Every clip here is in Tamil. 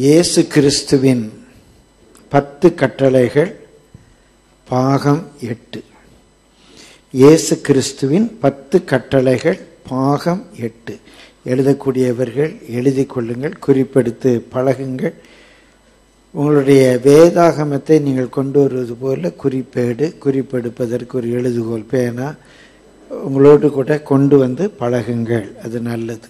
இயேசு கிறிஸ்துவின் பத்து கட்டளைகள் பாகம் எட்டு இயேசு கிறிஸ்துவின் பத்து கட்டளைகள் பாகம் எட்டு எழுதக்கூடியவர்கள் எழுதி கொள்ளுங்கள் குறிப்பெடுத்து பழகுங்கள் உங்களுடைய வேதாகமத்தை நீங்கள் கொண்டு வருவது போல குறிப்பேடு குறிப்பெடுப்பதற்கு ஒரு எழுதுகோல் பேனா உங்களோடு கூட கொண்டு வந்து பழகுங்கள் அது நல்லது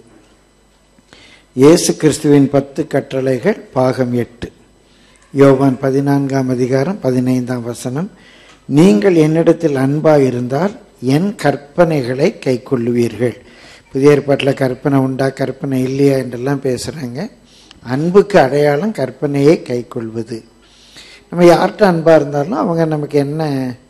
இயேசு கிறிஸ்துவின் பத்து கட்டளைகள் பாகம் எட்டு யோவான் பதினான்காம் அதிகாரம் பதினைந்தாம் வசனம் நீங்கள் என்னிடத்தில் அன்பாக இருந்தால் என் கற்பனைகளை கை கொள்ளுவீர்கள் புதிய ஏற்பாட்டில் கற்பனை உண்டா கற்பனை இல்லையா என்றெல்லாம் பேசுகிறாங்க அன்புக்கு அடையாளம் கற்பனையை கை கொள்வது நம்ம யார்கிட்ட அன்பாக இருந்தாலும் அவங்க நமக்கு என்ன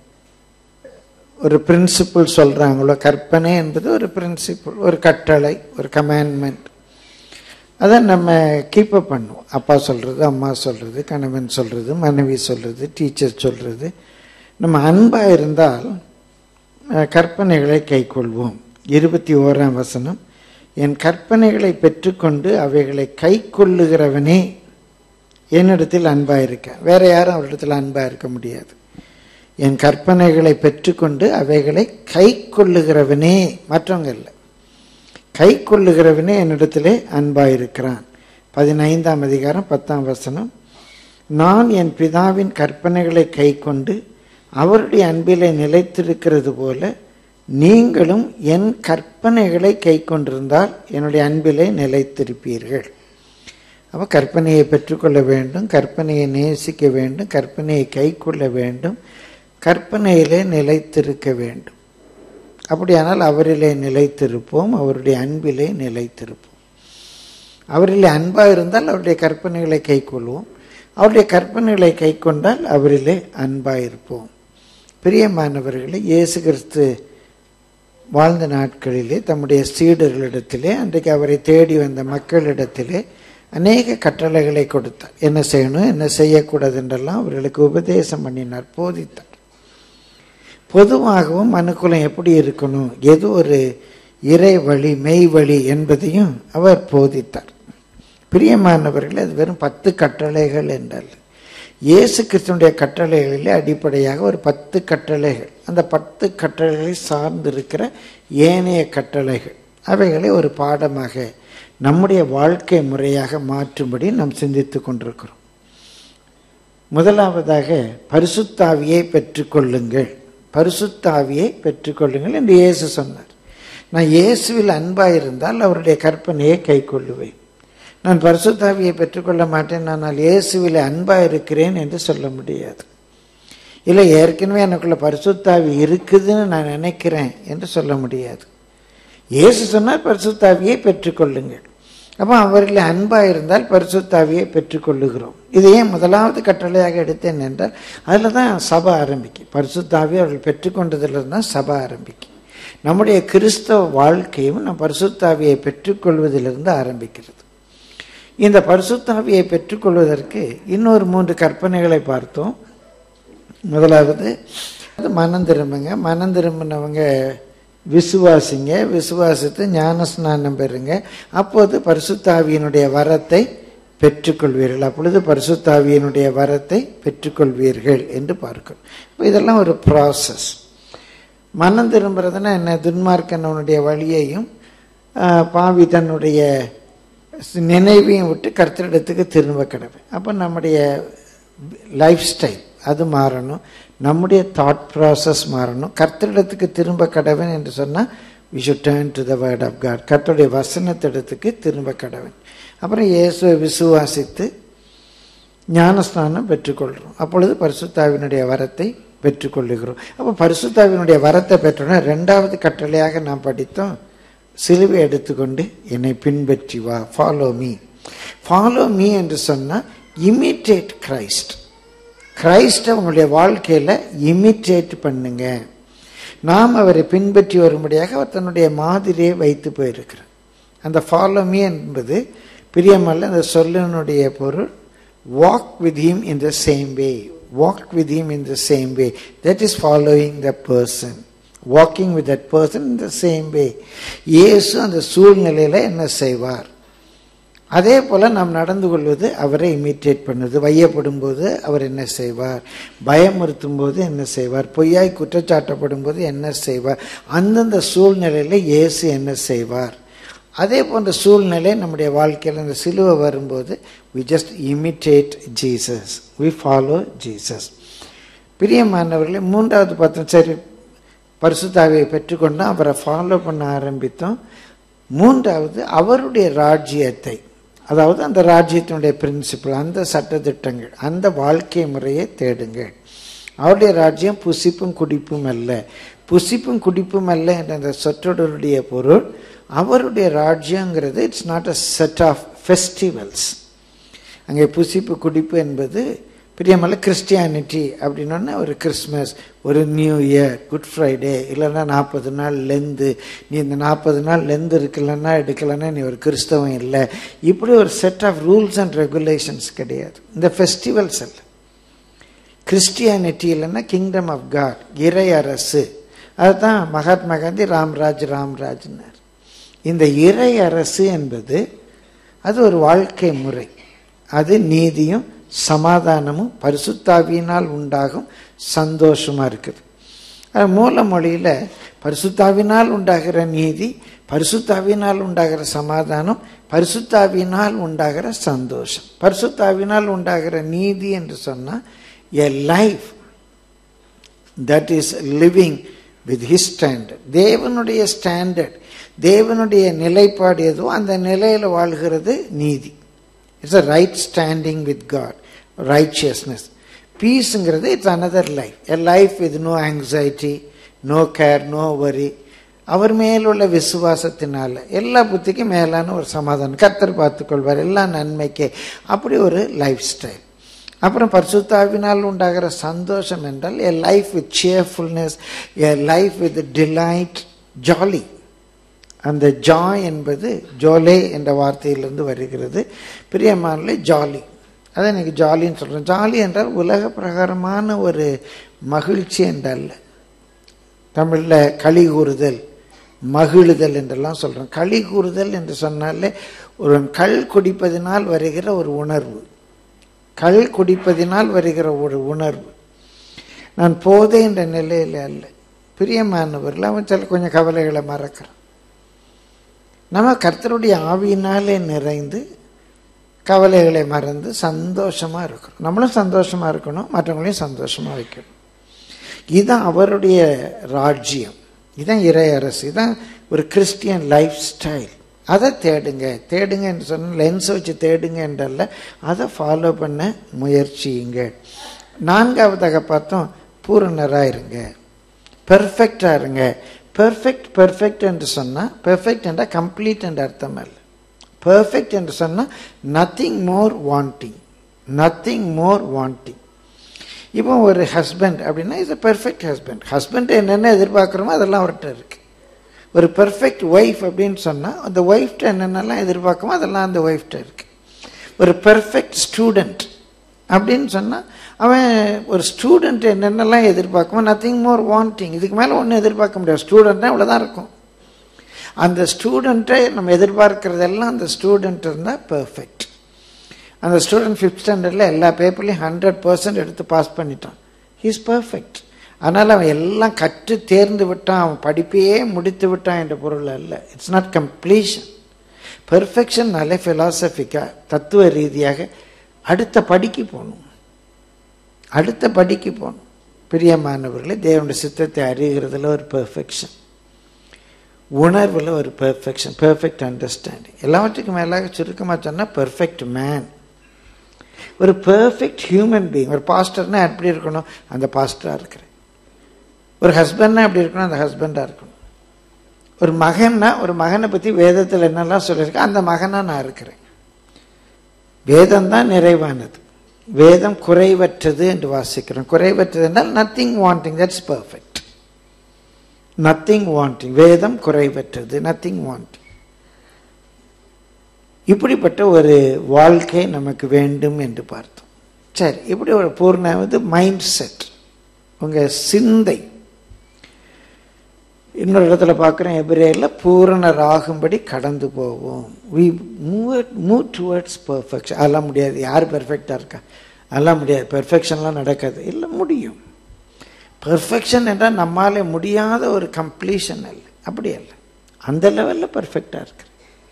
ஒரு பிரின்சிபிள் சொல்கிறாங்களோ கற்பனை என்பது ஒரு பிரின்சிபிள் ஒரு கட்டளை ஒரு கமாண்ட்மெண்ட் அதை நம்ம கீப்பப் பண்ணுவோம் அப்பா சொல்கிறது அம்மா சொல்கிறது கணவன் சொல்கிறது மனைவி சொல்கிறது டீச்சர் சொல்கிறது நம்ம அன்பாக இருந்தால் கற்பனைகளை கைக்கொள்வோம் இருபத்தி ஓராம் வசனம் என் கற்பனைகளை பெற்றுக்கொண்டு அவைகளை கை கொள்ளுகிறவனே என்னிடத்தில் அன்பாக இருக்கேன் வேற யாரும் அவரிடத்தில் அன்பாக இருக்க முடியாது என் கற்பனைகளை பெற்றுக்கொண்டு அவைகளை கை கொள்ளுகிறவனே மற்றவங்க இல்லை கை கொள்ளுகிறவனே என்னிடத்திலே அன்பாயிருக்கிறான் பதினைந்தாம் அதிகாரம் பத்தாம் வசனம் நான் என் பிதாவின் கற்பனைகளை கை கொண்டு அவருடைய அன்பிலே நிலைத்திருக்கிறது போல நீங்களும் என் கற்பனைகளை கை கொண்டிருந்தால் என்னுடைய அன்பிலே நிலைத்திருப்பீர்கள் அப்போ கற்பனையை பெற்றுக்கொள்ள வேண்டும் கற்பனையை நேசிக்க வேண்டும் கற்பனையை கை கொள்ள வேண்டும் கற்பனையிலே நிலைத்திருக்க வேண்டும் அப்படியானால் அவரிலே நிலைத்திருப்போம் அவருடைய அன்பிலே நிலைத்திருப்போம் அவரிலே அன்பாக இருந்தால் அவருடைய கற்பனைகளை கை கொள்வோம் அவருடைய கற்பனைகளை கை கொண்டால் அவரிலே அன்பாக இருப்போம் பிரியமானவர்களே இயேசு கிறிஸ்து வாழ்ந்த நாட்களிலே தம்முடைய சீடர்களிடத்திலே அன்றைக்கு அவரை தேடி வந்த மக்களிடத்திலே அநேக கட்டளைகளை கொடுத்தார் என்ன செய்யணும் என்ன செய்யக்கூடாது என்றெல்லாம் அவர்களுக்கு உபதேசம் பண்ணினார் போதித்தார் பொதுவாகவும் மனுக்குலம் எப்படி இருக்கணும் எது ஒரு இறை வழி மெய் வழி என்பதையும் அவர் போதித்தார் பிரியமானவர்கள் அது வெறும் பத்து கட்டளைகள் என்றால் இயேசு கிறிஸ்தனுடைய கட்டளைகளிலே அடிப்படையாக ஒரு பத்து கட்டளைகள் அந்த பத்து கட்டளைகளை சார்ந்திருக்கிற ஏனைய கட்டளைகள் அவைகளை ஒரு பாடமாக நம்முடைய வாழ்க்கை முறையாக மாற்றும்படி நாம் சிந்தித்து கொண்டிருக்கிறோம் முதலாவதாக பரிசுத்தாவியை பெற்றுக்கொள்ளுங்கள் பரிசுத்தாவியை பெற்றுக்கொள்ளுங்கள் என்று இயேசு சொன்னார் நான் இயேசுவில் அன்பாக இருந்தால் அவருடைய கற்பனையை கை கொள்ளுவேன் நான் பரிசுத்தாவியை பெற்றுக்கொள்ள மாட்டேன் ஆனால் இயேசுவில் அன்பாக இருக்கிறேன் என்று சொல்ல முடியாது இல்லை ஏற்கனவே எனக்குள்ள பரிசுத்தாவி இருக்குதுன்னு நான் நினைக்கிறேன் என்று சொல்ல முடியாது இயேசு சொன்னால் பரிசுத்தாவியை பெற்றுக்கொள்ளுங்கள் அப்போ அவரில் அன்பாக இருந்தால் பரிசுத்தாவியை பெற்றுக்கொள்ளுகிறோம் இதையே முதலாவது கட்டளையாக எடுத்தேன் என்றால் அதில் தான் சபை ஆரம்பிக்கும் பரிசுத்தாவி அவர்கள் பெற்றுக்கொண்டதில் தான் சபை ஆரம்பிக்கும் நம்முடைய கிறிஸ்தவ வாழ்க்கையும் நம் பரிசுத்தாவியை பெற்றுக்கொள்வதிலிருந்து ஆரம்பிக்கிறது இந்த பரிசுத்தாவியை பெற்றுக்கொள்வதற்கு இன்னொரு மூன்று கற்பனைகளை பார்த்தோம் முதலாவது மனம் திரும்புங்க மனம் திரும்பினவங்க விசுவாசிங்க விசுவாசத்தை ஞான ஸ்நானம் பெறுங்க அப்போது பரிசுத்தாவியினுடைய வரத்தை பெற்றுக்கொள்வீர்கள் அப்பொழுது பரிசுத்தாவியினுடைய வரத்தை பெற்றுக்கொள்வீர்கள் என்று பார்க்கிறோம் இப்போ இதெல்லாம் ஒரு ப்ராசஸ் மனம் திரும்புறதுன்னா என்ன துன்மார்க்கனுடைய வழியையும் பாவி தன்னுடைய நினைவையும் விட்டு கர்த்தரிடத்துக்கு திரும்ப கிடப்பேன் அப்போ நம்முடைய லைஃப் ஸ்டைல் அது மாறணும் நம்முடைய தாட் ப்ராசஸ் மாறணும் கர்த்தரிடத்துக்கு திரும்ப கடவன் என்று சொன்னால் we should turn to the word of God கர்த்தருடைய வசனத்திடத்துக்கு திரும்ப கடவன் அப்புறம் இயேசுவை விசுவாசித்து ஞானஸ்நானம் பெற்றுக்கொள்கிறோம் அப்பொழுது பரிசுத்தாவினுடைய வரத்தை பெற்றுக்கொள்ளுகிறோம் அப்போ பரிசுத்தாவினுடைய வரத்தை பெற்றோன்னா ரெண்டாவது கட்டளையாக நாம் படித்தோம் சிலுவை எடுத்துக்கொண்டு என்னை பின்பற்றி வா ஃபாலோ மீ ஃபாலோ மீ என்று சொன்னால் இமிட்டேட் கிரைஸ்ட் கிரைஸ்டை உங்களுடைய வாழ்க்கையில் இமிட்டேட் பண்ணுங்க நாம் அவரை பின்பற்றி வரும்படியாக அவர் தன்னுடைய மாதிரியை வைத்து போயிருக்கிறார் அந்த ஃபாலோ மீ என்பது பிரியமல்ல அந்த சொல்லினுடைய பொருள் walk with him in the same way walk with him in the same way that is following the person walking with that person in the same way இயேசு அந்த சூழ்நிலையில் என்ன செய்வார் அதே போல நாம் நடந்து கொள்வது அவரை இமிட்டேட் பண்ணுது வையப்படும் போது அவர் என்ன செய்வார் பயமுறுத்தும் போது என்ன செய்வார் பொய்யாய் குற்றச்சாட்டப்படும் போது என்ன செய்வார் அந்தந்த சூழ்நிலையில இயேசு என்ன செய்வார் அதே போன்ற சூழ்நிலை நம்முடைய வாழ்க்கையில் இந்த சிலுவை வரும்போது we just imitate Jesus we follow Jesus பிரியமானவர்களே மூன்றாவது பார்த்தோம் சரி பரிசுத்தாவியை பெற்றுக்கொண்டோம் அவரை ஃபாலோ பண்ண ஆரம்பித்தோம் மூன்றாவது அவருடைய ராஜ்யத்தை அதாவது அந்த ராஜ்யத்தினுடைய பிரின்சிபல் அந்த சட்டத்திட்டங்கள் அந்த வாழ்க்கை முறையை தேடுங்கள் அவருடைய ராஜ்யம் புசிப்பும் குடிப்பும் அல்ல புசிப்பும் குடிப்பும் அல்ல என்ற அந்த சொற்றொடருடைய பொருள் அவருடைய ராஜ்யங்கிறது it's not a set of festivals அங்கே புசிப்பு குடிப்பு என்பது பிரியமல்ல கிறிஸ்டியானிட்டி அப்படின்னோடனே ஒரு கிறிஸ்மஸ் ஒரு நியூ இயர் குட் ஃப்ரைடே இல்லைன்னா நாற்பது நாள் லெந்து நீ இந்த நாற்பது நாள் லெந்து இருக்கலன்னா எடுக்கலைன்னா நீ ஒரு கிறிஸ்தவம் இல்லை இப்படி ஒரு set of rules and regulations கிடையாது இந்த ஃபெஸ்டிவல்ஸ் அல்ல கிறிஸ்டியானிட்டி இல்லைன்னா கிங்டம் ஆஃப் காட் இறை அரசு அதுதான் மகாத்மா காந்தி ராம்ராஜ் ராம்ராஜ்னார் இந்த இறை அரசு என்பது அது ஒரு வாழ்க்கை முறை அது நீதியும் சமாதானமும் பரிசுத்தாவியினால் உண்டாகும் சந்தோஷமா இருக்குது அது மூல மொழியில பரிசுத்தாவினால் உண்டாகிற நீதி பரிசுத்தாவினால் உண்டாகிற சமாதானம் பரிசுத்தாவினால் உண்டாகிற சந்தோஷம் பரிசுத்தாவினால் உண்டாகிற நீதி என்று சொன்னா a life that is living with his standard தேவனுடைய ஸ்டாண்டர்ட் தேவனுடைய நிலைப்பாடு எதுவோ அந்த நிலையில் வாழ்கிறது நீதி it's a right standing with God righteousness பீஸுங்கிறது it's another life a life with no anxiety no care no worry அவர் மேலுள்ள விசுவாசத்தினால எல்லா புத்திக்கும் மேலான ஒரு சமாதானம் கத்தர் பார்த்துக்கொள்வார் எல்லா நன்மைக்கே அப்படி ஒரு லைஃப் ஸ்டைல் அப்புறம் பரிசுத்தாவினால் உண்டாகிற சந்தோஷம் என்றால் a life with cheerfulness a life with delight jolly அந்த ஜாய் என்பது ஜோலே என்ற வார்த்தையிலிருந்து வருகிறது பிரியமானலே ஜாலி அதை எனக்கு ஜாலின்னு சொல்கிறேன் ஜாலி என்றால் உலக பிரகாரமான ஒரு மகிழ்ச்சி என்றல்ல தமிழில் களி கூறுதல் மகிழுதல் என்றெல்லாம் சொல்கிறோம் களி கூறுதல் என்று சொன்னாலே ஒரு கள் குடிப்பதினால் வருகிற ஒரு உணர்வு கள் குடிப்பதினால் வருகிற ஒரு உணர்வு நான் போதே என்ற நிலையில் அல்ல பிரியமானவர்கள் அவன் சில கொஞ்சம் கவலைகளை மறக்கிறான் நம்ம கர்த்தருடைய ஆவியினாலே நிறைந்து கவலைகளை மறந்து சந்தோஷமா இருக்கணும் நம்மளும் சந்தோஷமா இருக்கணும் மற்றவங்களையும் சந்தோஷமா வைக்கணும் இதுதான் அவருடைய ராஜ்யம் இதுதான் இறை அரசு இதுதான் ஒரு கிறிஸ்டியன் லைஃப் ஸ்டைல் அதை தேடுங்க தேடுங்க என்று சொன்ன லென்ஸ் வச்சு தேடுங்க என்றல்ல அதை ஃபாலோ பண்ண முயற்சியுங்க நான்காவதாக பார்த்தோம் பூரணராக இருங்க பெர்ஃபெக்டாக இருங்க பெர்ஃபெக்ட் பெர்ஃபெக்ட் என்று சொன்னால் பெர்ஃபெக்ட் என்றால் கம்ப்ளீட் என்ற அர்த்தம் அல்ல பெர்ஃபெக்ட் என்று சொன்னால் nothing more wanting nothing more wanting இப்போ ஒரு ஹஸ்பண்ட் அப்படின்னா is a perfect husband husband என்னென்ன எதிர்பார்க்குறோமோ அதெல்லாம் அவர்கிட்ட இருக்கு ஒரு பெர்ஃபெக்ட் ஒய்ஃப் அப்படின்னு சொன்னால் அந்த ஒய்ஃப்ட்ட என்னென்னலாம் எதிர்பார்க்குமோ அதெல்லாம் அந்த ஒய்ஃப்ட்ட இருக்கு ஒரு பெர்ஃபெக்ட் ஸ்டூடெண்ட் அப்படின்னு சொன்னால் அவன் ஒரு ஸ்டூடெண்ட் என்னென்னலாம் எதிர்பார்க்குமோ நத்திங் மோர் வாண்டிங் இதுக்கு மேலே ஒன்றும் எதிர்பார்க்க முடியாது ஸ்டூடெண்ட்னா இவ்வளோதான் இருக்கும் அந்த ஸ்டூடெண்ட்டை நம்ம எதிர்பார்க்கறதெல்லாம் அந்த ஸ்டூடெண்ட் இருந்தால் பெர்ஃபெக்ட் அந்த ஸ்டூடெண்ட் ஃபிஃப்த் ஸ்டாண்டர்டில் எல்லா பேப்பர்லையும் ஹண்ட்ரட் பர்சன்ட் எடுத்து பாஸ் பண்ணிட்டான் ஹீஸ் பர்ஃபெக்ட் அதனால் அவன் எல்லாம் கற்று தேர்ந்து விட்டான் அவன் படிப்பையே முடித்து விட்டான் என்ற பொருள் அல்ல இட்ஸ் நாட் கம்ப்ளீஷன் பெர்ஃபெக்ஷன்னாலே ஃபிலாசபிக்காக தத்துவ ரீதியாக அடுத்த படிக்கு போகணும் அடுத்த படிக்கு போகணும் பிரியமானவர்களே தேவனுடைய சித்தத்தை அறிகிறதுல ஒரு பெர்ஃபெக்ஷன் உணர்வில் ஒரு பெர்ஃபெக்ஷன் பெர்ஃபெக்ட் அண்டர்ஸ்டாண்டிங் எல்லாவற்றுக்கும் மேலாக சுருக்கமாக சொன்னால் பெர்ஃபெக்ட் மேன் ஒரு பெர்ஃபெக்ட் ஹியூமன் பீயிங் ஒரு பாஸ்டர்னா எப்படி இருக்கணும் அந்த பாஸ்டராக இருக்கிறேன் ஒரு ஹஸ்பண்ட்னா எப்படி இருக்கணும் அந்த ஹஸ்பண்டாக இருக்கணும் ஒரு மகன்னா ஒரு மகனை பற்றி வேதத்தில் என்னெல்லாம் சொல்லியிருக்கேன் அந்த மகனாக நான் இருக்கிறேன் வேதம் தான் நிறைவானது வேதம் குறைவற்றது என்று வாசிக்கிறோம் குறைவற்றது என்றால் nothing wanting that's perfect nothing wanting வேதம் குறைவற்றது நத்திங் வாண்டிங் இப்படிப்பட்ட ஒரு வாழ்க்கை நமக்கு வேண்டும் என்று பார்த்தோம் சரி இப்படி ஒரு பூர்ண வந்து மைண்ட் செட் உங்க சிந்தை இன்னொரு இடத்துல பார்க்குறேன் எபிரேயில் பூரணராகும்படி கடந்து போவோம் we move move towards perfection அதெல்லாம் முடியாது யார் பெர்ஃபெக்டாக இருக்கா அதெல்லாம் முடியாது பெர்ஃபெக்ஷன்லாம் நடக்காது இல்லை முடியும் பெர்ஃபெக்ஷன் என்றால் நம்மாலே முடியாத ஒரு கம்ப்ளீஷன் அல்ல அப்படி அல்ல அந்த லெவலில் பெர்ஃபெக்டாக இருக்கு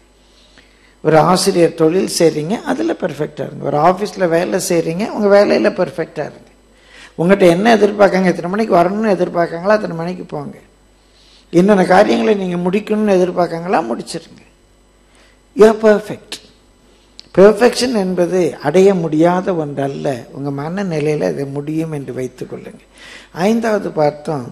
ஒரு ஆசிரியர் தொழில் செய்கிறீங்க அதில் பெர்ஃபெக்டாக இருங்க ஒரு ஆஃபீஸில் வேலை செய்கிறீங்க உங்கள் வேலையில் பெர்ஃபெக்டாக இருங்க உங்கள்கிட்ட என்ன எதிர்பார்க்காங்க எத்தனை மணிக்கு வரணும்னு எதிர்பார்க்காங்களோ அத்தனை மணிக்கு போங்க என்னென்ன காரியங்களை நீங்கள் முடிக்கணும்னு எதிர்பார்க்காங்களா முடிச்சிருங்க யூ பர்ஃபெக்ட் பெர்ஃபெக்ஷன் என்பது அடைய முடியாத ஒன்றல்ல உங்கள் மனநிலையில் அதை முடியும் என்று வைத்துக் கொள்ளுங்கள் ஐந்தாவது பார்த்தோம்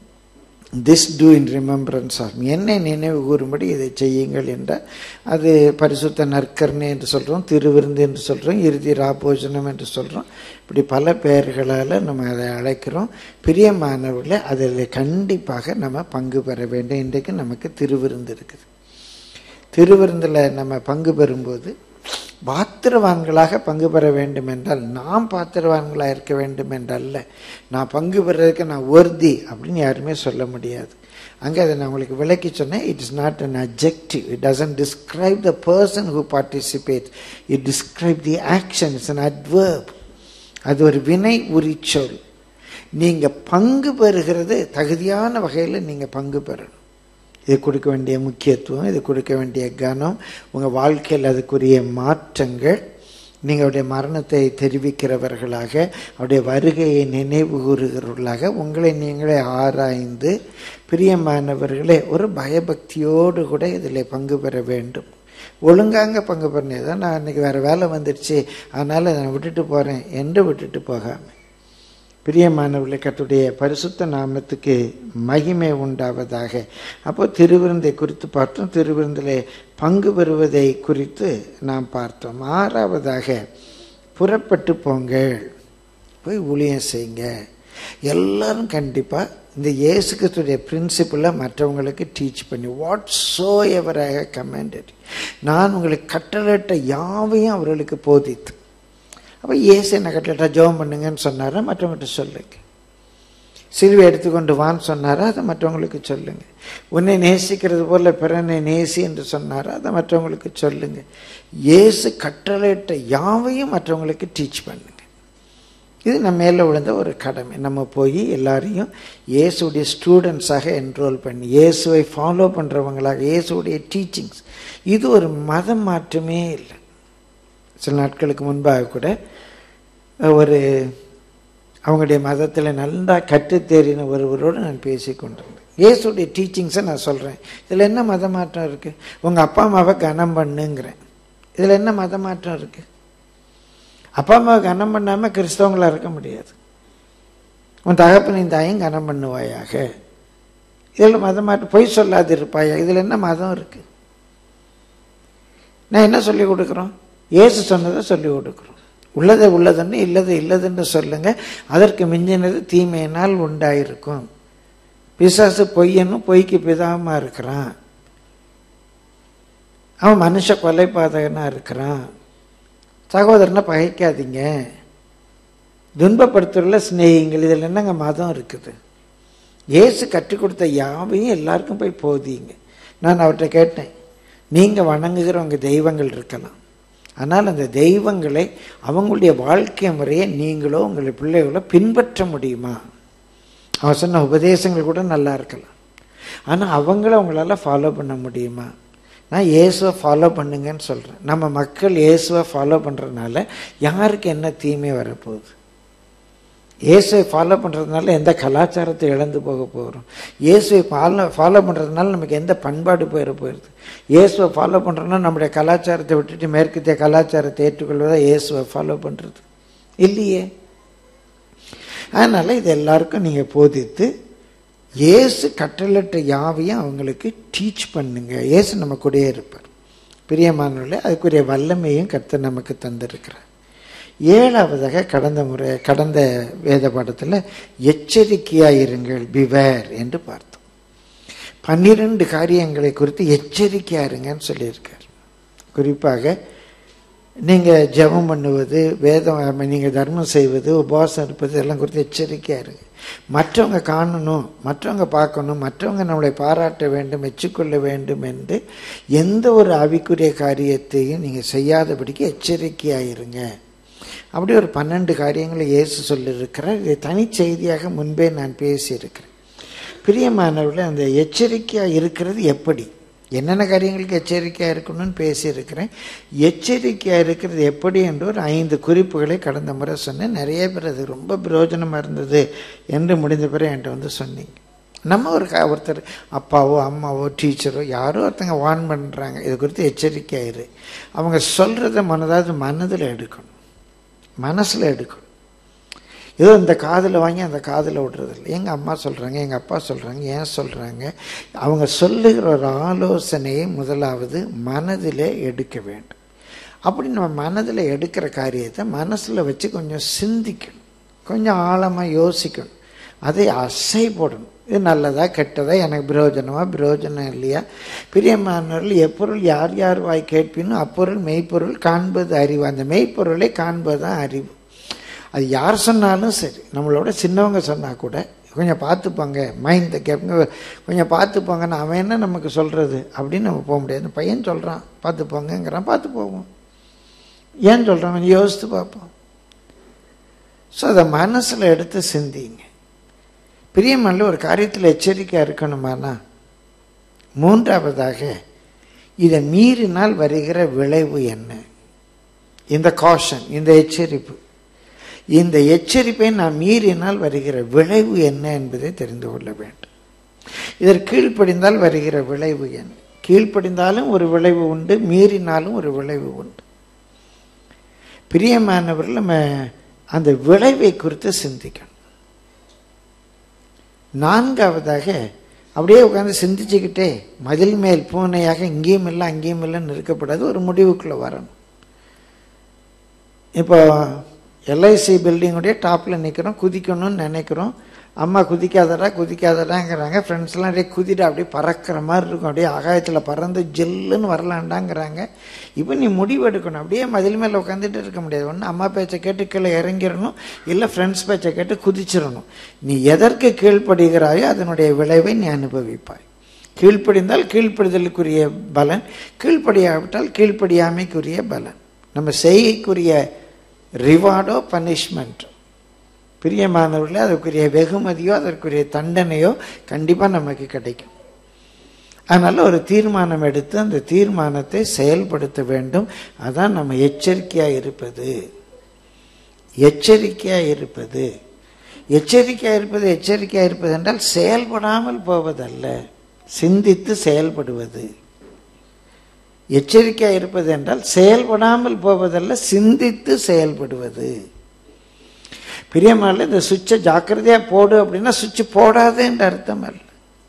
this do in remembrance of என்னை நினைவு கூறும்படி இதை செய்யுங்கள் என்றால் அது பரிசுத்த நற்கர்ணை என்று சொல்கிறோம் திருவிருந்து என்று சொல்கிறோம் இறுதி ராபோஜனம் என்று சொல்கிறோம் இப்படி பல பெயர்களால் நம்ம அதை அழைக்கிறோம் பிரியமானவர்களை அதில் கண்டிப்பாக நம்ம பங்கு பெற வேண்டும் இன்றைக்கு நமக்கு திருவிருந்து இருக்குது திருவிருந்தில் நம்ம பங்கு பெறும்போது பாத்திரவான்களாக பங்கு பெற வேண்டும் என்றால் நாம் பாத்திரவான்களாக இருக்க வேண்டும் என்றல்ல நான் பங்கு பெறதுக்கு நான் ஒர்தி அப்படின்னு யாருமே சொல்ல முடியாது அங்கே அதை நான் உங்களுக்கு விளக்கி சொன்னேன் it is not an objective it doesn't describe the person who participate it describe the action it's an adverb அது ஒரு வினை உரிச்சொல் நீங்கள் பங்கு பெறுகிறது தகுதியான வகையில் நீங்கள் பங்கு பெறணும் இது கொடுக்க வேண்டிய முக்கியத்துவம் இது கொடுக்க வேண்டிய கனம் உங்கள் வாழ்க்கையில் அதுக்குரிய மாற்றங்கள் நீங்கள் அவருடைய மரணத்தை தெரிவிக்கிறவர்களாக அவருடைய வருகையை நினைவு கூறுகிறவர்களாக உங்களை நீங்களே ஆராய்ந்து பிரியமானவர்களே ஒரு பயபக்தியோடு கூட இதில் பங்கு பெற வேண்டும் ஒழுங்காங்க பங்கு பண்ணி தான் நான் இன்னைக்கு வேறு வேலை வந்துடுச்சு அதனால் நான் விட்டுட்டு போகிறேன் என்று விட்டுட்டு போகாமல் பிரியமானவர்களை கத்துடைய பரிசுத்த நாமத்துக்கு மகிமை உண்டாவதாக அப்போ திருவிருந்தை குறித்து பார்த்தோம் திருவிருந்தில் பங்கு பெறுவதை குறித்து நாம் பார்த்தோம் ஆறாவதாக புறப்பட்டு போங்கள் போய் ஊழியம் செய்யுங்க எல்லாரும் கண்டிப்பாக இந்த இயேசு கிறிஸ்துடைய பிரின்சிபிளை மற்றவங்களுக்கு டீச் பண்ணி whatsoever I commanded நான் உங்களுக்கு கட்டளையிட்ட யாவையும் அவர்களுக்கு போதித்து அப்போ இயேசு என்ன கட்டளை ஜெபம் பண்ணுங்கன்னு சொன்னாரா மற்றவங்கள்ட்ட சொல்லுங்க சிலுவை எடுத்துக்கொண்டு வான்னு சொன்னாரா அதை மற்றவங்களுக்கு சொல்லுங்க உன்னை நேசிக்கிறது போல பிறனை நேசி என்று சொன்னாரா அதை மற்றவங்களுக்கு சொல்லுங்க இயேசு கட்டளையிட்ட யாவையும் மற்றவங்களுக்கு டீச் பண்ணுங்க இது நம்ம மேலே விழுந்த ஒரு கடமை நம்ம போய் எல்லாரையும் இயேசுடைய ஸ்டூடெண்ட்ஸாக என்ரோல் பண்ணி இயேசுவை ஃபாலோ பண்ணுறவங்களாக இயேசுடைய டீச்சிங்ஸ் இது ஒரு மதம் மாற்றமே இல்லை சில நாட்களுக்கு முன்பாக கூட ஒரு அவங்களுடைய மதத்தில் நல்லா கற்றுத்தேறின ஒருவரோடு நான் பேசி கொண்டிருந்தேன் இயேசுடைய டீச்சிங்ஸை நான் சொல்கிறேன் இதில் என்ன மத மாற்றம் இருக்குது உங்கள் அப்பா அம்மாவை கனம் பண்ணுங்கிறேன் இதில் என்ன மத மாற்றம் இருக்குது அப்பா அம்மாவை கனம் பண்ணாமல் கிறிஸ்தவங்களாக இருக்க முடியாது உன் தகப்பனின் தாயும் கனம் பண்ணுவாயாக இதில் மதம் மாற்றம் பொய் சொல்லாது இருப்பாயா இதில் என்ன மதம் இருக்குது நான் என்ன சொல்லி கொடுக்குறோம் இயேசு சொன்னதை சொல்லி கொடுக்குறோம் உள்ளதை உள்ளதுன்னு இல்லது இல்லதுன்னு சொல்லுங்க அதற்கு மிஞ்சினது தீமையினால் உண்டாயிருக்கும் பிசாசு பொய்யனும் பொய்க்கு பிதாமா இருக்கிறான் அவன் மனுஷ கொலைபாதகனா இருக்கிறான் சகோதரனை பகைக்காதீங்க துன்பப்படுத்துறதுல சிநேகிங்கள் இதில் என்னங்க மதம் இருக்குது இயேசு கற்றுக் கொடுத்த யாவையும் எல்லாருக்கும் போய் போதிங்க நான் அவர்கிட்ட கேட்டேன் நீங்கள் வணங்குகிற உங்கள் தெய்வங்கள் இருக்கலாம் ஆனால் அந்த தெய்வங்களை அவங்களுடைய வாழ்க்கை முறையை நீங்களோ உங்களுடைய பிள்ளைகளோ பின்பற்ற முடியுமா அவன் சொன்ன உபதேசங்கள் கூட நல்லா இருக்கலாம் ஆனால் அவங்கள அவங்களால ஃபாலோ பண்ண முடியுமா நான் இயேசுவை ஃபாலோ பண்ணுங்கன்னு சொல்கிறேன் நம்ம மக்கள் இயேசுவை ஃபாலோ பண்ணுறதுனால யாருக்கு என்ன தீமை வரப்போகுது இயேசுவை ஃபாலோ பண்ணுறதுனால எந்த கலாச்சாரத்தை இழந்து போக போகிறோம் இயேசுவை ஃபாலோ ஃபாலோ பண்ணுறதுனால நமக்கு எந்த பண்பாடு போயிட போயிடுது இயேசுவை ஃபாலோ பண்ணுறோன்னா நம்முடைய கலாச்சாரத்தை விட்டுட்டு மேற்கத்திய கலாச்சாரத்தை ஏற்றுக்கொள்வதை இயேசுவை ஃபாலோ பண்ணுறது இல்லையே அதனால் இது எல்லாருக்கும் நீங்கள் போதித்து இயேசு கட்டளட்ட யாவையும் அவங்களுக்கு டீச் பண்ணுங்க இயேசு நம்ம கூடயே இருப்பார் பிரியமானவர்களே அதுக்குரிய வல்லமையும் கர்த்தர் நமக்கு தந்திருக்கிறார் ஏழாவதாக கடந்த முறை கடந்த வேத பாடத்தில் எச்சரிக்கையாக இருங்கள் பிவேர் என்று பார்த்தோம் பன்னிரண்டு காரியங்களை குறித்து எச்சரிக்கையாக இருங்கன்னு சொல்லியிருக்கார் குறிப்பாக நீங்கள் ஜெபம் பண்ணுவது வேதம் நீங்கள் தர்மம் செய்வது உபவாசம் இருப்பது எல்லாம் குறித்து எச்சரிக்கையாக இருங்க மற்றவங்க காணணும் மற்றவங்க பார்க்கணும் மற்றவங்க நம்மளை பாராட்ட வேண்டும் மெச்சிக்கொள்ள வேண்டும் என்று எந்த ஒரு ஆவிக்குரிய காரியத்தையும் நீங்கள் செய்யாதபடிக்கு எச்சரிக்கையாக இருங்க அப்படி ஒரு பன்னெண்டு காரியங்களை இயேசு சொல்லியிருக்கிறார் இதை தனிச்செய்தியாக முன்பே நான் பேசியிருக்கிறேன் பிரியமானவர்களே அந்த எச்சரிக்கையாக இருக்கிறது எப்படி என்னென்ன காரியங்களுக்கு எச்சரிக்கையாக இருக்கணும்னு பேசியிருக்கிறேன் எச்சரிக்கையாக இருக்கிறது எப்படி என்று ஒரு ஐந்து குறிப்புகளை கடந்த முறை சொன்னேன் நிறைய பேர் அது ரொம்ப பிரயோஜனமாக இருந்தது என்று முடிந்த பிறகு என்கிட்ட வந்து சொன்னீங்க நம்ம ஒரு க- ஒருத்தர் அப்பாவோ அம்மாவோ டீச்சரோ யாரோ ஒருத்தங்க வார்ன் பண்ணுறாங்க இது குறித்து எச்சரிக்கையாயிரு அவங்க சொல்கிறத மனதாவது மனதில் எடுக்கணும் மனசில் எடுக்கணும் ஏதோ இந்த காதில் வாங்கி அந்த காதில் விடுறது இல்லை எங்கள் அம்மா சொல்கிறாங்க எங்கள் அப்பா சொல்கிறாங்க ஏன் சொல்கிறாங்க அவங்க சொல்லுகிற ஒரு ஆலோசனையை முதலாவது மனதிலே எடுக்க வேண்டும் அப்படி நம்ம மனதில் எடுக்கிற காரியத்தை மனசில் வச்சு கொஞ்சம் சிந்திக்கணும் கொஞ்சம் ஆழமாக யோசிக்கணும் அதை அசை போடணும் இது நல்லதா கெட்டதா எனக்கு பிரயோஜனமா பிரயோஜனம் இல்லையா பிரியமானவர்கள் எப்பொருள் யார் யார் வாய் கேட்பினோ அப்பொருள் மெய்ப்பொருள் காண்பது அறிவு அந்த மெய்ப்பொருளை காண்பது தான் அறிவு அது யார் சொன்னாலும் சரி நம்மளோட சின்னவங்க சொன்னால் கூட கொஞ்சம் பார்த்துப்பாங்க மைண்ட் கேட்பங்க கொஞ்சம் பார்த்துப்பாங்கன்னு அவன் என்ன நமக்கு சொல்கிறது அப்படின்னு நம்ம போக முடியாது இந்த பையன் சொல்கிறான் பார்த்துப்பாங்கங்கிறான் பார்த்து போவோம் ஏன் சொல்கிறான் கொஞ்சம் யோசித்து பார்ப்போம் ஸோ அதை மனசில் எடுத்து சிந்திங்க பிரியமல்ல ஒரு காரியத்தில் எச்சரிக்கையாக இருக்கணுமானா மூன்றாவதாக இதை மீறினால் வருகிற விளைவு என்ன இந்த காஷன் இந்த எச்சரிப்பு இந்த எச்சரிப்பை நாம் மீறினால் வருகிற விளைவு என்ன என்பதை தெரிந்து கொள்ள வேண்டும் இதற்கு கீழ்ப்படிந்தால் வருகிற விளைவு என்ன கீழ்ப்படிந்தாலும் ஒரு விளைவு உண்டு மீறினாலும் ஒரு விளைவு உண்டு பிரியமானவர்கள் நம்ம அந்த விளைவை குறித்து சிந்திக்கணும் நான்காவதாக அப்படியே உட்காந்து சிந்திச்சுக்கிட்டே மதில் மேல் பூனையாக இங்கேயும் இல்லை அங்கேயும் இல்லைன்னு இருக்கப்படாது ஒரு முடிவுக்குள்ளே வரணும் இப்போ எல்ஐசி பில்டிங்குடைய டாப்பில் நிற்கிறோம் குதிக்கணும்னு நினைக்கிறோம் அம்மா குதிக்காதடா குதிக்காதடாங்கிறாங்க ஃப்ரெண்ட்ஸ்லாம் அப்படியே குதிட்டு அப்படியே பறக்கிற மாதிரி இருக்கும் அப்படியே ஆகாயத்தில் பறந்து ஜில்லுன்னு வரலாண்டாங்கிறாங்க இப்போ நீ முடிவு எடுக்கணும் அப்படியே மதில் மேலே உட்காந்துட்டு இருக்க முடியாது ஒன்று அம்மா பேச்சை கேட்டு கீழே இறங்கிடணும் இல்லை ஃப்ரெண்ட்ஸ் பேச்சை கேட்டு குதிச்சிடணும் நீ எதற்கு கீழ்ப்படுகிறாயோ அதனுடைய விளைவை நீ அனுபவிப்பாய் கீழ்ப்படிந்தால் கீழ்ப்படிதலுக்குரிய பலன் கீழ்ப்படியாவிட்டால் கீழ்ப்படியாமைக்குரிய பலன் நம்ம செய்கைக்குரிய ரிவார்டோ பனிஷ்மெண்ட்டோ பிரியமானவர்களே அதற்குரிய வெகுமதியோ அதற்குரிய தண்டனையோ கண்டிப்பாக நமக்கு கிடைக்கும் அதனால் ஒரு தீர்மானம் எடுத்து அந்த தீர்மானத்தை செயல்படுத்த வேண்டும் அதான் நம்ம எச்சரிக்கையாக இருப்பது எச்சரிக்கையாக இருப்பது எச்சரிக்கையாக இருப்பது எச்சரிக்கையாக இருப்பது என்றால் செயல்படாமல் போவதல்ல சிந்தித்து செயல்படுவது எச்சரிக்கையாக இருப்பது என்றால் செயல்படாமல் போவதல்ல சிந்தித்து செயல்படுவது பிரியமால இந்த சுவிட்சை ஜாக்கிரதையாக போடு அப்படின்னா சுவிட்ச் போடாதே என்று அர்த்தம் அல்ல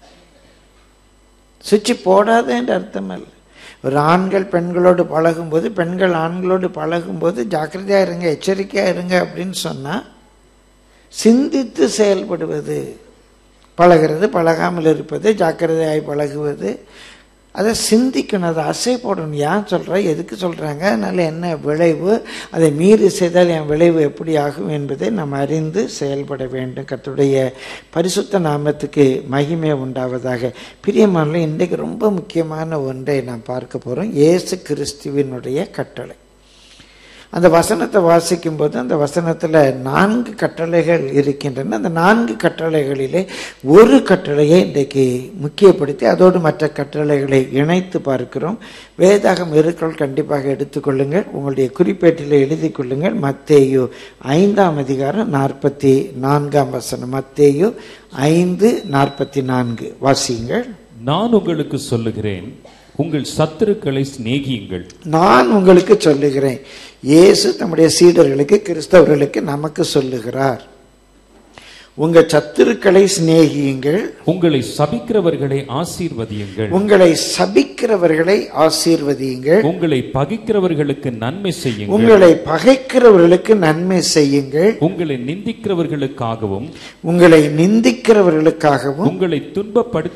சுவிட்ச் போடாதே என்று அர்த்தம் அல்ல ஒரு ஆண்கள் பெண்களோடு பழகும்போது பெண்கள் ஆண்களோடு பழகும்போது ஜாக்கிரதையாக இருங்க எச்சரிக்கையாக இருங்க அப்படின்னு சொன்னால் சிந்தித்து செயல்படுவது பழகிறது பழகாமல் இருப்பது ஜாக்கிரதையாய் பழகுவது அதை சிந்திக்கணும் அதை அசை போடணும் ஏன் சொல்கிறா எதுக்கு சொல்கிறாங்க அதனால் என்ன விளைவு அதை மீறி செய்தால் என் விளைவு எப்படி ஆகும் என்பதை நம்ம அறிந்து செயல்பட வேண்டும் கர்த்தருடைய பரிசுத்த நாமத்துக்கு மகிமை உண்டாவதாக பிரியமான இன்றைக்கு ரொம்ப முக்கியமான ஒன்றை நாம் பார்க்க போகிறோம் இயேசு கிறிஸ்துவினுடைய கட்டளை அந்த வசனத்தை வாசிக்கும் போது அந்த வசனத்தில் நான்கு கட்டளைகள் இருக்கின்றன அந்த நான்கு கட்டளைகளிலே ஒரு கட்டளையை இன்றைக்கு முக்கியப்படுத்தி அதோடு மற்ற கட்டளைகளை இணைத்து பார்க்கிறோம் வேதாகம் இருக்கிறோம் கண்டிப்பாக எடுத்துக்கொள்ளுங்கள் உங்களுடைய குறிப்பேட்டில் எழுதி கொள்ளுங்கள் மத்தேயு ஐந்தாம் அதிகாரம் நாற்பத்தி நான்காம் வசனம் மத்தேயு ஐந்து நாற்பத்தி நான்கு வாசியுங்கள் நான் உங்களுக்கு சொல்லுகிறேன் உங்கள் சத்துருக்களை சிநேகியுங்கள் நான் உங்களுக்கு சொல்லுகிறேன் இயேசு தம்முடைய சீடர்களுக்கு கிறிஸ்தவர்களுக்கு நமக்கு சொல்லுகிறார் உங்க சத்துருக்களை சிநேகியுங்கள் உங்களை சபிக்கிறவர்களை ஆசீர்வதியுங்கள் உங்களை சபிக்கிறவர்களை ஆசீர்வதியுங்கள் உங்களை பகைக்கிறவர்களுக்கு நன்மை செய்யுங்கள் உங்களை பகைக்கிறவர்களுக்கு நன்மை செய்யுங்கள் உங்களை நிந்திக்கிறவர்களுக்காகவும் உங்களை நிந்திக்கிறவர்களுக்காகவும் உங்களை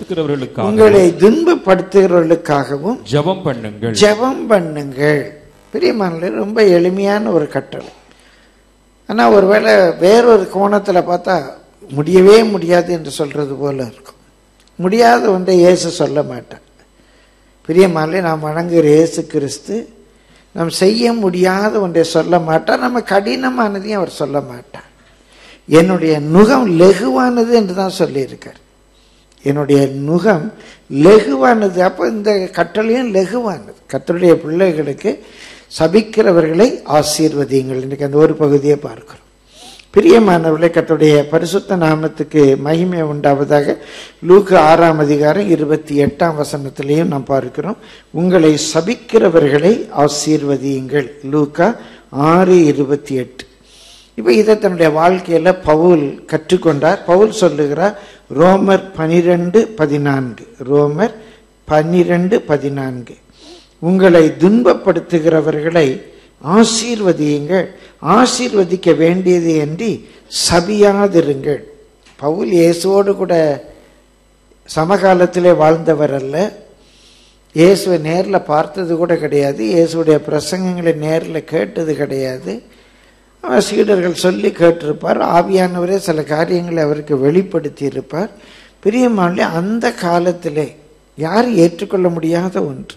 துன்பப்படுத்துகிறவர்களுக்காகவும் உங்களை துன்பப்படுத்துகிறவர்களுக்காகவும் ஜெபம் பண்ணுங்கள் ஜெபம் பண்ணுங்கள் பிரியமானது ரொம்ப எளிமையான ஒரு கட்டளை ஆனால் ஒருவேளை வேறொரு கோணத்தில் பார்த்தா முடியவே முடியாது என்று சொல்றது போல இருக்கும் முடியாத ஒன்றை இயேசு சொல்ல மாட்டார் பிரியமானே நாம் வணங்குகிற இயேசு கிறிஸ்து நாம் செய்ய முடியாத ஒன்றை சொல்ல மாட்டார் நம்ம கடினமானதையும் அவர் சொல்ல மாட்டார் என்னுடைய நுகம் லெகுவானது என்று தான் சொல்லியிருக்கார் என்னுடைய நுகம் லெகுவானது அப்போ இந்த கட்டளையும் லெகுவானது கத்தருடைய பிள்ளைகளுக்கு சபிக்கிறவர்களை ஆசீர்வதியுங்கள் இன்றைக்கு அந்த ஒரு பகுதியை பார்க்கிறோம் பிரியமானவர்களை கத்தருடைய பரிசுத்த நாமத்துக்கு மகிமை உண்டாவதாக லூக்கு ஆறாம் அதிகாரம் இருபத்தி எட்டாம் வசனத்திலையும் நாம் பார்க்கிறோம் உங்களை சபிக்கிறவர்களை ஆசீர்வதியுங்கள் லூக்கா ஆறு இருபத்தி எட்டு இப்போ இதை தன்னுடைய வாழ்க்கையில பவுல் கற்றுக்கொண்டார் பவுல் சொல்லுகிறார் ரோமர் பனிரெண்டு பதினான்கு ரோமர் பனிரெண்டு பதினான்கு உங்களை துன்பப்படுத்துகிறவர்களை ஆசீர்வதியுங்கள் ஆசீர்வதிக்க வேண்டியது என்று சபியாதிருங்கள் பவுல் இயேசுவோடு கூட சமகாலத்திலே வாழ்ந்தவர் அல்ல இயேசுவை நேரில் பார்த்தது கூட கிடையாது இயேசுடைய பிரசங்கங்களை நேரில் கேட்டது கிடையாது அவர் சீடர்கள் சொல்லி கேட்டிருப்பார் ஆவியானவரே சில காரியங்களை அவருக்கு வெளிப்படுத்தி இருப்பார் பிரியமானே அந்த காலத்திலே யாரும் ஏற்றுக்கொள்ள முடியாத ஒன்று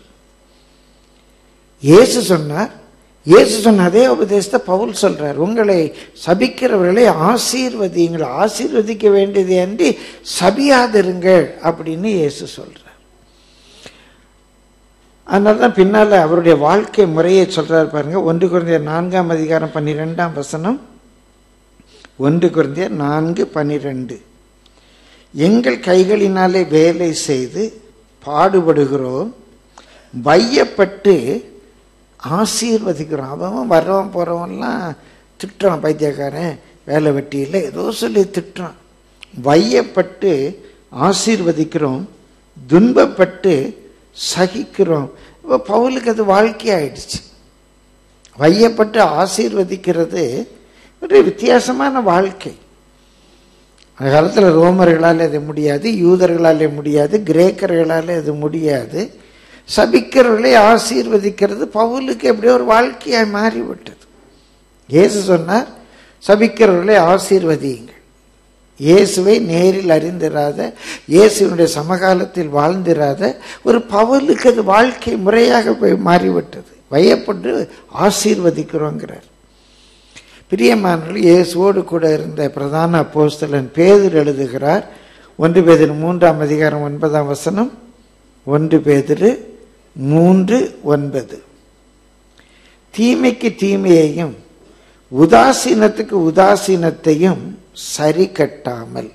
இயேசு சொன்னார் இயேசு சொன்ன அதே உபதேசத்தை பவுல் சொல்றார் உங்களை சபிக்கிறவர்களை ஆசீர்வதியுங்கள் ஆசீர்வதிக்க வேண்டியது அன்றி சபியாதிருங்கள் அப்படின்னு இயேசு சொல்றார் அதனால தான் பின்னால அவருடைய வாழ்க்கை முறையை சொல்றாரு பாருங்க ஒன்று குறைந்த நான்காம் அதிகாரம் பன்னிரெண்டாம் வசனம் ஒன்று குறைந்த நான்கு பன்னிரெண்டு எங்கள் கைகளினாலே வேலை செய்து பாடுபடுகிறோம் வையப்பட்டு ஆசீர்வதிக்கிறோம் அவன் வர்றவன் போகிறவன்லாம் திட்டுறான் பைத்தியக்காரன் வேலை வெட்டியில் ஏதோ சொல்லி திட்டுறான் வையப்பட்டு ஆசீர்வதிக்கிறோம் துன்பப்பட்டு சகிக்கிறோம் இப்போ பவுலுக்கு அது வாழ்க்கை ஆயிடுச்சு வையப்பட்டு ஆசீர்வதிக்கிறது ஒரு வித்தியாசமான வாழ்க்கை அந்த காலத்தில் ரோமர்களால் இது முடியாது யூதர்களால் முடியாது கிரேக்கர்களால் இது முடியாது சபிக்கிறவர்களை ஆசீர்வதிக்கிறது பவுலுக்கு எப்படியோ ஒரு வாழ்க்கையாய் மாறிவிட்டது இயேசு சொன்னார் சபிக்கிறவர்களை ஆசீர்வதியுங்கள் இயேசுவை நேரில் அறிந்திராத இயேசுவினுடைய சமகாலத்தில் வாழ்ந்திராத ஒரு பவுலுக்கு அது வாழ்க்கை முறையாக போய் மாறிவிட்டது வயப்பட்டு ஆசீர்வதிக்கிறோங்கிறார் பிரியமானவர்கள் இயேசுவோடு கூட இருந்த பிரதான அப்போஸ்தலன் பேதர் எழுதுகிறார் ஒன்று பேதிரு மூன்றாம் அதிகாரம் ஒன்பதாம் வசனம் ஒன்று பேதிரு மூன்று ஒன்பது தீமைக்கு தீமையையும் உதாசீனத்துக்கு உதாசீனத்தையும் சரி கட்டாமல்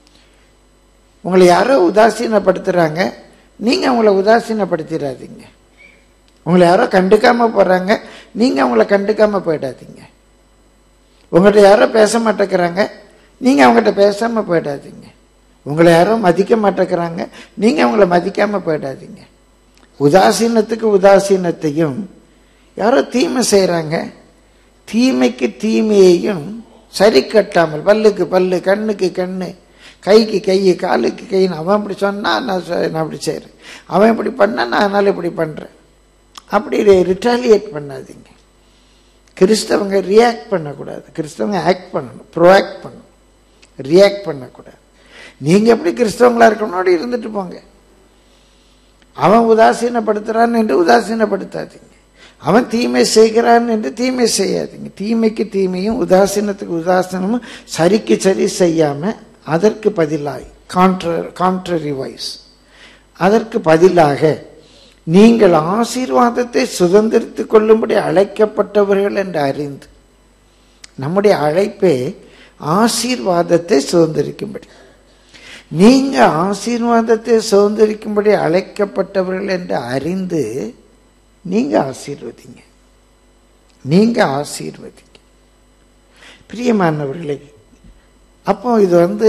உங்களை யாரோ உதாசீனப்படுத்துறாங்க நீங்க அவங்கள உதாசீனப்படுத்திடாதீங்க உங்களை யாரோ கண்டுக்காம போறாங்க நீங்க அவங்கள கண்டுக்காம போயிடாதீங்க உங்கள்கிட்ட யாரோ பேச மாட்டேங்கிறாங்க நீங்க அவங்ககிட்ட பேசாம போயிடாதீங்க உங்களை யாரோ மதிக்க மாட்டேங்கிறாங்க நீங்க அவங்கள மதிக்காம போயிடாதீங்க உதாசீனத்துக்கு உதாசீனத்தையும் யாரோ தீமை செய்கிறாங்க தீமைக்கு தீமையையும் சரி கட்டாமல் பல்லுக்கு பல்லு கண்ணுக்கு கண்ணு கைக்கு கை காலுக்கு கைன்னு அவன் இப்படி சொன்னால் நான் சொ- நான் அப்படி செய்கிறேன் அவன் இப்படி பண்ணா நான் அதனால் இப்படி பண்ணுறேன் அப்படி ரிட்டாலியேட் பண்ணாதீங்க கிறிஸ்தவங்க ரியாக்ட் பண்ணக்கூடாது கிறிஸ்தவங்க ஆக்ட் பண்ணணும் ப்ரோஆக்ட் பண்ணணும் ரியாக்ட் பண்ணக்கூடாது நீங்கள் எப்படி கிறிஸ்தவங்களா இருக்கணும்னு இருந்துட்டு போங்க அவன் உதாசீனப்படுத்துறான் என்று உதாசீனப்படுத்தாதீங்க அவன் தீமை செய்கிறான் என்று தீமை செய்யாதீங்க தீமைக்கு தீமையும் உதாசீனத்துக்கு உதாசீனமும் சரிக்கு சரி செய்யாம அதற்கு பதிலாய் கான்ட்ர கான்ட்ரரி வைஸ் அதற்கு பதிலாக நீங்கள் ஆசீர்வாதத்தை சுதந்திரித்துக் கொள்ளும்படி அழைக்கப்பட்டவர்கள் என்று அறிந்து நம்முடைய அழைப்பே ஆசீர்வாதத்தை சுதந்திரிக்கும்படி நீங்க ஆசீர்வாதத்தை சுதந்திரிக்கும்படி அழைக்கப்பட்டவர்கள் என்று அறிந்து நீங்க ஆசீர்வதிங்க நீங்க ஆசீர்வதிங்க பிரியமானவர்களே அப்போ இது வந்து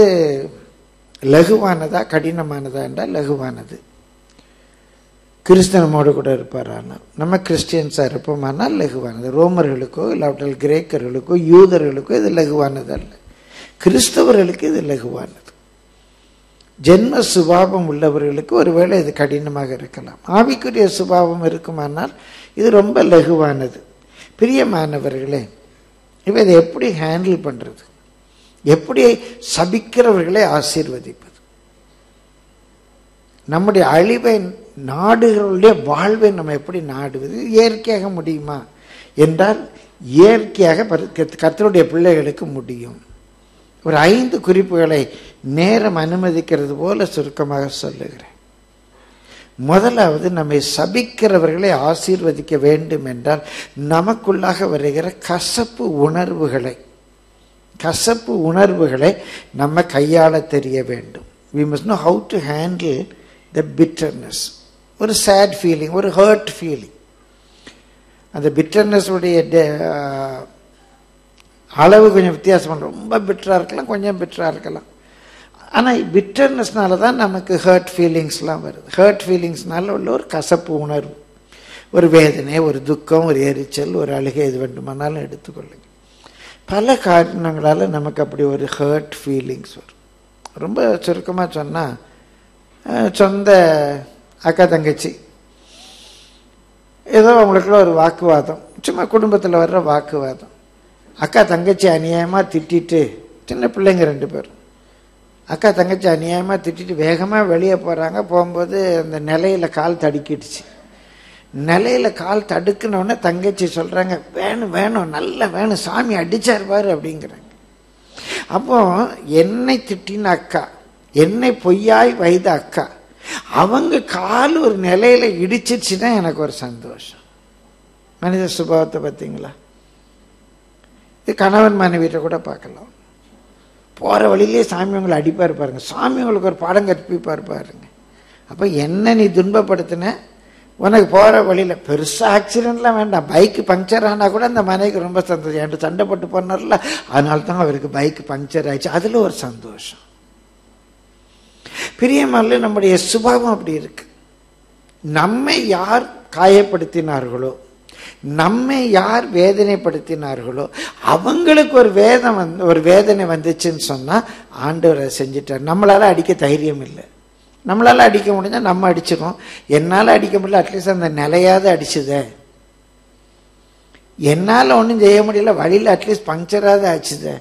லகுவானதா கடினமானதா என்றால் லகுவானது கிறிஸ்தனமோடு கூட இருப்பாரானால் நம்ம கிறிஸ்டியன்ஸாக இருப்போமானால் லகுவானது ரோமர்களுக்கோ இல்லாவிட்டால் கிரேக்கர்களுக்கோ யூதர்களுக்கோ இது லகுவானது அல்ல கிறிஸ்தவர்களுக்கு இது லகுவானது ஜென்ம சுபாவம் உள்ளவர்களுக்கு ஒருவேளை இது கடினமாக இருக்கலாம் ஆவிக்குரிய சுபாவம் இருக்குமானால் இது ரொம்ப லகுவானது பிரியமானவர்களே இப்போ இதை எப்படி ஹேண்டில் பண்ணுறது எப்படி சபிக்கிறவர்களை ஆசீர்வதிப்பது நம்முடைய அழிவை நாடுகளுடைய வாழ்வை நம்ம எப்படி நாடுவது இது இயற்கையாக முடியுமா என்றால் இயற்கையாக பரி- கர்த்தருடைய பிள்ளைகளுக்கு முடியும் ஒரு ஐந்து குறிப்புகளை நேரம் அனுமதிக்கிறது போல சுருக்கமாக சொல்லுகிறேன் முதலாவது நம்மை சபிக்கிறவர்களை ஆசீர்வதிக்க வேண்டும் என்றால் நமக்குள்ளாக வருகிற கசப்பு உணர்வுகளை கசப்பு உணர்வுகளை நம்ம கையாள தெரிய வேண்டும் we must know how to handle the bitterness ஒரு சேட் ஃபீலிங் ஒரு ஹர்ட் ஃபீலிங் அந்த bitterness உடைய de- அளவு கொஞ்சம் வித்தியாசம் ரொம்ப பிட்டராக இருக்கலாம் கொஞ்சம் பிட்டராக இருக்கலாம் ஆனால் பிட்டர்னஸ்னால தான் நமக்கு ஹர்ட் ஃபீலிங்ஸ்லாம் வருது ஹர்ட் ஃபீலிங்ஸ்னால உள்ள ஒரு கசப்பு உணர்வு ஒரு வேதனை ஒரு துக்கம் ஒரு எரிச்சல் ஒரு அழுகை எது வேண்டுமானாலும் எடுத்துக்கொள்ளுங்க பல காரணங்களால் நமக்கு அப்படி ஒரு ஹர்ட் ஃபீலிங்ஸ் வரும் ரொம்ப சுருக்கமாக சொன்னால் சொந்த அக்கா தங்கச்சி ஏதோ அவங்களுக்குள்ள ஒரு வாக்குவாதம் சும்மா குடும்பத்தில் வர்ற வாக்குவாதம் அக்கா தங்கச்சி அநியாயமாக திட்டிட்டு சின்ன பிள்ளைங்க ரெண்டு பேரும் அக்கா தங்கச்சி அநியாயமாக திட்டிட்டு வேகமாக வெளியே போகிறாங்க போகும்போது அந்த நிலையில் கால் தடுக்கிடுச்சு நிலையில் கால் தடுக்குனோடனே தங்கச்சி சொல்கிறாங்க வேணும் வேணும் நல்லா வேணும் சாமி அடிச்சார் பாரு அப்படிங்கிறாங்க அப்போ என்னை திட்டின அக்கா என்னை பொய்யாய் வைத்த அக்கா அவங்க கால் ஒரு நிலையில இடிச்சிருச்சுன்னா எனக்கு ஒரு சந்தோஷம் மனித சுபாவத்தை பார்த்தீங்களா இது கணவன் மனைவியிட்ட கூட பார்க்கலாம் போகிற வழியிலே சாமி உங்களை அடிப்பார் பாருங்க சாமி உங்களுக்கு ஒரு பாடம் கற்பிப்பார் பாருங்க அப்போ என்ன நீ துன்பப்படுத்தின உனக்கு போகிற வழியில் பெருசாக ஆக்சிடென்ட்லாம் வேண்டாம் பைக்கு பங்க்சர் ஆனால் கூட அந்த மனைவிக்கு ரொம்ப சந்தோஷம் என்கிட்ட சண்டை போட்டு போனார்ல அதனால தான் அவருக்கு பைக் பங்க்சர் ஆயிடுச்சு அதில் ஒரு சந்தோஷம் பிரியமல்ல நம்முடைய சுபாவம் அப்படி இருக்கு நம்மை யார் காயப்படுத்தினார்களோ நம்மை யார் வேதனைப்படுத்தினார்களோ அவங்களுக்கு ஒரு வேதம் வந்து ஒரு வேதனை வந்துச்சுன்னு சொன்னா ஆண்டவர் அதை செஞ்சிட்டார் நம்மளால அடிக்க தைரியம் இல்லை நம்மளால அடிக்க முடிஞ்சா நம்ம அடிச்சிடும் என்னால அடிக்க முடியல அட்லீஸ்ட் அந்த நிலையாவது அடிச்சுதே என்னால ஒன்றும் செய்ய முடியல வழியில் அட்லீஸ்ட் பங்க்சராவது ஆச்சுதே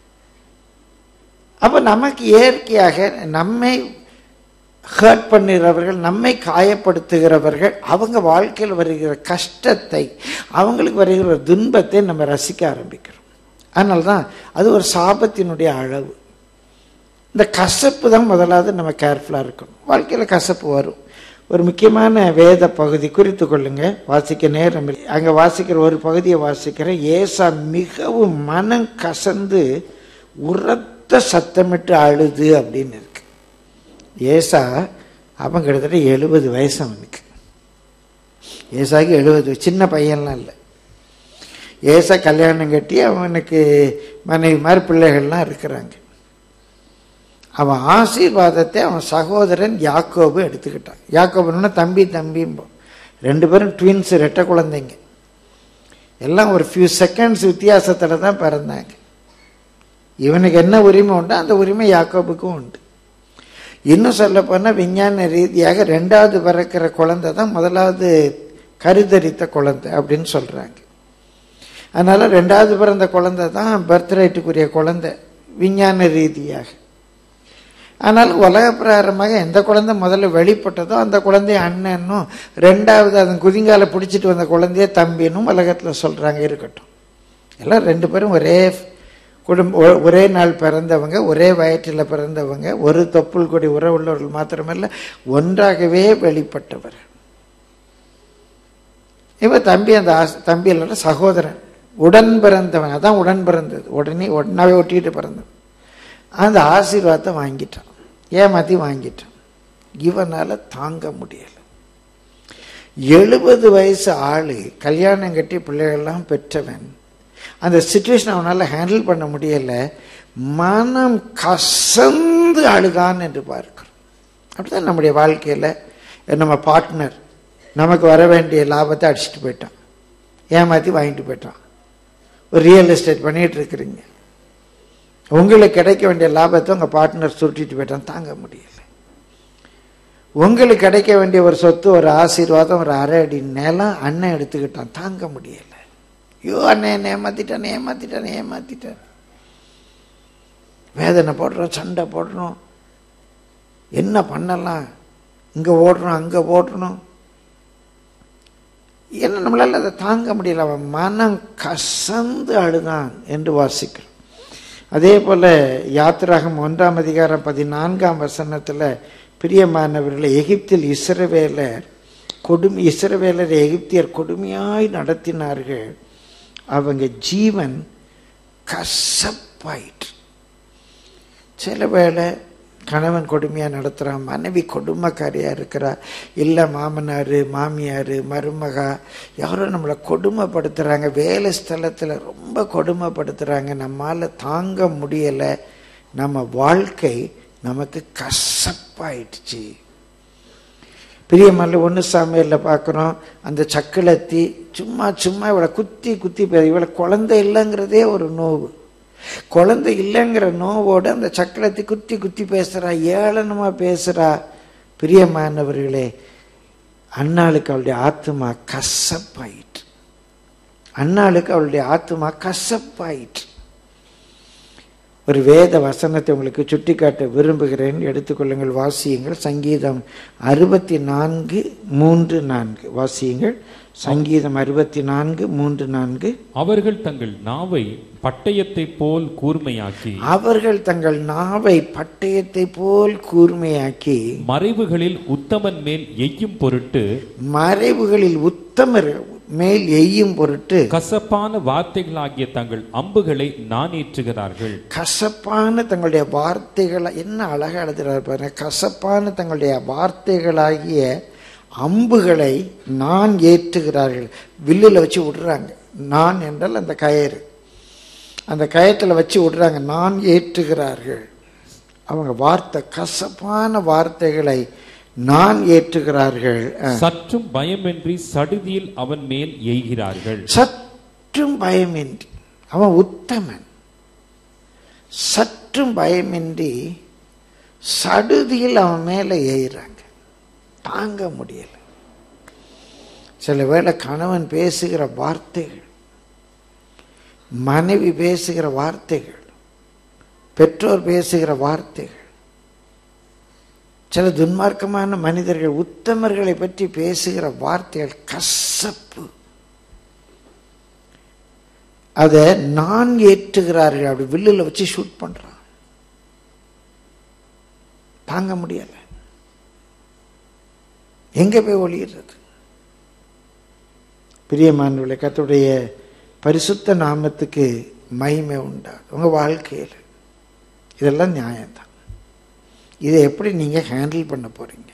அப்போ நமக்கு இயற்கையாக நம்மை ஹர்ட் பண்ணுகிறவர்கள் நம்மை காயப்படுத்துகிறவர்கள் அவங்க வாழ்க்கையில் வருகிற கஷ்டத்தை அவங்களுக்கு வருகிற துன்பத்தை நம்ம ரசிக்க ஆரம்பிக்கிறோம் அதனால தான் அது ஒரு சாபத்தினுடைய அளவு இந்த கசப்பு தான் முதலாவது நம்ம கேர்ஃபுல்லாக இருக்கணும் வாழ்க்கையில் கசப்பு வரும் ஒரு முக்கியமான வேத பகுதி குறித்து கொள்ளுங்க வாசிக்க நேரம் இல்லை அங்கே வாசிக்கிற ஒரு பகுதியை வாசிக்கிற ஏசா மிகவும் மனம் கசந்து உரத்த சத்தமிட்டு அழுது அப்படின்னு இருக்கு ஏசா அவன் கிட்டத்தட்ட எழுபது வயசு அவனுக்கு ஏசாக்கு எழுபது சின்ன பையன்லாம் இல்லை ஏசா கல்யாணம் கட்டி அவனுக்கு மனைவி மாதிரி பிள்ளைகள்லாம் இருக்கிறாங்க அவன் ஆசீர்வாதத்தை அவன் சகோதரன் யாக்கோபு எடுத்துக்கிட்டான் யாக்கோபுன்னா தம்பி தம்பிம்போம் ரெண்டு பேரும் ட்வின்ஸ் ரெட்டை குழந்தைங்க எல்லாம் ஒரு ஃபியூ செகண்ட்ஸ் வித்தியாசத்தில் தான் பிறந்தாங்க இவனுக்கு என்ன உரிமை உண்டோ அந்த உரிமை யாக்கோபுக்கும் உண்டு இன்னும் சொல்ல போனால் விஞ்ஞான ரீதியாக ரெண்டாவது பிறக்கிற குழந்தை தான் முதலாவது கருதரித்த குழந்தை அப்படின்னு சொல்றாங்க அதனால ரெண்டாவது பிறந்த குழந்தை தான் பர்த் ரைட்டுக்குரிய குழந்தை விஞ்ஞான ரீதியாக ஆனால் உலக பிரகாரமாக எந்த குழந்தை முதல்ல வெளிப்பட்டதோ அந்த குழந்தைய அண்ணனும் ரெண்டாவது அதன் குதிங்கால பிடிச்சிட்டு வந்த குழந்தைய தம்பினும் உலகத்தில் சொல்றாங்க இருக்கட்டும் எல்லாம் ரெண்டு பேரும் ஒரே குடும்ப ஒ- ஒரே நாள் பிறந்தவங்க ஒரே வயிற்றில் பிறந்தவங்க ஒரு தொப்புள் கொடி உறவுள்ளவர்கள் மாத்திரமல்ல ஒன்றாகவே வெளிப்பட்டவர் இவன் தம்பி அந்த ஆஸ்- தம்பி இல்லைன்னா சகோதரன் உடன் பிறந்தவன் அதான் உடன் பிறந்தது உடனே ஒன்னாவே ஒட்டிட்டு பிறந்தவன் அந்த ஆசீர்வாதத்தை வாங்கிட்டான் ஏமாத்தி வாங்கிட்டான் இவனால தாங்க முடியல எழுபது வயசு ஆளு கல்யாணம் கட்டி பிள்ளைகள்லாம் பெற்றவன் அந்த சுச்சுவேஷன் அவனால ஹேண்டில் பண்ண முடியல மனம் கசந்து அழுதான் என்று பார்க்கிறோம் அப்படிதான் நம்முடைய வாழ்க்கையில நம்ம பார்ட்னர் நமக்கு வர வேண்டிய லாபத்தை அடிச்சிட்டு போயிட்டான் ஏமாத்தி வாங்கிட்டு போயிட்டான் ஒரு ரியல் எஸ்டேட் பண்ணிட்டு இருக்கிறீங்க உங்களுக்கு கிடைக்க வேண்டிய லாபத்தை உங்க பார்ட்னர் சுருட்டிட்டு போயிட்டான் தாங்க முடியல உங்களுக்கு கிடைக்க வேண்டிய ஒரு சொத்து ஒரு ஆசீர்வாதம் ஒரு அரை அடி நிலம் அண்ணன் எடுத்துக்கிட்டான் தாங்க முடியல ஐயோ அண்ணன் என்னை ஏமாத்திட்டான் ஏமாத்திட்டான் ஏமாத்திட்டான் வேதனை போடுறோம் சண்டை போடுறோம் என்ன பண்ணலாம் இங்க ஓடுறோம் அங்க ஓடுறோம் என்ன நம்மளால அதை தாங்க முடியல அவன் மனம் கசந்து அழுதான் என்று வாசிக்கிறோம் அதே போல யாத்திராகம் ஒன்றாம் அதிகாரம் பதினான்காம் வசனத்துல பிரியமானவர்களை எகிப்தில் இஸ்ரவேலர் கொடுமை இஸ்ரவேலர் எகிப்தியர் கொடுமையாய் நடத்தினார்கள் அவங்க ஜீவன் கசப்பாயிற்று சில வேளை கணவன் கொடுமையாக நடத்துகிறான் மனைவி கொடுமைக்காரியாக இருக்கிறா இல்லை மாமனார் மாமியார் மருமகா யாரோ நம்மளை கொடுமைப்படுத்துகிறாங்க வேலை ஸ்தலத்தில் ரொம்ப கொடுமைப்படுத்துகிறாங்க நம்மால் தாங்க முடியலை நம்ம வாழ்க்கை நமக்கு கசப்பாயிடுச்சு பிரியமல்ல ஒன்று சாமியில் பார்க்குறோம் அந்த சக்கிலத்தி சும்மா சும்மா இவளை குத்தி குத்தி பே இவளை குழந்தை இல்லைங்கிறதே ஒரு நோவு குழந்தை இல்லைங்கிற நோவோடு அந்த சக்கரத்தை குத்தி குத்தி பேசுறா ஏளனமா பேசுறா பிரியமானவர்களே அண்ணாளுக்கு அவளுடைய ஆத்மா கசப்பாயிற்று அண்ணாளுக்கு அவளுடைய ஆத்மா கசப்பாயிற்று ஒரு வேத வசனத்தை உங்களுக்கு சுட்டிக்காட்ட விரும்புகிறேன் எடுத்துக்கொள்ளுங்கள் வாசியுங்கள் சங்கீதம் அறுபத்தி நான்கு மூன்று நான்கு வாசியுங்கள் சங்கீதம் அறுபத்தி நான்கு மூன்று நான்கு அவர்கள் தங்கள் நாவை பட்டயத்தை போல் கூர்மையாக்கி அவர்கள் தங்கள் நாவை பட்டயத்தை போல் கூர்மையாக்கி மறைவுகளில் உத்தமன் மேல் எய்யும் பொருட்டு மறைவுகளில் உத்தமர் மேல் எய்யும் பொருட்டு கசப்பான வார்த்தைகளாகிய தங்கள் அம்புகளை நானேற்றுகிறார்கள் கசப்பான தங்களுடைய வார்த்தைகளை என்ன அழகா எழுதுறாரு பாருங்க கசப்பான தங்களுடைய வார்த்தைகளாகிய அம்புகளை நான் ஏற்றுகிறார்கள் வில்லுல வச்சு விடுறாங்க நான் என்றால் அந்த கயிறு அந்த கயத்தில் வச்சு விடுறாங்க நான் ஏற்றுகிறார்கள் அவங்க வார்த்தை கசப்பான வார்த்தைகளை நான் ஏற்றுகிறார்கள் அஹ். சற்றும் பயமின்றி சடுதியில் அவன் மேல் எய்கிறார்கள் சற்றும் பயமின்றி அவன் உத்தமன் சற்றும் பயமின்றி சடுதியில் அவன் மேலே ஏறுறாங்க தாங்க முடியல சில வேளை கணவன் பேசுகிற வார்த்தைகள் மனைவி பேசுகிற வார்த்தைகள் பெற்றோர் பேசுகிற வார்த்தைகள் சில துன்மார்க்கமான மனிதர்கள் உத்தமர்களை பற்றி பேசுகிற வார்த்தைகள் கசப்பு அதை நான் ஏற்றுகிறார்கள் அப்படி வில்லுல வச்சு ஷூட் பண்றான் தாங்க முடியல எங்க போய் ஒளியிடுறது பிரியமானவர்களே கர்த்தருடைய பரிசுத்த நாமத்துக்கு மகிமை உண்டா உங்க வாழ்க்கையில் இதெல்லாம் நியாயம்தான் இதை எப்படி நீங்க ஹேண்டில் பண்ண போறீங்க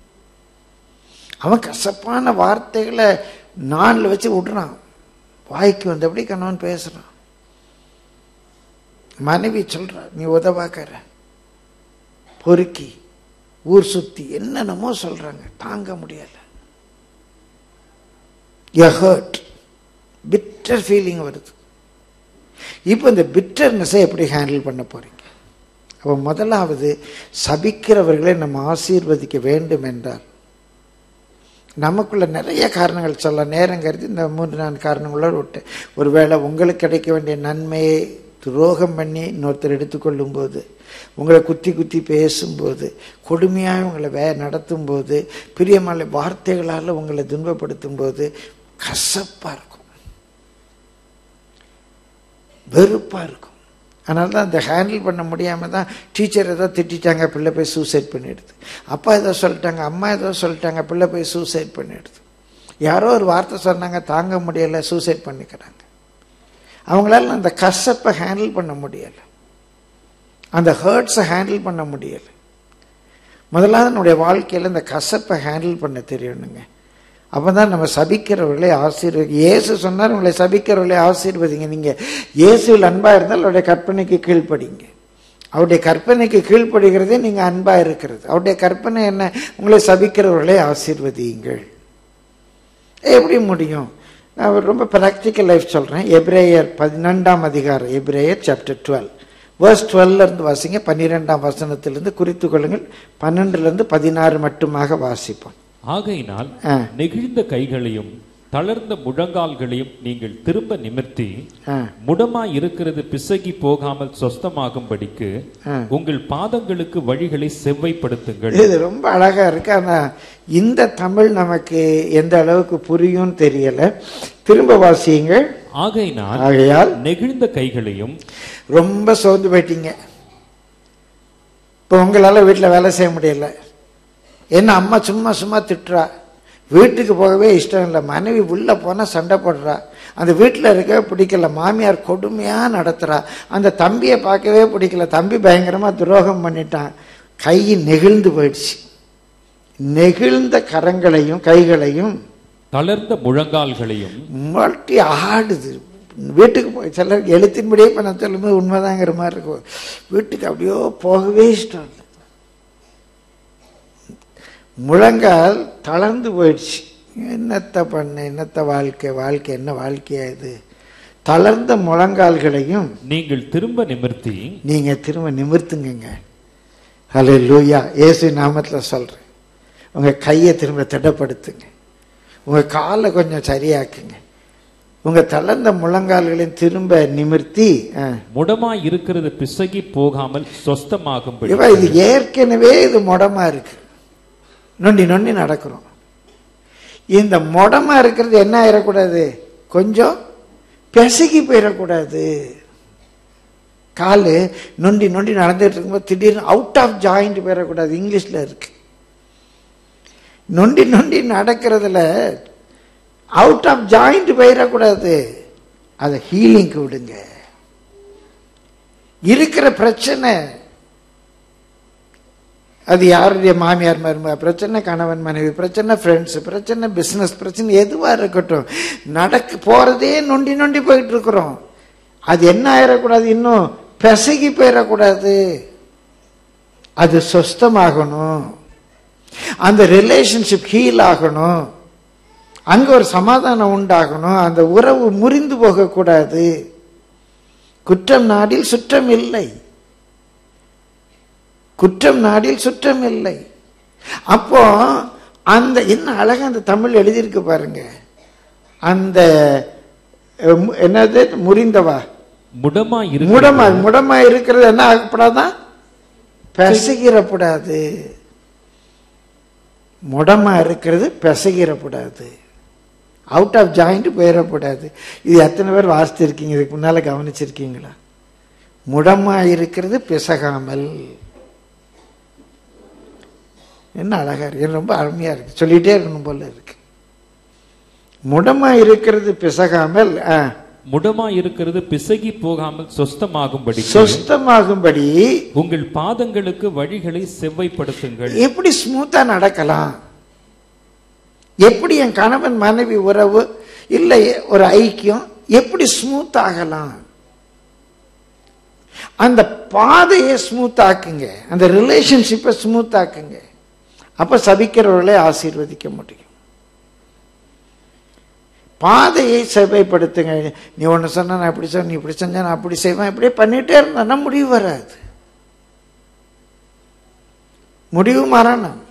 அவன் கசப்பான வார்த்தைகளை நான்ல வச்சு விடுறான் வாய்க்கு வந்தபடி கணவன் பேசுறான் மனைவி சொல்றா நீ உதவாக்கற பொறுக்கி ஊர் சுத்தி என்னென்னமோ சொல்றாங்க தாங்க முடியல ஹர்ட் பிட்டர் ஃபீலிங் வருது இப்போ இந்த பிட்டர்னஸை எப்படி ஹேண்டில் பண்ண போறீங்க அப்போ முதலாவது சபிக்கிறவர்களை நம்ம ஆசீர்வதிக்க வேண்டும் என்றால் நமக்குள்ள நிறைய காரணங்கள் சொல்ல நேரம் கருதி இந்த மூன்று நான்கு காரணங்களோடு விட்டு ஒருவேளை உங்களுக்கு கிடைக்க வேண்டிய நன்மையை துரோகம் பண்ணி இன்னொருத்தர் எடுத்துக்கொள்ளும் போது உங்களை குத்தி குத்தி பேசும்போது கொடுமையாக உங்களை வே நடத்தும் போது பிரியமான வார்த்தைகளால் உங்களை துன்பப்படுத்தும் போது கசப்பாக இருக்கும் வெறுப்பாக இருக்கும் அதனால தான் அதை ஹேண்டில் பண்ண முடியாமல் தான் டீச்சர் ஏதோ திட்டிட்டாங்க பிள்ளை போய் சூசைட் பண்ணிடுது அப்பா ஏதோ சொல்லிட்டாங்க அம்மா ஏதோ சொல்லிட்டாங்க பிள்ளை போய் சூசைட் பண்ணிடுது யாரோ ஒரு வார்த்தை சொன்னாங்க தாங்க முடியலை சூசைட் பண்ணிக்கிறாங்க அவங்களால அந்த கசப்பை ஹேண்டில் பண்ண முடியலை அந்த ஹர்ட்ஸை ஹேண்டில் பண்ண முடியலை முதலாவது நம்முடைய வாழ்க்கையில் இந்த கசப்பை ஹேண்டில் பண்ண தெரியணுங்க அப்போ தான் நம்ம சபிக்கிறவர்களை ஆசீர்வதி இயேசு சொன்னார் உங்களை சபிக்கிறவர்களை ஆசீர்வதிங்க நீங்கள் இயேசுவில் அன்பாக இருந்தால் அவருடைய கற்பனைக்கு கீழ்ப்படிங்க அவருடைய கற்பனைக்கு கீழ்ப்படுகிறதே நீங்கள் அன்பாக இருக்கிறது அவருடைய கற்பனை என்ன உங்களை சபிக்கிறவர்களை ஆசீர்வதியுங்கள் எப்படி முடியும் நான் ஒரு ரொம்ப ப்ராக்டிக்கல் லைஃப் சொல்கிறேன் எப்ரேயர் பதினெண்டாம் அதிகாரம் எப்ரேயர் சாப்டர் டுவெல் வேர்ஸ் டுவெல்ல இருந்து வாசிங்க பன்னிரெண்டாம் வசனத்திலிருந்து குறித்து கொள்ளுங்கள் பன்னெண்டுல இருந்து பதினாறு மட்டுமாக வாசிப்போம் ஆகையினால் ஆ. நெகிழ்ந்த கைகளையும் தளர்ந்த முழங்கால்களையும் நீங்கள் திரும்ப நிமிர்த்தி ஆ, முடமாய் இருக்கிறது பிசகி போகாமல் சொஸ்தமாகும்படிக்கு ஆ. உங்கள் பாதங்களுக்கு வழிகளை செவ்வைப்படுத்துங்கள் இது ரொம்ப அழகா இருக்கு ஆனா இந்த தமிழ் நமக்கு எந்த அளவுக்கு புரியும் தெரியல திரும்ப வாசியுங்க ஆகையினால் ஆகையால் நெகிழ்ந்த கைகளையும் ரொம்ப சோர்ந்து போயிட்டீங்க இப்போ உங்களால் வீட்டில் வேலை செய்ய முடியல என்ன அம்மா சும்மா சும்மா திட்டுறா வீட்டுக்கு போகவே இஷ்டம் இல்லை மனைவி உள்ளே போனால் சண்டை போடுறா அந்த வீட்டில் இருக்கவே பிடிக்கல மாமியார் கொடுமையாக நடத்துகிறா அந்த தம்பியை பார்க்கவே பிடிக்கல தம்பி பயங்கரமாக துரோகம் பண்ணிட்டான் கை நெகிழ்ந்து போயிடுச்சு நெகிழ்ந்த கரங்களையும் கைகளையும் தளர்ந்த முழங்கால்களையும் மல்டி ஆடுது வீட்டுக்கு போய் சிலர் எழுத்தின்படியே இப்போ நான் சொல்லும்போது உண்மைதாங்கிற மாதிரி இருக்கும் வீட்டுக்கு அப்படியோ போகவே இஷ்டம் இல்லை முழங்கால் தளர்ந்து போயிடுச்சு என்னத்த பண்ண என்னத்த வாழ்க்கை வாழ்க்கை என்ன வாழ்க்கையா இது தளர்ந்த முழங்கால்களையும் நீங்கள் திரும்ப நிமிர்த்தி நீங்க திரும்ப நிமிர்த்துங்கங்க ஹலோ லூயா இயேசு நாமத்துல சொல்றேன் உங்க கையை திரும்ப திடப்படுத்துங்க உங்க காலை கொஞ்சம் சரியாக்குங்க உங்க தளர்ந்த முழங்கால்களையும் திரும்ப நிமிர்த்தி ஆ. முடமாய் இருக்கிறது பிசகி போகாமல் சொஸ்தமாகும்படி இவ இது ஏற்கனவே இது முடமா இருக்கு நொண்டி நொண்டி நடக்கிறோம் இந்த முடமா இருக்கிறது என்ன ஆயிடக்கூடாது கொஞ்சம் பிசகி போயிடக்கூடாது காலு நொண்டி நொண்டி நடந்துட்டு இருக்கும்போது திடீர்னு அவுட் ஆஃப் ஜாயிண்ட் போயிடக்கூடாது இங்கிலீஷ்ல இருக்கு நொண்டி நொண்டி நடக்கிறதுல அவுட் ஆஃப் ஜாயிண்ட் போயிடக்கூடாது அதை ஹீலிங்க்கு விடுங்க இருக்கிற பிரச்சனை அது யாருடைய மாமியார் மருமக பிரச்சனை கணவன் மனைவி பிரச்சனை ஃப்ரெண்ட்ஸ் பிரச்சனை பிசினஸ் பிரச்சனை எதுவா இருக்கட்டும் நடக்க போறதே நொண்டி நொண்டி போயிட்டு இருக்கிறோம் அது என்ன ஆயிடக்கூடாது இன்னும் பிசகி போயிடக்கூடாது அது சொஸ்தமாகணும் அந்த ரிலேஷன்ஷிப் ஹீல் ஆகணும் அங்க ஒரு சமாதானம் உண்டாகணும் அந்த உறவு முறிந்து போகக்கூடாது குற்றம் நாடில் சுற்றம் இல்லை குற்றம் நாடில் சுற்றம் இல்லை அப்போ அந்த என்ன அழகா அந்த தமிழ் எழுதியிருக்கு பாருங்க அந்த அஹ், மு- என்னது முறிந்தவா முடமாய் இருக்கிறது முடமா முடமா இருக்கிறது என்ன ஆகப்படாதான் பிசகிரப்படாது முடமா இருக்கிறது பிசகிரப்படாது அவுட் ஆஃப் ஜாயிண்ட் போயிடக்கூடாது இது எத்தனை பேர் வாசித்திருக்கீங்க இதுக்கு முன்னால கவனிச்சிருக்கீங்களா முடமா இருக்கிறது பிசகாமல் என்ன அழகா இருக்கு எனக்கு ரொம்ப அருமையா இருக்கு சொல்லிட்டே இருக்கணும் போல இருக்கு முடமா இருக்கிறது பிசகாமல் ஆ, முடமாய் இருக்கிறது பிசகி போகாமல் சொஸ்தமாகும்படி சொஸ்தமாகும்படி உங்கள் பாதங்களுக்கு வழிகளை செவ்வைப்படுத்துங்கள் எப்படி ஸ்மூத்தா நடக்கலாம் எப்படி என் கணவன் மனைவி உறவு இல்லை ஒரு ஐக்கியம் எப்படி ஸ்மூத் ஆகலாம் அந்த பாதையை ஸ்மூத் ஆக்குங்க அந்த ரிலேஷன்ஷிப்பை ஸ்மூத் ஆக்குங்க அப்ப சபிக்கிறவர்களை ஆசீர்வதிக்க முடியும் பாதையை செவைப்படுத்துங்க நீ ஒன்று சொன்ன நான் இப்படி சொன்ன நீ இப்படி செஞ்ச நான் அப்படி செய்வேன் இப்படியே பண்ணிட்டே இருந்தா முடிவு வராது முடிவு மரணம்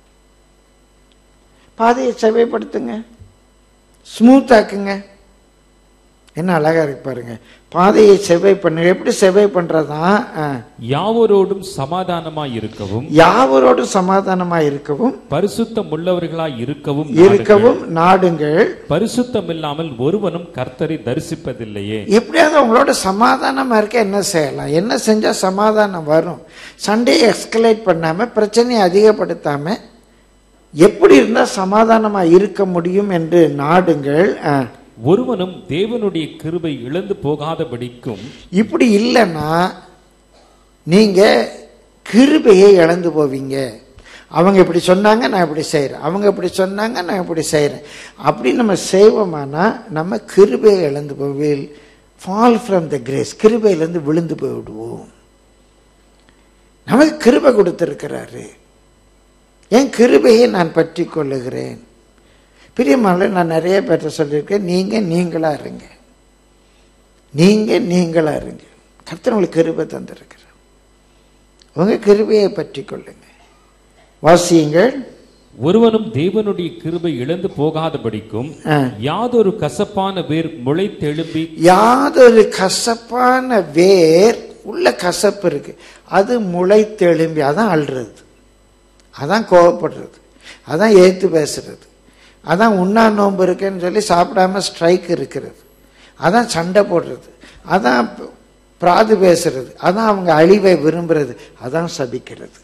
பாதையை செவைப்படுத்துங்க ஸ்மூத் ஆக்குங்க என்ன அழகா இருக்கு பாருங்க பாதையை செவ்வை பண்ணுங்க எப்படி செவ்வை பண்றதா ஆ. யாவரோடும் சமாதானமாய் இருக்கவும் யாவரோடும் சமாதானமா இருக்கவும் பரிசுத்தம் உள்ளவர்களாய் இருக்கவும் நாடுங்கள். இருக்கவும் நாடுங்கள் பரிசுத்தம் இல்லாமல் ஒருவனும் கர்த்தரை தரிசிப்பதில்லையே எப்படியாவது உங்களோட சமாதானமா இருக்க என்ன செய்யலாம் என்ன செஞ்சா சமாதானம் வரும் சண்டையை எஸ்கலேட் பண்ணாம பிரச்சனையை அதிகப்படுத்தாம எப்படி இருந்தா சமாதானமா இருக்க முடியும் என்று நாடுங்கள் ஆ. ஒருவனும் தேவனுடைய கிருபை இழந்து போகாதபடிக்கும் இப்படி இல்லைன்னா நீங்க கிருபையை இழந்து போவீங்க அவங்க இப்படி சொன்னாங்க நான் இப்படி செய்கிறேன் அவங்க இப்படி சொன்னாங்க நான் இப்படி செய்கிறேன் அப்படி நம்ம செய்வோமானா நம்ம கிருபையை இழந்து போவில் ஃபால் ஃப்ரம் த கிரேஸ் கிருபையிலேருந்து விழுந்து போய்விடுவோம் நமக்கு கிருபை கொடுத்திருக்கிறாரு என் கிருபையை நான் பற்றி கொள்ளுகிறேன் பிரியமான நான் நிறைய பேர்ட்ட சொல்லியிருக்கேன் நீங்க நீங்களா இருங்க நீங்க நீங்களா இருங்க கர்த்தர் உங்களுக்கு கிருபை தந்திருக்கிறார் உங்க கிருபையை பற்றி கொள்ளுங்க வாசியுங்கள் ஒருவனும் தேவனுடைய கிருபை இழந்து போகாதபடிக்கும் ஆ. யாதொரு கசப்பான வேர் முளைத்தெழும்பி யாதொரு கசப்பான வேர் உள்ள கசப்பு இருக்கு அது முளைத்தெழும்பி அதான் அழுறது அதான் கோவப்படுறது அதான் ஏத்து பேசுறது அதான் உண்ணா நோன்பு இருக்குன்னு சொல்லி சாப்பிடாம ஸ்ட்ரைக் இருக்கிறது அதான் சண்டை போடுறது அதான் பிராது பேசுறது அதான் அவங்க அழிவை விரும்புறது அதான் சபிக்கிறது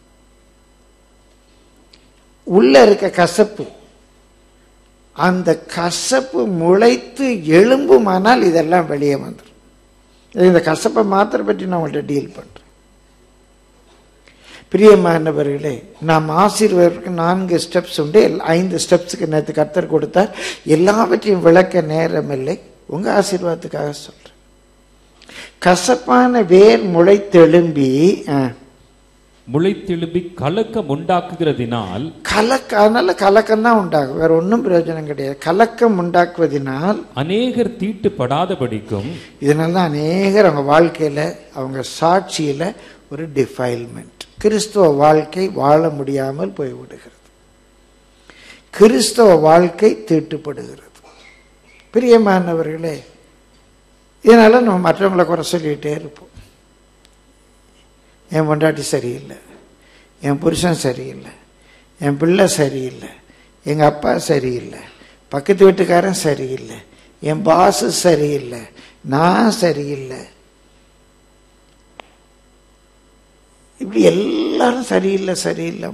உள்ள இருக்க கசப்பு அந்த கசப்பு முளைத்து எழும்புமானால் இதெல்லாம் வெளியே வந்துடும் இந்த கசப்பை மாத்திரை பற்றி நான் உங்கள்கிட்ட டீல் பண்றேன் பிரியமானவர்களே நாம் ஆசீர்வதற்கு நான்கு ஸ்டெப்ஸ் உண்டு எல்லா- ஐந்து ஸ்டெப்ஸுக்கு நேற்று கர்த்தர் கொடுத்தார் எல்லாவற்றையும் விளக்க நேரமில்லை உங்க ஆசீர்வாதத்துக்காக சொல்றேன் கசப்பான வேர் முளைத்தெழும்பி ஆ, முளைத்தெழும்பி கலக்கம் உண்டாக்குகிறதினால் கலக்க அதனால கலக்கம் தான் உண்டாகும் வேற ஒன்றும் பிரயோஜனம் கிடையாது கலக்கம் உண்டாக்குவதினால் அநேகர் தீட்டுப்படாதபடிக்கும் இதனால தான் அநேகர் அவங்க வாழ்க்கையில அவங்க சாட்சியில ஒரு டிஃபைல்மெண்ட் கிறிஸ்துவ வாழ்க்கை வாழ முடியாமல் போய்விடுகிறது கிறிஸ்தவ வாழ்க்கை தீட்டுப்படுகிறது பிரியமானவர்களே இதனால நம்ம மற்றவங்களை குறை சொல்லிக்கிட்டே இருப்போம் என் பொண்டாட்டி சரியில்லை என் புருஷன் சரியில்லை என் பிள்ளை சரியில்லை எங்கள் அப்பா சரியில்லை பக்கத்து வீட்டுக்காரன் சரியில்லை என் பாஸ் சரியில்லை நான் சரியில்லை இப்படி எல்லாரும் சரியில்லை சரியில்லை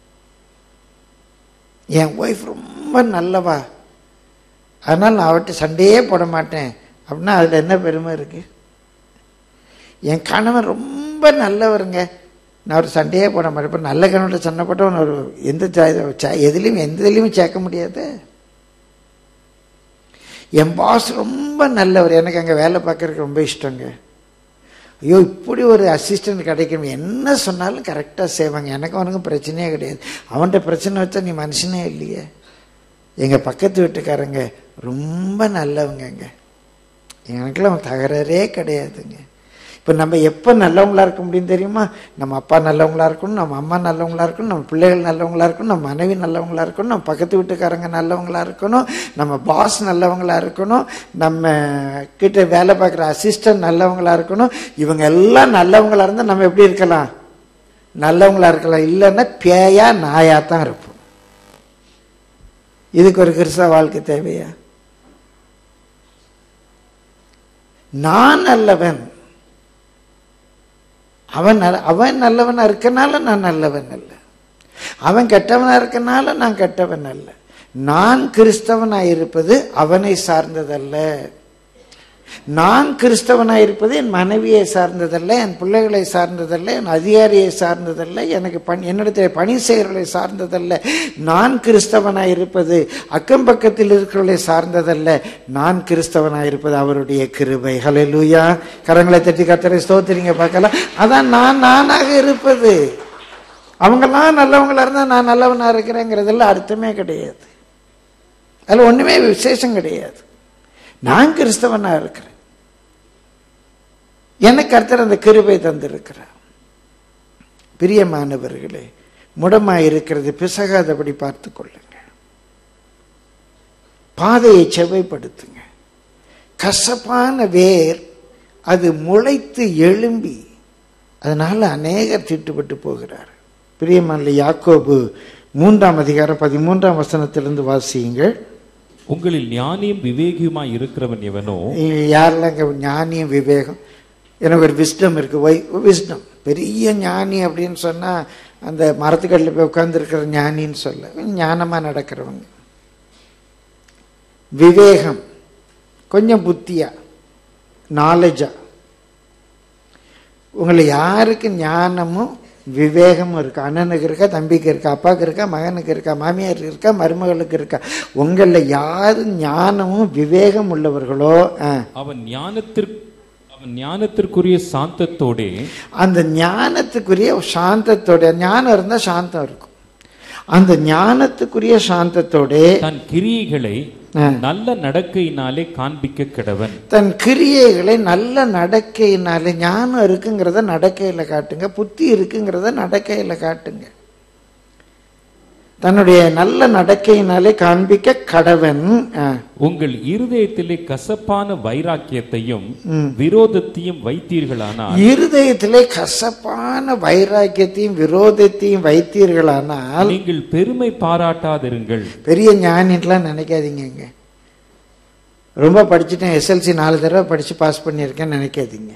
என் ஒய்ஃப் ரொம்ப நல்லவா அதனால் நான் அவர்கிட்ட சண்டையே போட மாட்டேன் அப்படின்னா அதில் என்ன பெருமை இருக்கு என் கணவன் ரொம்ப நல்லவருங்க நான் ஒரு சண்டையே போட மாட்டேன் இப்போ நல்ல கணவன்கிட்ட சண்டை போட்டவன் ஒரு எந்த ச- ச- எதுலேயும் எந்த இதுலேயுமே சேர்க்க முடியாது என் பாஸ் ரொம்ப நல்லவர் எனக்கு அங்கே வேலை பார்க்கறதுக்கு ரொம்ப இஷ்டங்க ஐயோ இப்படி ஒரு அசிஸ்டன்ட் கிடைக்கணும் என்ன சொன்னாலும் கரெக்டாக செய்வாங்க எனக்கு அவனுக்கும் பிரச்சனையே கிடையாது அவன்கிட்ட பிரச்சனை வச்சா நீ மனுஷனே இல்லையே எங்கள் பக்கத்து வீட்டுக்காரங்க ரொம்ப நல்லவங்கங்க எனக்குலாம் தகராறே கிடையாதுங்க இப்போ நம்ம எப்போ நல்லவங்களா இருக்க முடியும் தெரியுமா நம்ம அப்பா நல்லவங்களா இருக்கணும் நம்ம அம்மா நல்லவங்களா இருக்கணும் நம்ம பிள்ளைகள் நல்லவங்களா இருக்கணும் நம்ம மனைவி நல்லவங்களா இருக்கணும் நம்ம பக்கத்து வீட்டுக்காரங்க நல்லவங்களா இருக்கணும் நம்ம பாஸ் நல்லவங்களா இருக்கணும் நம்ம கிட்ட வேலை பார்க்குற அசிஸ்டன்ட் நல்லவங்களா இருக்கணும் இவங்க எல்லாம் நல்லவங்களா இருந்தால் நம்ம எப்படி இருக்கலாம் நல்லவங்களா இருக்கலாம் இல்லைன்னா பேயா நாயா தான் இருப்போம் இதுக்கு ஒரு கிறிஸ்தவ வாழ்க்கை தேவையா நான் நல்லவன் அவன் நல்ல அவன் நல்லவனா இருக்கனால நான் நல்லவன் அல்ல அவன் கெட்டவனா இருக்கனால நான் கெட்டவன் அல்ல நான் கிறிஸ்தவனாய் இருப்பது அவனை சார்ந்ததல்ல நான் கிறிஸ்தவனாய் இருப்பது என் மனைவியை சார்ந்ததல்ல என் பிள்ளைகளை சார்ந்ததல்ல என் அதிகாரியை சார்ந்ததல்ல எனக்கு பணி என்னிடத்தில் பணி செய்கிறவர்களை சார்ந்ததல்ல நான் கிறிஸ்தவனாய் இருப்பது அக்கம் பக்கத்தில் இருக்கிறவர்களை சார்ந்ததல்ல நான் கிறிஸ்தவனாய் இருப்பது அவருடைய கிருபை ஹalleluya கரங்களை தட்டி கத்தரை ஸ்தோத்திரிங்க பார்க்கலாம் அதான் நான் நானாக இருப்பது அவங்கெல்லாம் நல்லவங்களா இருந்தா நான் நல்லவனா இருக்கிறேங்கிறதுல அர்த்தமே கிடையாது அதுல ஒண்ணுமே விசேஷம் கிடையாது நான் கிறிஸ்தவனா இருக்கிறேன் எனக்கு கர்த்தர் அந்த கிருபை தந்திருக்கிறார் பிரியமானவர்களே முடமாய் இருக்கிறது பிசகாதபடி பார்த்து கொள்ளுங்க பாதையை செவ்வைப்படுத்துங்க கசப்பான வேர் அது முளைத்து எழும்பி அதனால அநேகர் தீட்டுப்பட்டு போகிறார் பிரியமான யாக்கோபு மூன்றாம் அதிகாரம் பதிமூன்றாம் வசனத்திலிருந்து வாசியுங்கள் உங்களில் ஞானியும் விவேகியுமாய் இருக்கிறவன் எவனோ இங்க யாரெல்லாம் இங்க ஞானியும் விவேகம் எனக்கு ஒரு விஸ்டம் இருக்கு வை விஸ்டம் பெரிய ஞானி அப்படின்னு சொன்னா அந்த மரத்துக்கடியில் போய் உட்கார்ந்துருக்கிற ஞானின்னு சொல்ல ஞானமா நடக்கிறவங்க விவேகம் கொஞ்சம் புத்தியா நாலேஜா உங்களை யாருக்கு ஞானமும் விவேகமும் இருக்கு அண்ணனுக்கு இருக்கா தம்பிக்கு இருக்கா அப்பாவுக்கு இருக்கா மகனுக்கு இருக்கா மாமியாருக்கு இருக்கா மருமகளுக்கு இருக்கா உங்களில் யாரு ஞானமும் விவேகம் உள்ளவர்களோ ஆ, அவன் ஞானத்திற்கு அவன் ஞானத்திற்குரிய சாந்தத்தோடே அந்த ஞானத்துக்குரிய சாந்தத்தோட ஞானம் இருந்தால் சாந்தம் இருக்கும் அந்த ஞானத்துக்குரிய சாந்தத்தோட தன் கிரியைகளை ஆ. நல்ல நடக்கையினாலே காண்பிக்க கிடவன் தன் கிரியைகளை நல்ல நடக்கையினாலே ஞானம் இருக்குங்கிறத நடக்கையில காட்டுங்க புத்தி இருக்குங்கிறத நடக்கையில காட்டுங்க தன்னுடைய நல்ல நடக்கையினாலே காண்பிக்க கடவன் ஆ, உங்கள் இருதயத்திலே கசப்பான வைராக்கியத்தையும் ம். விரோதத்தையும் வைத்தீர்களானால் இருதயத்திலே கசப்பான வைராக்கியத்தையும் விரோதத்தையும் வைத்தீர்களானால் நீங்கள் பெருமை பாராட்டாதிருங்கள் பெரிய ஞானின்லாம் நினைக்காதீங்கங்க ரொம்ப படிச்சுட்டேன் எஸ்எல்சி நாலு தடவை படிச்சு பாஸ் பண்ணியிருக்கேன்னு நினைக்காதீங்க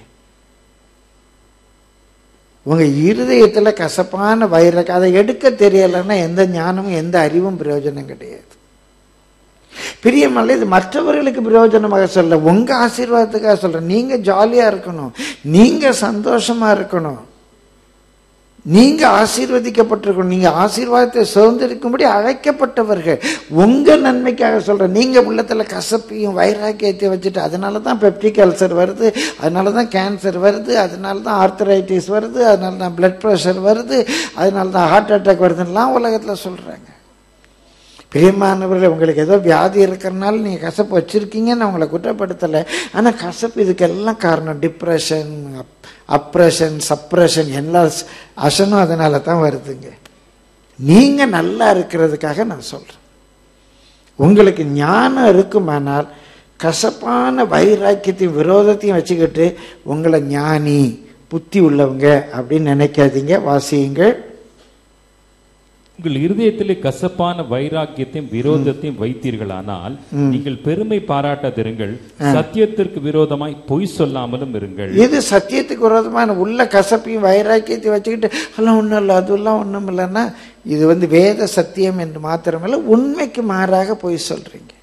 உங்க இருதயத்துல கசப்பான வைரக்க அதை எடுக்க தெரியலைன்னா எந்த ஞானமும் எந்த அறிவும் பிரயோஜனம் கிடையாது பிரியமல்ல இது மற்றவர்களுக்கு பிரயோஜனமாக சொல்ல உங்க ஆசீர்வாதத்துக்காக சொல்றேன் நீங்க ஜாலியா இருக்கணும் நீங்க சந்தோஷமா இருக்கணும் நீங்க ஆசீர்வதிக்கப்பட்டிருக்கணும் நீங்க ஆசீர்வாதத்தை சுதந்திரிக்கும்படி அழைக்கப்பட்டவர்கள் உங்க நன்மைக்காக சொல்றேன் நீங்க உள்ளத்துல கசப்பையும் வைராக்கியத்தையும் வச்சுட்டு அதனால தான் பெப்டிக் அல்சர் வருது அதனால தான் கேன்சர் வருது அதனால தான் ஆர்த்தரைட்டிஸ் வருது அதனால தான் பிளட் ப்ரெஷர் வருது அதனால தான் ஹார்ட் அட்டாக் வருதுன்னெலாம் உலகத்துல சொல்றாங்க பிரியமானவர்களே உங்களுக்கு ஏதோ வியாதி இருக்கிறனால நீங்கள் கசப்பு வச்சுருக்கீங்கன்னு நான் உங்களை குற்றப்படுத்தலை ஆனால் கசப்பு இதுக்கெல்லாம் காரணம் டிப்ரெஷன் அப்ரெஷன் சப்ரெஷன் எல்லா ஸ்- அசனும் அதனால தான் வருதுங்க நீங்கள் நல்லா இருக்கிறதுக்காக நான் சொல்கிறேன் உங்களுக்கு ஞானம் இருக்குமானால் கசப்பான வைராக்கியத்தையும் விரோதத்தையும் வச்சுக்கிட்டு உங்களை ஞானி புத்தி உள்ளவங்க அப்படின்னு நினைக்காதீங்க வாசியுங்கள் உங்கள் இருதயத்திலே கசப்பான வைராக்கியத்தையும் விரோதத்தையும் வைத்தீர்களானால் நீங்கள் பெருமை பாராட்டாதிருங்கள் சத்தியத்திற்கு விரோதமாய் பொய் சொல்லாமலும் இருங்கள் இது சத்தியத்துக்கு விரோதமான உள்ள கசப்பையும் வைராக்கியத்தையும் வச்சுக்கிட்டு அதெல்லாம் ஒன்றும் இல்லை அதெல்லாம் ஒன்றும் இல்லைன்னா இது வந்து வேத சத்தியம் என்று மாத்திரமல்ல உண்மைக்கு மாறாக போய் சொல்றீங்க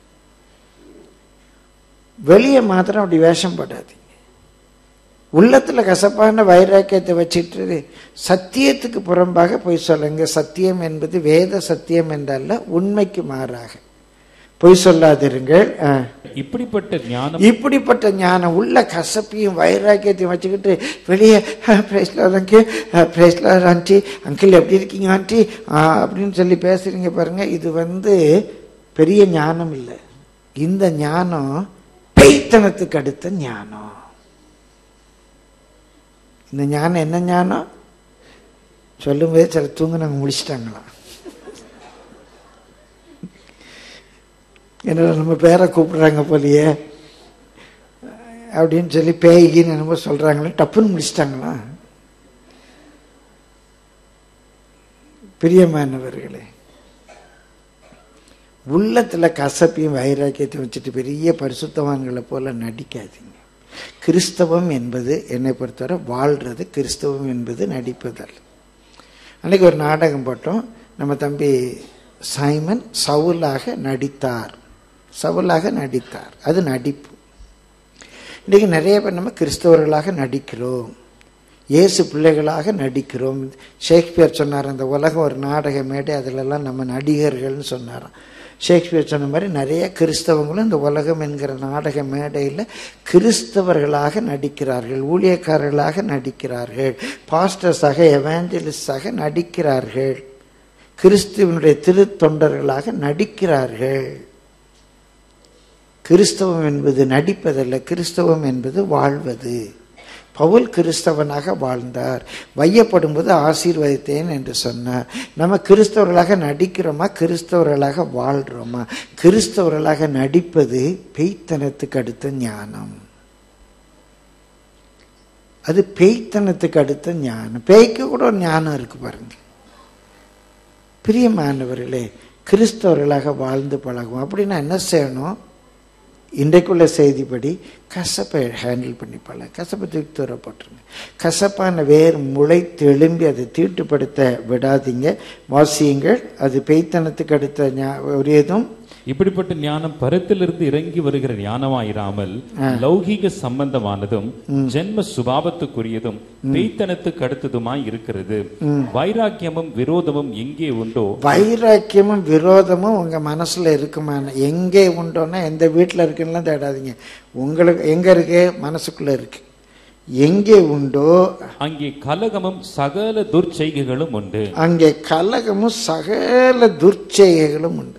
வெளியே மாத்திரம் அப்படி வேஷம் போடாதீங்க உள்ளத்துல கசப்பான வைராக்கியத்தை வச்சுட்டு சத்தியத்துக்கு புறம்பாக போய் சொல்லுங்க சத்தியம் என்பது வேத சத்தியம் என்றல்ல உண்மைக்கு மாறாக பொய் சொல்லாதிருங்கள் ஆ. இப்படிப்பட்ட ஞானம் இப்படிப்பட்ட ஞானம் உள்ள கசப்பையும் வைராக்கியத்தையும் வச்சுக்கிட்டு வெளியே பிரைஸ்லார் அங்கிள் பிரைஸ்லார் ஆண்டி அங்கிள் எப்படி இருக்கீங்க ஆண்டி அப்படின்னு சொல்லி பேசுறீங்க பாருங்க இது வந்து பெரிய ஞானம் இல்லை இந்த ஞானம் பெய்த்தனத்துக்கு அடுத்த ஞானம் இந்த ஞானம் என்ன ஞானம் சொல்லும்போதே சில தூங்க முடிச்சிட்டாங்களாம் என்னடா நம்ம பேரை கூப்பிடுறாங்க போலியே அப்படின்னு சொல்லி பேய்கின்னு என்னமோ சொல்றாங்களே டப்புன்னு முடிச்சிட்டாங்களா பிரியமானவர்களே உள்ளத்துல கசப்பையும் வைராக்கியத்தையும் வச்சுட்டு பெரிய பரிசுத்தவான்களை போல நடிக்காதீங்க கிறிஸ்தவம் என்பது என்னை பொறுத்தவரை வாழ்றது கிறிஸ்தவம் என்பது நடிப்பதல்ல அன்னைக்கு ஒரு நாடகம் போட்டோம் நம்ம தம்பி சைமன் சவுலாக நடித்தார் சவுலாக நடித்தார் அது நடிப்பு இன்றைக்கு நிறைய பேர் நம்ம கிறிஸ்தவர்களாக நடிக்கிறோம் இயேசு பிள்ளைகளாக நடிக்கிறோம் ஷேக்ஸ்பியர் சொன்னார் அந்த உலகம் ஒரு நாடக மேடை அதிலெல்லாம் நம்ம நடிகர்கள்னு சொன்னாராம் ஷேக்ஸ்பியர் சொன்ன மாதிரி நிறைய கிறிஸ்தவங்களும் இந்த உலகம் என்கிற நாடக மேடையில் கிறிஸ்தவர்களாக நடிக்கிறார்கள் ஊழியக்காரர்களாக நடிக்கிறார்கள் பாஸ்டர்ஸாக எவாஞ்சலிஸ்டாக நடிக்கிறார்கள் கிறிஸ்துவனுடைய திருத்தொண்டர்களாக நடிக்கிறார்கள் கிறிஸ்தவம் என்பது நடிப்பதல்ல கிறிஸ்தவம் என்பது வாழ்வது பவுல் கிறிஸ்தவனாக வாழ்ந்தார் வையப்படும் போது ஆசீர்வதித்தேன் என்று சொன்னார் நம்ம கிறிஸ்தவர்களாக நடிக்கிறோமா கிறிஸ்தவர்களாக வாழ்றோமா கிறிஸ்தவர்களாக நடிப்பது பெய்த்தனத்துக்கு அடுத்த ஞானம் அது பேய்த்தனத்துக்கு அடுத்த ஞானம் பேய்க்கு கூட ஒரு ஞானம் இருக்கு பாருங்க பிரியமானவர்களே கிறிஸ்தவர்களாக வாழ்ந்து பழகும் அப்படின்னா என்ன செய்யணும் இன்றைக்குள்ள செய்திப்படி கசப்பை ஹேண்டில் பண்ணி பழ கசப்பை தூக்கி தூர போட்டுருங்க கசப்பான வேர் முளை தெளும்பி அதை தீட்டுப்படுத்த விடாதீங்க வாசியுங்கள் அது பெய்த்தனத்துக்கு அடுத்த ஞா- ஒரு ஏதும் இப்படிப்பட்ட ஞானம் பரத்திலிருந்து இறங்கி வருகிற ஞானமாயிராமல் லௌகீக சம்பந்தமானதும் ஜென்ம சுபாவத்துக்குரியதும் பெய்த்தனத்துக்கு அடுத்ததுமாய் இருக்கிறது வைராக்கியமும் விரோதமும் எங்கே உண்டோ வைராக்கியமும் விரோதமும் உங்க மனசுல இருக்குமான எங்கே உண்டோன்னா எந்த வீட்டில் இருக்குன்னா தேடாதீங்க உங்களுக்கு எங்க இருக்கு மனசுக்குள்ள இருக்கு எங்கே உண்டோ அங்கே கலகமும் சகல துர்ச்செய்கைகளும் உண்டு அங்கே கலகமும் சகல துர்ச்செய்கைகளும் உண்டு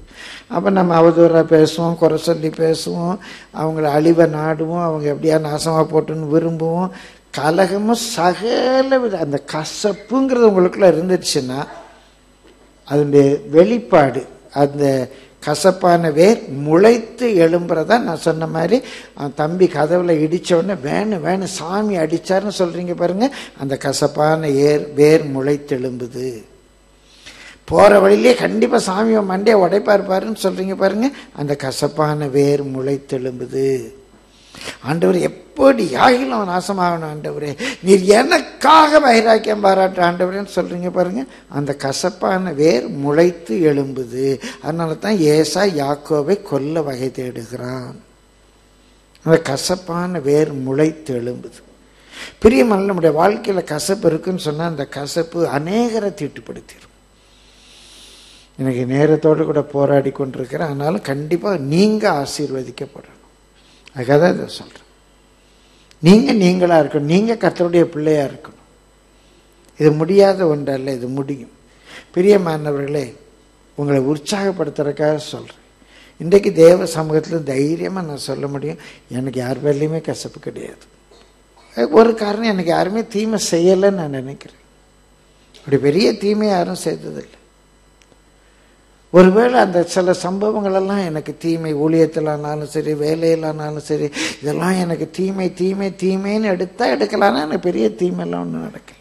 அப்போ நம்ம அவதூறாக பேசுவோம் குறை சொல்லி பேசுவோம் அவங்கள அழிவை நாடுவோம் அவங்க எப்படியா நாசமாக போட்டுன்னு விரும்புவோம் கலகமும் சகல வித அந்த கசப்புங்கிறது உங்களுக்குள்ள இருந்துச்சுன்னா அதனுடைய வெளிப்பாடு அந்த கசப்பான வேர் முளைத்து எழும்புறதா நான் சொன்ன மாதிரி அவன் தம்பி கதவுல இடிச்ச உடனே வேணும் வேணும் சாமி அடிச்சாருன்னு சொல்றீங்க பாருங்க அந்த கசப்பான ஏர் வேர் முளைத்து எழும்புது போற வழியிலே கண்டிப்பா சாமியை மண்டையை உடைப்பார் பாருன்னு சொல்றீங்க பாருங்க அந்த கசப்பான வேர் முளைத்தெழும்புது ஆண்டவர் எப்படி ஆகிலும் நாசமாகணும் ஆண்டவரே நீர் எனக்காக வைராக்கியம் பாராட்டு ஆண்டவரேன்னு சொல்றீங்க பாருங்க அந்த கசப்பான வேர் முளைத்து எழும்புது அதனால தான் ஏசா யாக்கோவை கொல்ல வகை தேடுகிறான் அந்த கசப்பான வேர் முளைத்து எழும்புது பிரியமான நம்முடைய வாழ்க்கையில கசப்பு இருக்குன்னு சொன்னா அந்த கசப்பு அநேகரை தீட்டுப்படுத்திடும் எனக்கு நேரத்தோடு கூட போராடி கொண்டிருக்கிறேன் ஆனாலும் கண்டிப்பாக நீங்கள் ஆசீர்வதிக்கப்படணும் அதுக்காக தான் இதை சொல்கிறேன் நீங்கள் நீங்களாக இருக்கணும் நீங்கள் கர்த்தருடைய பிள்ளையாக இருக்கணும் இது முடியாத ஒன்றல்ல இது முடியும் பிரியமானவர்களே உங்களை உற்சாகப்படுத்துறதுக்காக சொல்கிறேன் இன்றைக்கு தேவ சமூகத்தில் தைரியமாக நான் சொல்ல முடியும் எனக்கு யார் பேர்லையுமே கசப்பு கிடையாது ஒரு காரணம் எனக்கு யாருமே தீமை செய்யலைன்னு நான் நினைக்கிறேன் அப்படி பெரிய தீமை யாரும் செய்ததில்லை ஒருவேளை அந்த சில சம்பவங்கள் எல்லாம் எனக்கு தீமை ஊழியத்திலானாலும் சரி வேலையிலானாலும் சரி இதெல்லாம் எனக்கு தீமை தீமை தீமைன்னு எடுத்தா எடுக்கலாம்னா எனக்கு பெரிய தீமைலாம் ஒன்றும் நடக்கல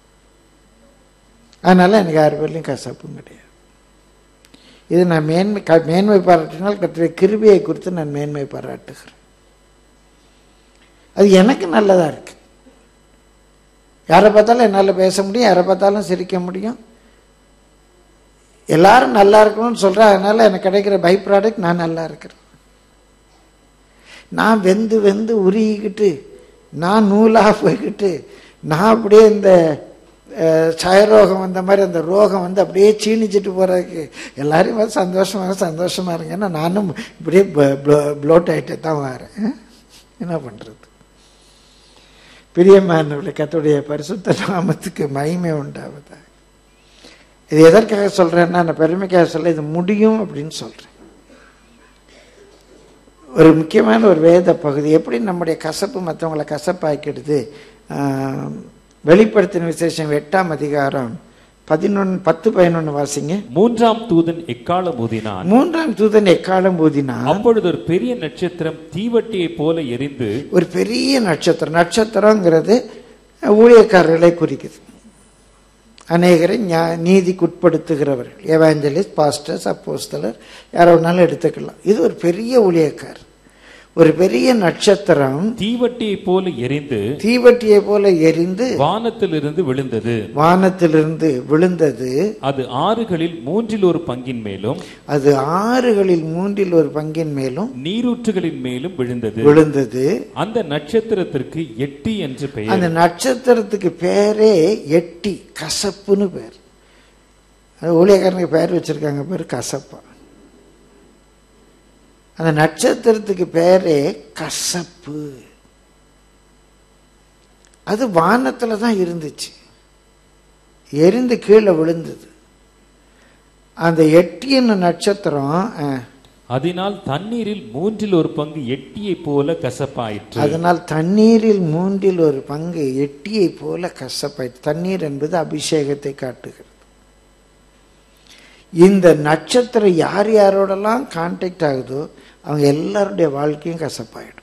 அதனால எனக்கு யார் பேர்லையும் கசப்பும் கிடையாது இது நான் மேன்மை க மேன்மை பாராட்டினால் கற்ற கிருபியை குறித்து நான் மேன்மை பாராட்டுகிறேன் அது எனக்கு நல்லதா இருக்கு யாரை பார்த்தாலும் என்னால் பேச முடியும் யாரை பார்த்தாலும் சிரிக்க முடியும் எல்லாரும் நல்லா இருக்கணும்னு சொல்றேன் அதனால எனக்கு கிடைக்கிற பை ப்ராடக்ட் நான் நல்லா இருக்கிறேன் நான் வெந்து வெந்து உருகிக்கிட்டு நான் நூலாக போய்கிட்டு நான் அப்படியே இந்த அஹ், சயரோகம் வந்த மாதிரி அந்த ரோகம் வந்து அப்படியே சீனிச்சிட்டு போறதுக்கு எல்லாரையும் வந்து சந்தோஷமாக சந்தோஷமா இருங்கன்னா நானும் இப்படியே ப்ளோட் ஆகிட்டு தான் வரேன் என்ன பண்றது பிரியமானவர்களே கத்துடைய பரிசுத்த நாமத்துக்கு மகிமை உண்டாவதா இது எதற்காக சொல்றேன்னா நான் பெருமைக்காக சொல்ல இது முடியும் அப்படின்னு சொல்றேன் ஒரு முக்கியமான ஒரு வேத பகுதி எப்படி நம்முடைய கசப்பு மற்றவங்களை கசப்பாக்கிடுது ஆஹ், வெளிப்படுத்தின விசேஷம் எட்டாம் அதிகாரம் பதினொன்று பத்து பதினொன்று வாசிங்க மூன்றாம் தூதன் எக்காலம் ஊதினான் மூன்றாம் தூதன் எக்காலம் ஊதினான் அப்பொழுது ஒரு பெரிய நட்சத்திரம் தீவட்டியைப் போல எரிந்து ஒரு பெரிய நட்சத்திரம் நட்சத்திரங்கிறது ஊழியக்காரர்களை குறிக்குது அநேகரை ஞா- நீதிக்குட்படுத்துகிறவர்கள் எவாஞ்சலிஸ்ட் பாஸ்டர்ஸ் அப்போஸ்தலர் யாரோ வேணாலும் எடுத்துக்கலாம் இது ஒரு பெரிய ஊழியக்கார் ஒரு பெரிய நட்சத்திரம் தீவட்டியைப் போல எரிந்து தீவட்டியை போல எரிந்து வானத்திலிருந்து விழுந்தது வானத்திலிருந்து விழுந்தது அது ஆறுகளில் மூன்றில் ஒரு பங்கின் மேலும் அது ஆறுகளில் மூன்றில் ஒரு பங்கின் மேலும் நீரூற்றுகளின் மேலும் விழுந்தது விழுந்தது அந்த நட்சத்திரத்திற்கு எட்டி என்று பெயர் அந்த நட்சத்திரத்துக்கு பேரே எட்டி கசப்புன்னு பேர் அது ஊழியக்காரனுக்கு பேர் வச்சிருக்காங்க பேர் கசப்பா அந்த நட்சத்திரத்துக்கு பேரே கசப்பு அது வானத்துல தான் இருந்துச்சு எரிந்து கீழே விழுந்தது அந்த எட்டின நட்சத்திரம் அஹ், அதனால் தண்ணீரில் மூன்றில் ஒரு பங்கு எட்டியைப் போல கசப்பாயிற்று அதனால் தண்ணீரில் மூன்றில் ஒரு பங்கு எட்டியை போல கசப்பாயிற்று தண்ணீர் என்பது அபிஷேகத்தை காட்டுகிறது இந்த நட்சத்திரம் யார் யாரோடலாம் கான்டாக்ட் ஆகுதோ அவங்க எல்லாருடைய வாழ்க்கையும் கசப்பாயிடும்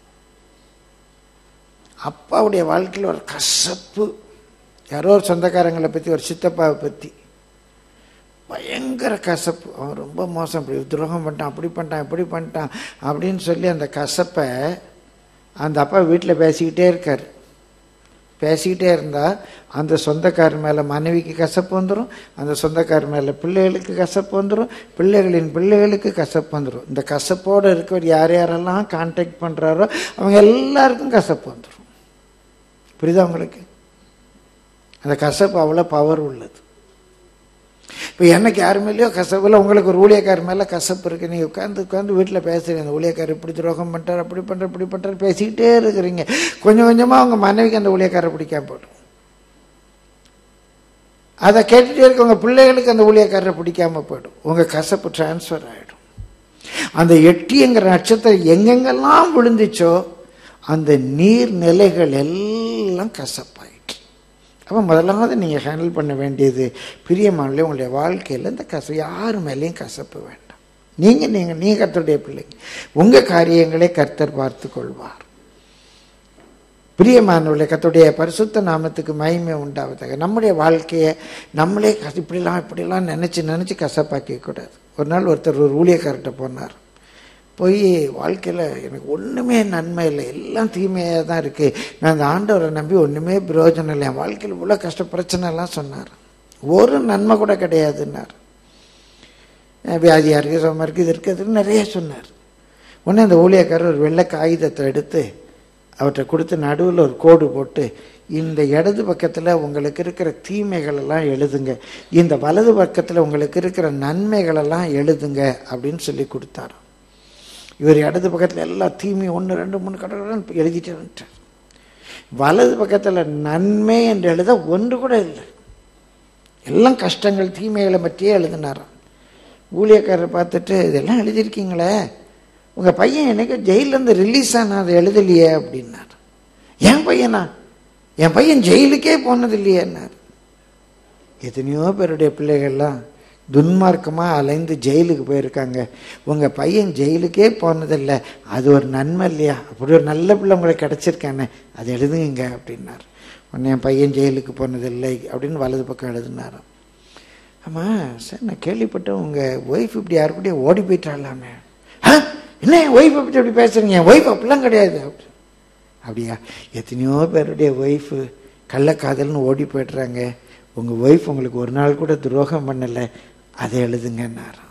அப்பாவுடைய வாழ்க்கையில் ஒரு கசப்பு யாரோ ஒரு சொந்தக்காரங்களை பற்றி ஒரு சித்தப்பாவை பற்றி பயங்கர கசப்பு அவன் ரொம்ப மோசம் இப்படி துரோகம் பண்ணிட்டான் அப்படி பண்ணிட்டான் இப்படி பண்ணிட்டான் அப்படின்னு சொல்லி அந்த கசப்பை அந்த அப்பா வீட்டில் பேசிக்கிட்டே இருக்கார் பேசிக்கிட்டே இருந்தால் அந்த சொந்தக்காரர் மேலே மனைவிக்கு கசப்பு வந்துடும் அந்த சொந்தக்காரர் மேலே பிள்ளைகளுக்கு கசப்பு வந்துடும் பிள்ளைகளின் பிள்ளைகளுக்கு கசப்பு வந்துடும் இந்த கசப்போடு இருக்கவர் யார் யாரெல்லாம் கான்டாக்ட் பண்ணுறாரோ அவங்க எல்லாருக்கும் கசப்பு வந்துடும் புரியுதா உங்களுக்கு அந்த கசப்பு அவ்வளோ பவர் உள்ளது இப்போ எனக்கு யார் மேலேயோ கசப்பு இல்லை உங்களுக்கு ஒரு ஊழியக்கார் மேலே கசப்பு இருக்கு நீங்கள் உட்காந்து உட்காந்து வீட்டில் பேசுறீங்க அந்த ஊழியக்கார் இப்படி துரோகம் பண்ணிட்டார் அப்படி பண்ணுற இப்படி பண்ணுறாரு பேசிக்கிட்டே இருக்கிறீங்க கொஞ்சம் கொஞ்சமாக அவங்க மனைவிக்கு அந்த ஊழியக்காரை பிடிக்காம போடும் அதை கேட்டுட்டே இருக்க உங்கள் பிள்ளைகளுக்கு அந்த ஊழியக்காரரை பிடிக்காம போயிடும் உங்கள் கசப்பு டிரான்ஸ்ஃபர் ஆகிடும் அந்த எட்டிங்கிற நட்சத்திரம் எங்கெங்கெல்லாம் விழுந்துச்சோ அந்த நீர்நிலைகள் எல்லாம் கசப்பாயிற்று அப்போ முதலாவது நீங்கள் ஹேண்டில் பண்ண வேண்டியது பிரியமானே உங்களுடைய வாழ்க்கையில் இந்த கசப்பு யார் மேலேயும் கசப்பு வேண்டாம் நீங்கள் நீங்கள் நீ கர்த்தருடைய பிள்ளைங்க உங்கள் காரியங்களை கர்த்தர் பார்த்து கொள்வார் பிரியமானவர்களே கர்த்தருடைய பரிசுத்த நாமத்துக்கு மகிமை உண்டாவதாக நம்முடைய வாழ்க்கையை நம்மளே கச- இப்படிலாம் இப்படிலாம் நினச்சி நினச்சி கசப்பாக்க கூடாது ஒரு நாள் ஒருத்தர் ஒரு ஊழியக்கார்ட்ட போனார் போய் வாழ்க்கையில் எனக்கு ஒன்றுமே நன்மை இல்லை எல்லாம் தீமையாக தான் இருக்குது நான் அந்த ஆண்டவரை நம்பி ஒன்றுமே பிரயோஜனம் இல்லை என் வாழ்க்கையில் இவ்வளோ கஷ்ட பிரச்சனை எல்லாம் சொன்னார் ஒரு நன்மை கூட கிடையாதுன்னார் அஹ் வியாதியாக இருக்குது சுகமாக இருக்குது இது இருக்குதுன்னு நிறைய சொன்னார் உடனே அந்த ஊழியக்காரர் ஒரு வெள்ளை காகிதத்தை எடுத்து அவர்கிட்ட கொடுத்து நடுவில் ஒரு கோடு போட்டு இந்த இடது பக்கத்தில் உங்களுக்கு இருக்கிற தீமைகள் எல்லாம் எழுதுங்க இந்த வலது பக்கத்தில் உங்களுக்கு இருக்கிற நன்மைகள் எல்லாம் எழுதுங்க அப்படின்னு சொல்லி கொடுத்தாராம் இவர் இடது பக்கத்தில் எல்லா தீமையும் ஒன்று ரெண்டு மூணு கடற்கடன் எழுதிட்டு வந்துட்டார் வலது பக்கத்தில் நன்மை என்று எழுத ஒன்று கூட இல்லை எல்லாம் கஷ்டங்கள் தீமைகளை பற்றியே எழுதினாராம் ஊழியக்காரர் பார்த்துட்டு இதெல்லாம் எழுதியிருக்கீங்களே உங்கள் பையன் எனக்கு ஜெயிலேருந்து ரிலீஸ் ஆனா அதை எழுதலையே அப்படின்னார் என் பையனா என் பையன் ஜெயிலுக்கே போனது இல்லையேன்னார் எத்தனையோ பேருடைய பிள்ளைகள்லாம் துன்மார்க்கமாக அலைந்து ஜெயிலுக்கு போயிருக்காங்க உங்கள் பையன் ஜெயிலுக்கே போனதில்லை அது ஒரு நன்மை இல்லையா அப்படி ஒரு நல்ல பிள்ளை உங்களுக்கு கிடச்சிருக்கானே அதை எழுதுங்க அப்படின்னார் உடனே என் பையன் ஜெயிலுக்கு போனதில்லை அப்படின்னு வலது பக்கம் எழுதினாராம் ஆமாம் சார் நான் கேள்விப்பட்டேன் உங்கள் ஒய்ஃப் இப்படி யாரு கூடயே ஓடி போயிட்டாலாமே ஆ என்ன என் ஒய்ஃபை பற்றி அப்படி பேசுறீங்க என் ஒய்ஃப் அப்படிலாம் கிடையாது அப்படி அப்படியா எத்தனையோ பேருடைய ஒய்ஃபு கள்ளக்காதல்னு ஓடி போய்ட்றாங்க உங்கள் ஒய்ஃப் உங்களுக்கு ஒரு நாள் கூட துரோகம் பண்ணலை அதை எழுதுங்கன்னாராம்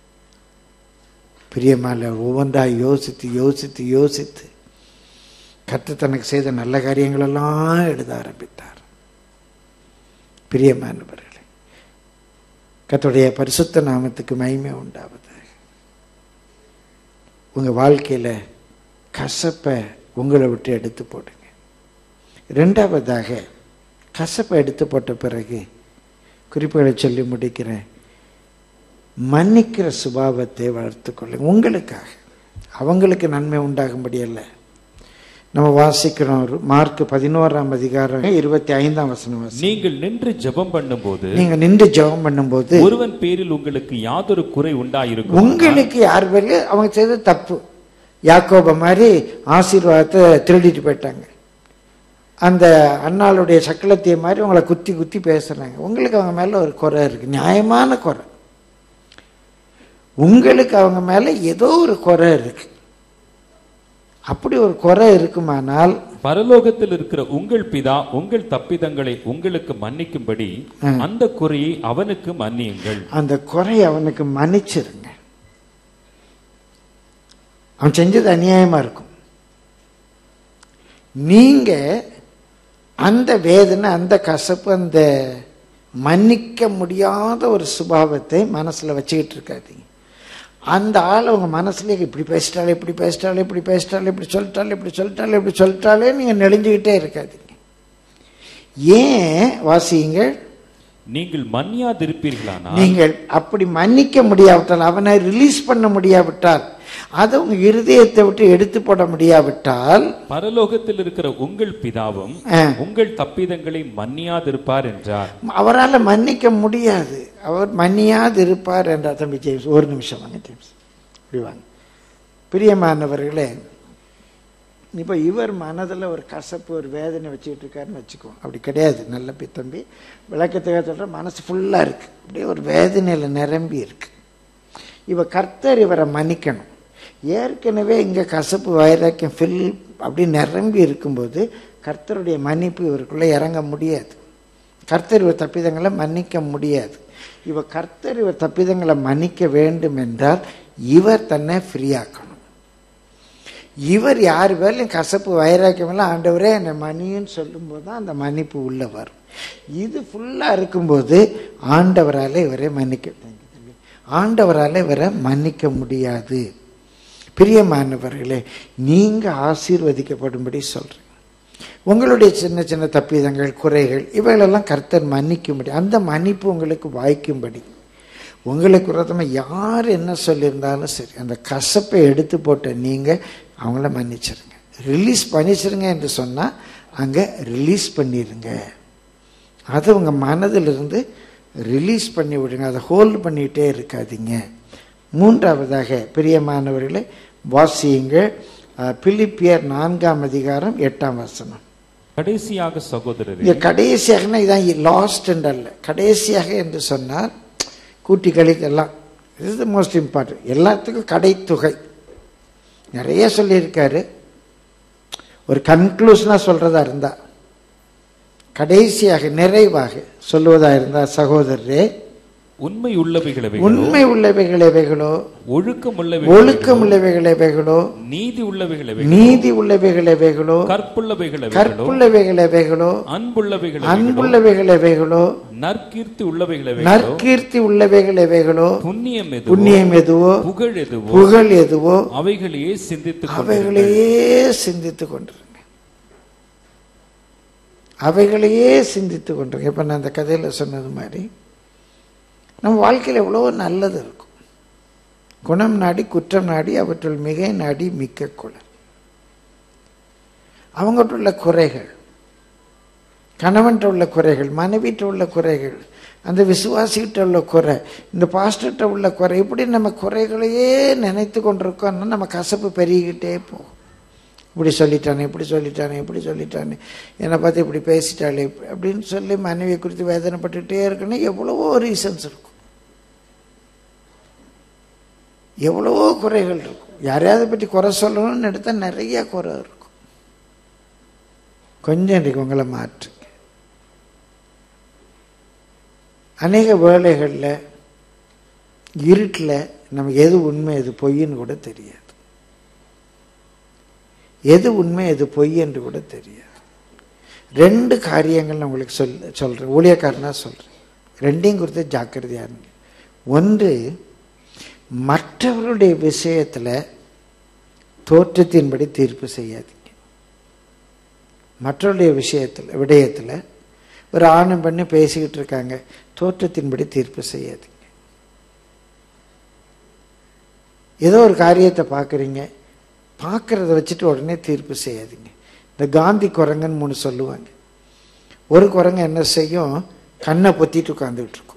பிரியமால ஒவ்வொன்றா யோசித்து யோசித்து யோசித்து கர்த்தர் தனக்கு செய்த நல்ல காரியங்களெல்லாம் எழுத ஆரம்பித்தார் பிரியமானவர்களே கர்த்தருடைய பரிசுத்த நாமத்துக்கு மகிமை உண்டாவது உங்க வாழ்க்கையில கசப்பை உங்களை விட்டு எடுத்து போடுங்க ரெண்டாவதாக கசப்பை எடுத்து போட்ட பிறகு குறிப்புகளை சொல்லி முடிக்கிறேன் மன்னிக்கிற சுபாவத்தை வளர்த்துக் கொள்ளுங்க உங்களுக்காக அவங்களுக்கு நன்மை உண்டாகும்படி அல்ல நம்ம வாசிக்கிறோம் ஒரு மார்க் பதினோராம் அதிகாரம் இருபத்தி ஐந்தாம் வசனம் வாசி நீங்கள் நின்று ஜெபம் பண்ணும்போது நீங்க நின்று ஜெபம் பண்ணும்போது ஒருவன் பேரில் உங்களுக்கு யாதொரு குறை உண்டாயிருக்கும் உங்களுக்கு யார் பேர்ல அவங்க செய்த தப்பு யாக்கோப மாதிரி ஆசீர்வாதத்தை திருடிட்டு போயிட்டாங்க அந்த அண்ணாளுடைய சக்கலத்திய மாதிரி உங்களை குத்தி குத்தி பேசுறாங்க உங்களுக்கு அவங்க மேல ஒரு குறை இருக்கு நியாயமான குறை உங்களுக்கு அவங்க மேல ஏதோ ஒரு குறை இருக்கு அப்படி ஒரு குறை இருக்குமானால் பரலோகத்தில் இருக்கிற உங்கள் பிதா உங்கள் தப்பிதங்களை உங்களுக்கு மன்னிக்கும்படி அந்த குறையை அவனுக்கு மன்னியுங்கள் அந்த குறை அவனுக்கு மன்னிச்சிருங்க அவன் செஞ்சது அநியாயமா இருக்கும் நீங்க அந்த வேதனை அந்த கசப்பு அந்த மன்னிக்க முடியாத ஒரு சுபாவத்தை மனசுல வச்சுக்கிட்டு இருக்காதீங்க அந்த ஆள் உங்க மனசுல இப்படி பேசிட்டாலே இப்படி பேசிட்டாலே இப்படி பேசிட்டாலே இப்படி சொல்லிட்டாலே இப்படி சொல்லிட்டாலே இப்படி சொல்லிட்டாலே நீங்க நெளிஞ்சுக்கிட்டே இருக்காதீங்க ஏன் வாசியுங்கள் நீங்கள் மன்னியாதிருப்பீர்களானால் நீங்கள் அப்படி மன்னிக்க முடியாவிட்டால் அவனை ரிலீஸ் பண்ண முடியாவிட்டால் அதை உங்க இருதயத்தை விட்டு எடுத்து போட முடியாவிட்டால் பரலோகத்தில் இருக்கிற உங்கள் பிதாவும் ஆ, உங்கள் தப்பிதங்களை மன்னியாதிருப்பார் என்றார் அவரால மன்னிக்க முடியாது அவர் மன்னியாது இருப்பார் என்றார் தம்பி ஜேம்ஸ் ஒரு நிமிஷம் வாங்க ஜேம்ஸ் இப்படி வாங்க பிரியமானவர்களே இப்போ இவர் மனதில் ஒரு கசப்பு ஒரு வேதனை வச்சுக்கிட்டு இருக்காருன்னு வச்சுக்குவோம் அப்படி கிடையாது நல்ல பி தம்பி விளக்கத்துக்காக சொல்கிற மனசு ஃபுல்லாக இருக்கு அப்படியே ஒரு வேதனையில் நிரம்பி இருக்கு இவ கர்த்தர் இவரை மன்னிக்கணும் ஏற்கனவே இங்கே கசப்பு வைராக்கியம் ஃபில் அப்படி நிரம்பி இருக்கும்போது கர்த்தருடைய மன்னிப்பு இவருக்குள்ளே இறங்க முடியாது கர்த்தர் இவர் தப்பிதங்களை மன்னிக்க முடியாது இவ கர்த்தர் இவர் தப்பிதங்களை மன்னிக்க வேண்டும் என்றால் இவர் தன்னை ஃப்ரீயாக்கணும் இவர் யார் பேர்லையும் கசப்பு வைராக்கியம் எல்லாம் ஆண்டவரே என்னை மன்னின்னு சொல்லும்போது தான் அந்த மன்னிப்பு உள்ள வரும் இது ஃபுல்லாக இருக்கும்போது ஆண்டவரால் இவரை மன்னிக்க ஆண்டவரால் இவரை மன்னிக்க முடியாது பிரியமானவர்களே நீங்க ஆசீர்வதிக்கப்படும்படி சொல்றேன் உங்களுடைய சின்ன சின்ன தப்பிதங்கள் குறைகள் இவைகளெல்லாம் கர்த்தர் மன்னிக்கும்படி அந்த மன்னிப்பு உங்களுக்கு வாய்க்கும்படி உங்களுக்கு விரோதமாக யார் என்ன சொல்லியிருந்தாலும் சரி அந்த கசப்பை எடுத்து போட்ட நீங்கள் அவங்கள மன்னிச்சிருங்க ரிலீஸ் பண்ணிச்சிருங்க என்று சொன்னால் அங்கே ரிலீஸ் பண்ணிடுங்க அதை உங்கள் மனதிலிருந்து ரிலீஸ் பண்ணி விடுங்க அதை ஹோல்ட் பண்ணிகிட்டே இருக்காதீங்க மூன்றாவதாக பிரியமானவர்களே வாசியுங்கள் அஹ், பிலிப்பியர் நான்காம் அதிகாரம் எட்டாம் வசனம் கடைசியாக சகோதரரே இங்க கடைசியாகனா இதான் லாஸ்ட் என்று அல்ல கடைசியாக என்று சொன்னால் கூட்டி கழித்தெல்லாம் இஸ் த மோஸ்ட் இம்பார்ட்டன்ட் எல்லாத்துக்கும் கடைத்தொகை நிறைய சொல்லியிருக்காரு ஒரு கன்க்ளூஷனாக சொல்றதா இருந்தா கடைசியாக நிறைவாக சொல்லுவதா இருந்தா சகோதரரே உண்மை உள்ளவைகள் எவைகளோ உண்மை உள்ளவைகள் எவைகளோ ஒழுக்கம் உள்ளவைகள் ஒழுக்கம் உள்ளவைகள் எவைகளோ நீதி உள்ளவைகள் எவைகளோ நீதி உள்ளவைகள் எவைகளோ கற்புள்ளவைகள் எவைகளோ கற்புள்ளவைகள் எவைகளோ அன்புள்ளவைகள் எவைகளோ அன்புள்ளவைகள் எவைகளோ நற்கீர்த்தி உள்ளவைகள் எவைகளோ நற்கீர்த்தி உள்ளவைகள் எவைகளோ புண்ணியம் எதுவோ புண்ணியம் எதுவோ புகழ் எதுவோ புகழ் எதுவோ அவைகளையே சிந்தித்துக் கொண்டிருங்கள். அவைகளையே சிந்தித்து கொண்டிருங்க அவைகளையே சிந்தித்து கொண்டிருங்க இப்ப நான் அந்த கதையில சொன்னது மாதிரி நம்ம வாழ்க்கையில் எவ்வளோ நல்லது இருக்கும் குணம் நாடி குற்றம் நாடி அவற்றுள் மிகை நாடி மிக்க குலம் அவங்ககிட்ட உள்ள குறைகள் கணவன்கிட்ட உள்ள குறைகள் மனைவிட்ட உள்ள குறைகள் அந்த விசுவாசிகிட்ட உள்ள குறை இந்த பாஸ்டர்கிட்ட உள்ள குறை இப்படி நம்ம குறைகளையே நினைத்து கொண்டிருக்கோம்னா நம்ம கசப்பு பெருகிக்கிட்டே போகும் இப்படி சொல்லிட்டானே இப்படி சொல்லிட்டானே இப்படி சொல்லிட்டானே என்னை பார்த்து இப்படி பேசிட்டாளே அப்படின்னு சொல்லி மனைவியை குறித்து வேதனைப்பட்டுட்டே இருக்கணும் எவ்வளவோ ரீசன்ஸ் இருக்கும் எவ்வளவோ குறைகள் இருக்கும் யாரையாவது பற்றி குறை சொல்லணும்னு எடுத்தால் நிறைய குறை இருக்கும் கொஞ்சம் இன்றைக்கு உங்களை மாற்றுங்க அநேக வேலைகளில் இருட்டில் நமக்கு எது உண்மை எது பொய்ன்னு கூட தெரியாது எது உண்மை எது பொய் என்று கூட தெரியாது ரெண்டு காரியங்கள் நான் உங்களுக்கு சொல் சொல்கிறேன் ஊழியக்காரனா சொல்கிறேன் ரெண்டையும் குறித்து ஜாக்கிரதையா இருங்க ஒன்று மற்றவர்களுடைய விஷயத்தில் தோற்றத்தின்படி தீர்ப்பு செய்யாதீங்க மற்றவருடைய விஷயத்தில் விடயத்தில் ஒரு ஆணும் பண்ணி பேசிக்கிட்டு இருக்காங்க தோற்றத்தின்படி தீர்ப்பு செய்யாதீங்க ஏதோ ஒரு காரியத்தை பார்க்குறீங்க பார்க்குறத வச்சுட்டு உடனே தீர்ப்பு செய்யாதீங்க இந்த காந்தி குரங்குன்னு மூணு சொல்லுவாங்க ஒரு குரங்கு என்ன செய்யும் கண்ணை பொத்திட்டு உட்காந்துக்கிட்டு இருக்கும்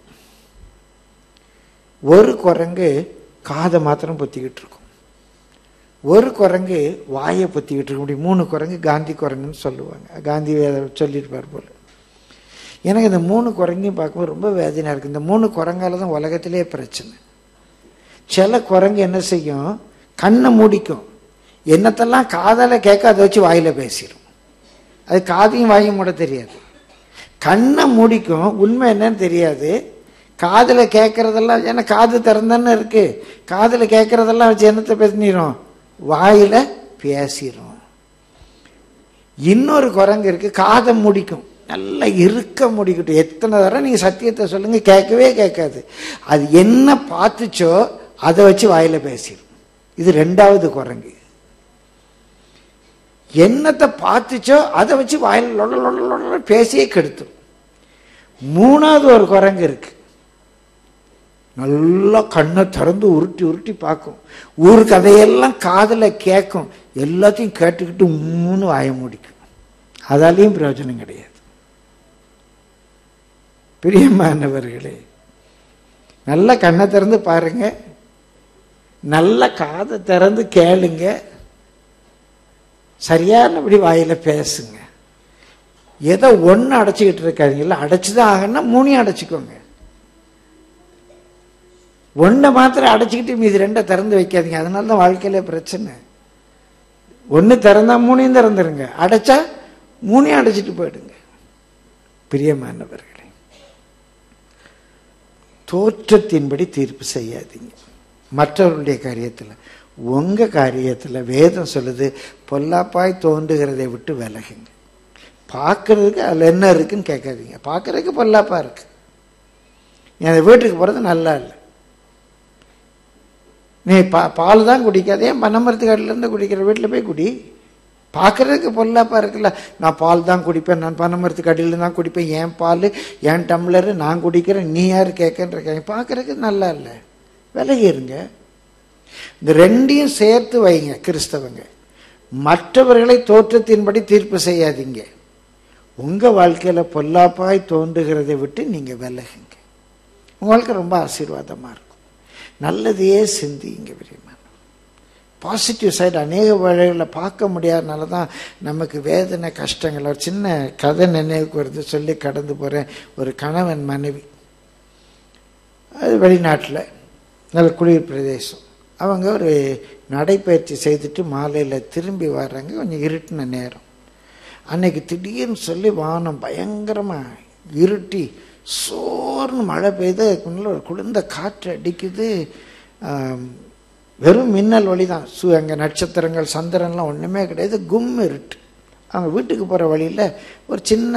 ஒரு குரங்கு காதை மாத்திரம் பொத்திக்கிட்டு இருக்கும் ஒரு குரங்கு வாயை பொத்திக்கிட்டு இருக்கும் இப்படி மூணு குரங்கு காந்தி குரங்குன்னு சொல்லுவாங்க காந்தி வேத சொல்லியிருப்பார் போல எனக்கு இந்த மூணு குரங்கையும் பார்க்கும்போது ரொம்ப வேதனையாக இருக்குது இந்த மூணு குரங்கால தான் உலகத்திலே பிரச்சனை சில குரங்கு என்ன செய்யும் கண்ணை மூடிக்கும் என்னத்தெல்லாம் காதால் கேட்க அதை வச்சு வாயில் பேசிடும் அது காதையும் வாயும் மூட தெரியாது கண்ணை மூடிக்கும் உண்மை என்னன்னு தெரியாது காதில் கேட்கறதெல்லாம் ஏன்னா காது திறந்தானே இருக்கு காதில் கேட்கறதெல்லாம் வச்சு என்னத்தை பேசிடும் வாயில் பேசிடும் இன்னொரு குரங்கு இருக்கு காதை முடிக்கும் நல்லா இருக்க முடிக்கட்டும் எத்தனை தடவை நீங்கள் சத்தியத்தை சொல்லுங்க கேட்கவே கேட்காது அது என்ன பார்த்துச்சோ அதை வச்சு வாயில பேசிடும் இது ரெண்டாவது குரங்கு என்னத்தை பார்த்துச்சோ அதை வச்சு வாயில லொட லொட லொட பேசியே கெடுத்துரும் மூணாவது ஒரு குரங்கு இருக்கு நல்லா கண்ணை திறந்து உருட்டி உருட்டி பார்க்கும் ஊர் கதையெல்லாம் காதில் கேட்கும் எல்லாத்தையும் கேட்டுக்கிட்டு மூணு வாய முடிக்கும் அதாலையும் பிரயோஜனம் கிடையாது பிரியமானவர்களே நல்ல கண்ணை திறந்து பாருங்க நல்ல காதை திறந்து கேளுங்க சரியானபடி வாயில பேசுங்க ஏதோ ஒன்று அடைச்சிக்கிட்டு இருக்காதீங்களா அடைச்சுதான் ஆகணும்னா மூணையும் அடைச்சிக்கோங்க ஒன்றை மாத்திரம் அடைச்சிக்கிட்டு மீதி ரெண்டை திறந்து வைக்காதீங்க அதனால தான் வாழ்க்கையில பிரச்சனை ஒன்று திறந்தா மூணையும் திறந்துருங்க அடைச்சா மூணையும் அடைச்சிட்டு போயிடுங்க பிரியமானவர்களே தோற்றத்தின்படி தீர்ப்பு செய்யாதீங்க மற்றவர்களுடைய காரியத்தில் உங்க காரியத்தில் வேதம் சொல்லுது பொல்லாப்பாய் தோன்றுகிறதை விட்டு விலகுங்க பார்க்கறதுக்கு அதில் என்ன இருக்குன்னு கேட்காதீங்க பார்க்கறதுக்கு பொல்லாப்பா இருக்கு நீ அந்த வீட்டுக்கு போகிறது நல்லா இல்லை நீ பா பால் தான் குடிக்காதே பனமரத்து கடையிலேருந்து குடிக்கிற வீட்டில் போய் குடி பார்க்கறதுக்கு பொல்லாப்பா இருக்குல்ல நான் பால் தான் குடிப்பேன் நான் பனைமரத்துக்கு அடியில் தான் குடிப்பேன் என் பால் என் டம்ளரு நான் குடிக்கிறேன் நீ யார் கேட்கன்ற பார்க்கறதுக்கு நல்லா இல்லை விலகிருங்க இந்த ரெண்டையும் சேர்த்து வைங்க கிறிஸ்தவங்க மற்றவர்களை தோற்றத்தின்படி தீர்ப்பு செய்யாதீங்க உங்க வாழ்க்கையில பொல்லாப்பாய் தோன்றுகிறதை விட்டு நீங்க விலகுங்க உங்க வாழ்க்கை ரொம்ப ஆசீர்வாதமா இருக்கும் நல்லதையே சிந்திங்க பிரியமான பாசிட்டிவ் சைடு அநேக வழிகளில் பார்க்க முடியாதனால தான் நமக்கு வேதனை கஷ்டங்கள் ஒரு சின்ன கதை நினைவுக்கு வருது சொல்லி கடந்து போகிறேன் ஒரு கணவன் மனைவி அது வெளிநாட்டில் நல்ல குளிர் பிரதேசம் அவங்க ஒரு நடைப்பயிற்சி செய்துட்டு மாலையில் திரும்பி வர்றாங்க கொஞ்சம் இருட்டின நேரம் அன்னைக்கு திடீர்னு சொல்லி வானம் பயங்கரமாக இருட்டி சோர்னு மழை பெய்து அதுக்கு முன்னால ஒரு குளிர்ந்த காற்று அடிக்குது ஆம், வெறும் மின்னல் வழி தான் சு அங்கே நட்சத்திரங்கள் சந்திரன்லாம் ஒன்றுமே கிடையாது கும் இருட்டு அவங்க வீட்டுக்கு போகிற வழியில் ஒரு சின்ன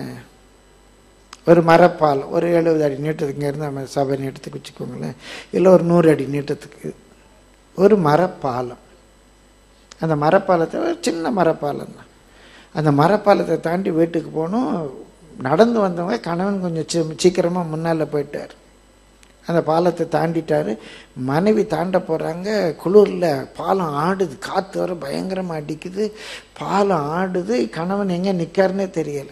ஒரு மரப்பால் ஒரு எழுபது அடி நீட்டத்துக்கு இருந்து நம்ம சபை நீட்டத்துக்கு வச்சுக்கோங்களேன் இல்லை ஒரு நூறு அடி நீட்டத்துக்கு ஒரு மரப்பாலம் அந்த மரப்பாலத்தை ஒரு சின்ன மரப்பாலம் தான் அந்த மரப்பாலத்தை தாண்டி வீட்டுக்கு போனோம் நடந்து வந்தவங்க கணவன் கொஞ்சம் சீ- சீக்கிரமா முன்னால் போயிட்டார் அந்த பாலத்தை தாண்டிட்டாரு மனைவி தாண்ட போறாங்க குளிர்ல பாலம் ஆடுது காத்து வர பயங்கரமா அடிக்குது பாலம் ஆடுது கணவன் எங்க நிக்காருன்னே தெரியல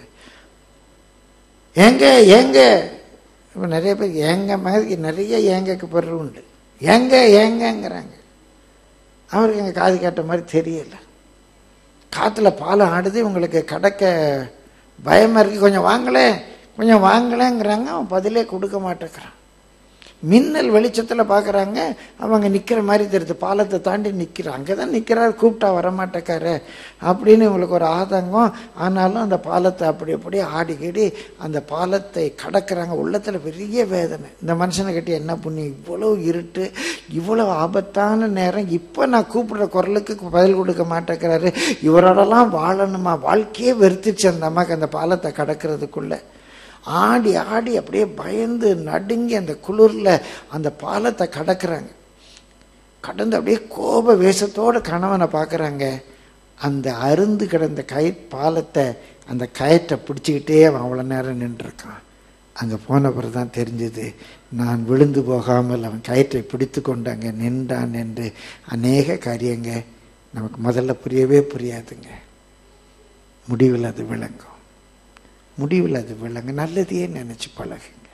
ஏங்க ஏங்க இப்ப நிறைய பேர் ஏங்க மாதிரி நிறைய ஏங்கக்கு பொருள் உண்டு ஏங்க ஏங்கங்கிறாங்க அவருக்கு எங்க காது கேட்ட மாதிரி தெரியல காத்துல பாலம் ஆடுது உங்களுக்கு கடக்க பயமா இருக்கு கொஞ்சம் வாங்களே கொஞ்சம் வாங்களேங்கிறாங்க அவன் பதிலே கொடுக்க மாட்டேங்கிறான் மின்னல் வெளிச்சத்துல பார்க்கறாங்க அவங்க நிக்கிற மாதிரி தெரியுது பாலத்தை தாண்டி நிக்கிறான் அங்கதான் நிக்கிறாரு கூப்பிட்டா வரமாட்டேக்காரு அப்படின்னு இவங்களுக்கு ஒரு ஆதங்கம் ஆனாலும் அந்த பாலத்தை அப்படி அப்படியே ஆடிக்கிடி அந்த பாலத்தை கடக்குறாங்க உள்ளத்துல பெரிய வேதனை இந்த மனுஷனை கட்டி என்ன புண்ணியம் இவ்வளவு இருட்டு இவ்வளவு ஆபத்தான நேரம் இப்ப நான் கூப்பிடுற குரலுக்கு பதில் கொடுக்க மாட்டேங்கிறாரு இவரோடலாம் வாழணுமா வாழ்க்கையே வெறுத்துச்சு அந்த அம்மாக்கு அந்த பாலத்தை கடக்கிறதுக்குள்ள ஆடி ஆடி அப்படியே பயந்து நடுங்கி அந்த குளிர்ல அந்த பாலத்தை கடக்குறாங்க கடந்து அப்படியே கோப வேஷத்தோட கணவனை பார்க்கறாங்க அந்த அருந்து கிடந்த கய பாலத்தை அந்த கயத்தை பிடிச்சிக்கிட்டே அவன் அவ்வளோ நேரம் நின்றுருக்கான் அங்கே போன பிறகு தான் தெரிஞ்சது நான் விழுந்து போகாமல் அவன் கயிற்றை பிடித்து கொண்டு அங்கே நின்றான் என்று அநேக காரியங்க நமக்கு முதல்ல புரியவே புரியாதுங்க முடிவில் அது விளங்கும் முடிவில் அது விளங்க நல்லதையே நினைச்சு பழகுங்க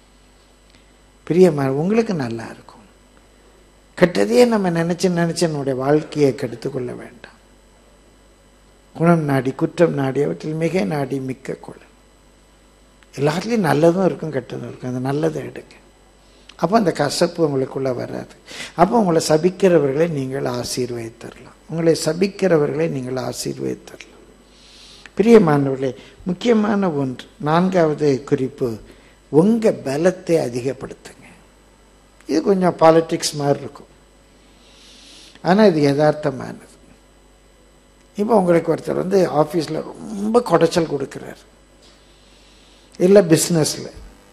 பிரியமா உங்களுக்கு நல்லா இருக்கும் கெட்டதையே நம்ம நினைச்சு நினைச்சு நம்முடைய வாழ்க்கையை கெடுத்து கொள்ள வேண்டாம் குணம் நாடி குற்றம் நாடி அவற்றில் மிக நாடி மிக்க குளம் எல்லாத்துலேயும் நல்லதும் இருக்கும் கெட்டதும் இருக்கும் அந்த நல்லதை எடுங்க அப்போ அந்த கசப்பு உங்களுக்குள்ள வராது அப்போ உங்களை சபிக்கிறவர்களை நீங்கள் ஆசீர்வதித்தரலாம் உங்களை சபிக்கிறவர்களை நீங்கள் ஆசீர்வதித்தரலாம் பிரியமானவர்களே முக்கியமான ஒன்று நான்காவது குறிப்பு உங்க பலத்தை அதிகப்படுத்துங்க இது கொஞ்சம் பாலிடிக்ஸ் மாதிரி இருக்கும் ஆனா இது யதார்த்தமானது இப்போ உங்களுக்கு ஒருத்தர் வந்து ஆஃபீஸில் ரொம்ப குடைச்சல் கொடுக்குறாரு இல்லை பிஸ்னஸில்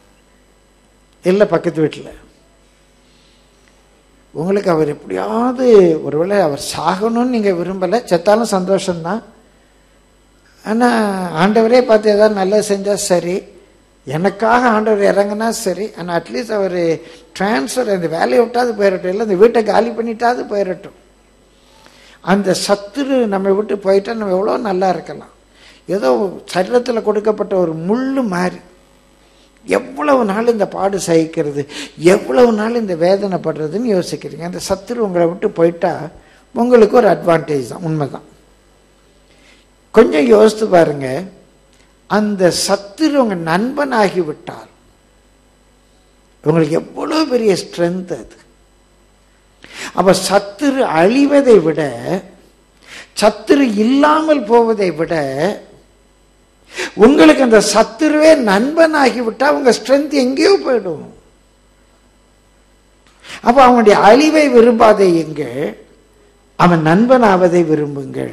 இல்லை பக்கத்து வீட்டில் உங்களுக்கு அவர் எப்படியாவது ஒருவேளை அவர் சாகணும்னு நீங்கள் விரும்பலை செத்தாலும் சந்தோஷம்தான் ஆனால் ஆண்டவரே பார்த்து ஏதாவது நல்லது செஞ்சால் சரி எனக்காக ஆண்டவர் இறங்குனா சரி ஆனால் அட்லீஸ்ட் அவர் டிரான்ஸ்ஃபர் அந்த வேலையை விட்டாது போயிடட்டும் இல்லை இந்த வீட்டை காலி பண்ணிட்டாது போயிடட்டும் அந்த சத்துரு நம்ம விட்டு போயிட்டா நம்ம எவ்வளோ நல்லா இருக்கலாம் ஏதோ சரீரத்தில் கொடுக்கப்பட்ட ஒரு முள்ளு மாதிரி எவ்வளவு நாள் இந்த பாடு சகிக்கிறது எவ்வளவு நாள் இந்த வேதனைப்படுறதுன்னு யோசிக்கிறீங்க அந்த சத்துரு உங்களை விட்டு போயிட்டா உங்களுக்கு ஒரு அட்வான்டேஜ் தான் உண்மைதான் கொஞ்சம் யோசித்து பாருங்க அந்த சத்துரு உங்க நண்பன் ஆகிவிட்டால் உங்களுக்கு எவ்வளவு பெரிய ஸ்ட்ரென்த் அது அப்ப சத்துரு அழிவதை விட சத்துரு இல்லாமல் போவதை விட உங்களுக்கு அந்த சத்துருவே நண்பன் ஆகிவிட்டா உங்க ஸ்ட்ரென்த் எங்கேயோ போயிடும் அப்ப அவனுடைய அழிவை விரும்பாதே எங்க அவன் நண்பன் ஆவதை விரும்புங்கள்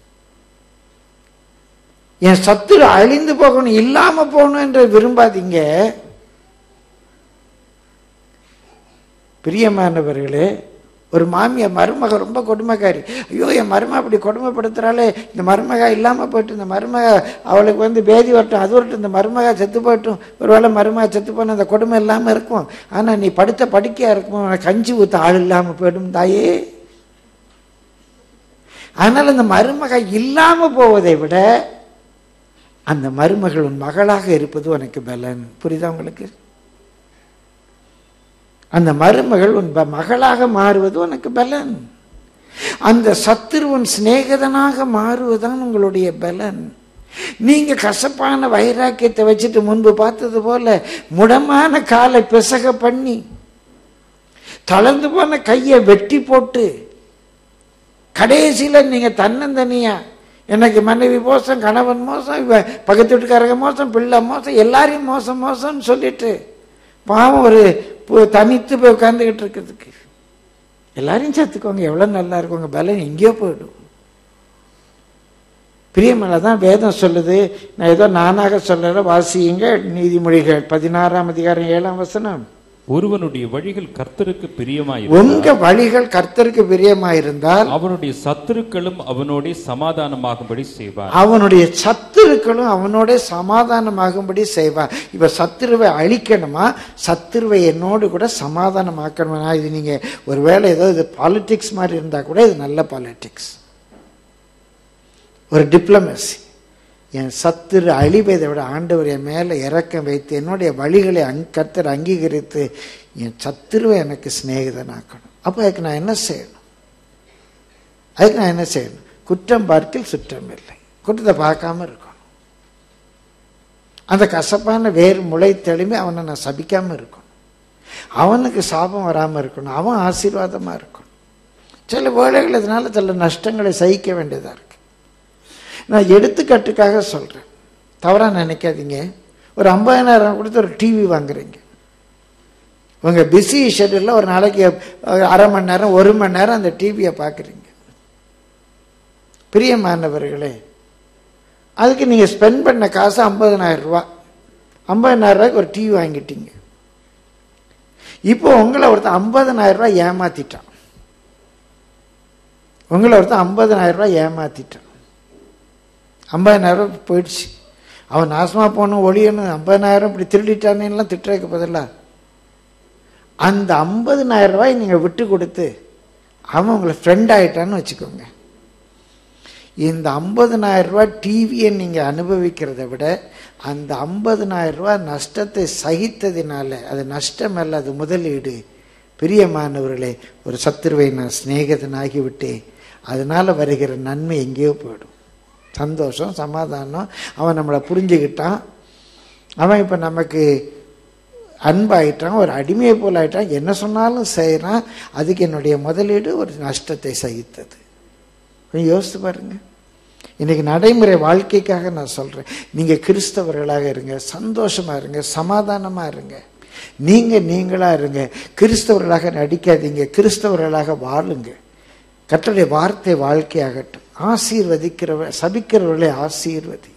என் சத்துரு அழிந்து போகணும் இல்லாம போகணும் என்று விரும்பாதீங்க பிரியமானவர்களே ஒரு மாமியார் மருமக ரொம்ப கொடுமைக்காரி ஐயோ என் மருமக அப்படி கொடுமைப்படுத்துறாளே இந்த மருமக இல்லாமல் போயிட்டு இந்த மருமக அவளுக்கு வந்து பேதி வரட்டும் அது வரட்டும் இந்த மருமக செத்து போயிட்டும் ஒருவேளை மருமக செத்து போன அந்த கொடுமை இல்லாமல் இருக்கும் ஆனால் நீ படுத்த படுக்கையாக இருக்கும் உனக்கு கஞ்சி ஊற்ற ஆள் இல்லாமல் போயிடும் தாயே அதனால் அந்த மருமக இல்லாமல் போவதை விட அந்த மருமகள் உன் மகளாக இருப்பது உனக்கு பலன் புரியுதா உங்களுக்கு அந்த மருமகள் உன் ப- மகளாக மாறுவது உனக்கு பலன் அந்த சத்துரு உன் சிநேகிதனாக மாறுவதுதான் உங்களுடைய பலன் நீங்க கசப்பான வைராக்கியத்தை வச்சுட்டு முன்பு பார்த்தது போல முடமான காலை பிசக பண்ணி தளர்ந்து போன கையை வெட்டி போட்டு கடைசியில நீங்க தன்னந்தனியா எனக்கு மனைவி மோசம் கணவன் மோசம் இவ பக்கத்து வீட்டுக்காரங்க மோசம் பிள்ளை மோசம் எல்லாரையும் மோசம் மோசம்னு சொல்லிட்டு பாவம் ஒரு பு- தனித்து போய் உட்காந்துக்கிட்டு இருக்கிறதுக்கு எல்லாரையும் சேர்த்துக்கோங்க எவ்வளோ நல்லா இருக்கும் உங்க பலன் எங்கேயோ போயிடும் பிரியமலை தான் வேதம் சொல்லுது நான் ஏதோ நானாக சொல்லல வாசியுங்க நீதிமொழிகள் பதினாறாம் அதிகாரம் ஏழாம் வசனம் ஒருவனுடைய வழிகள் கர்த்தருக்கு பிரியமாய் உங்க வழிகள் கர்த்தருக்கு பிரியமாயிருந்தால் அவனுடைய சத்துருக்களும் அவனோட சமாதானமாகும்படி செய்வார் அவனுடைய சத்துருக்களும் அவனோட சமாதானமாகும்படி செய்வார் இப்ப சத்துருவை அழிக்கணுமா சத்துருவை என்னோடு கூட சமாதானமாக்கணுமா இது நீங்க ஒருவேளை ஏதோ இது பாலிடிக்ஸ் மாதிரி இருந்தா கூட இது நல்ல பாலிடிக்ஸ் ஒரு டிப்ளமசி என் சத்துரு அழிவதை விட ஆண்டவர் என் மேலே இறக்கம் வைத்து என்னுடைய வழிகளை அங் கர்த்தர் அங்கீகரித்து என் சத்துருவை எனக்கு சிநேகிதனாக்கணும் அப்போ அதுக்கு நான் என்ன செய்யணும் அதுக்கு நான் என்ன செய்யணும் குற்றம் பார்க்கில் சுற்றம் இல்லை குற்றத்தை பார்க்காம இருக்கணும் அந்த கசப்பான வேறு முளை தெளிமை அவனை நான் சபிக்காம இருக்கணும் அவனுக்கு சாபம் வராம இருக்கணும் அவன் ஆசீர்வாதமா இருக்கணும் சில வேளைகள் இதனால சில நஷ்டங்களை சகிக்க வேண்டியதா இருக்கு நான் எடுத்துக்காட்டுக்காக சொல்றேன் தவறா நினைக்காதீங்க ஒரு ஐம்பதாயிரம் கொடுத்து ஒரு டிவி வாங்குறீங்க உங்க பிஸி ஷெட்யூலில் ஒரு நாளைக்கு அஹ், அரை மணி நேரம் ஒரு மணி நேரம் அந்த டிவியை பார்க்குறீங்க பிரியமானவர்களே அதுக்கு நீங்கள் ஸ்பெண்ட் பண்ண காசு ஐம்பதனாயிரம் ரூபா ஐம்பதனாயிரம் ரூபாய்க்கு ஒரு டிவி வாங்கிட்டீங்க இப்போ உங்களை ஒருத்தன் ஐம்பதனாயிரம் ரூபாய் ஏமாத்திட்டான் உங்களை ஒருத்தன் ஐம்பதனாயிரம் ரூபாய் ஏமாத்திட்டான் ஐம்பதனாயிரம் ரூபாய் போயிடுச்சு அவன் நாசமாக போகணும் ஒளியணும் ஐம்பதனாயிரம் இப்படி திருடிட்டானேலாம் திட்டுறதுக்கு பதிலாக அந்த ஐம்பதனாயிரம் ரூபாய் நீங்கள் விட்டு கொடுத்து அவன் உங்களை ஃப்ரெண்ட் ஆயிட்டான்னு வச்சுக்கோங்க இந்த ஐம்பதனாயிரம் ரூபாய் டிவியை நீங்கள் அனுபவிக்கிறத விட அந்த ஐம்பதனாயிரம் ரூபாய் நஷ்டத்தை சகித்ததினால அது நஷ்டம் அல்ல அது முதலீடு பிரியமானவர்களே ஒரு சத்துருவை நான் சிநேகிதனாகி விட்டேன் அதனால வருகிற நன்மை எங்கேயோ போயிடும் சந்தோஷம் சமாதானம் அவன் நம்மளை புரிஞ்சுக்கிட்டான் அவன் இப்போ நமக்கு அன்பாயிட்டான் ஒரு அடிமையை போல் ஆயிட்டான் என்ன சொன்னாலும் செய்கிறான் அதுக்கு என்னுடைய முதலீடு ஒரு நஷ்டத்தை சகித்தது கொஞ்சம் யோசித்து பாருங்க இன்னைக்கு நடைமுறை வாழ்க்கைக்காக நான் சொல்றேன் நீங்க கிறிஸ்தவர்களாக இருங்க சந்தோஷமா இருங்க சமாதானமா இருங்க நீங்க நீங்களா இருங்க கிறிஸ்தவர்களாக நடிக்காதீங்க கிறிஸ்தவர்களாக வாழுங்க கர்த்தருடைய வார்த்தை வாழ்க்கையாகட்டும் ஆசீர்வதிக்கிறவ சபிக்கிறவர்களை ஆசீர்வதி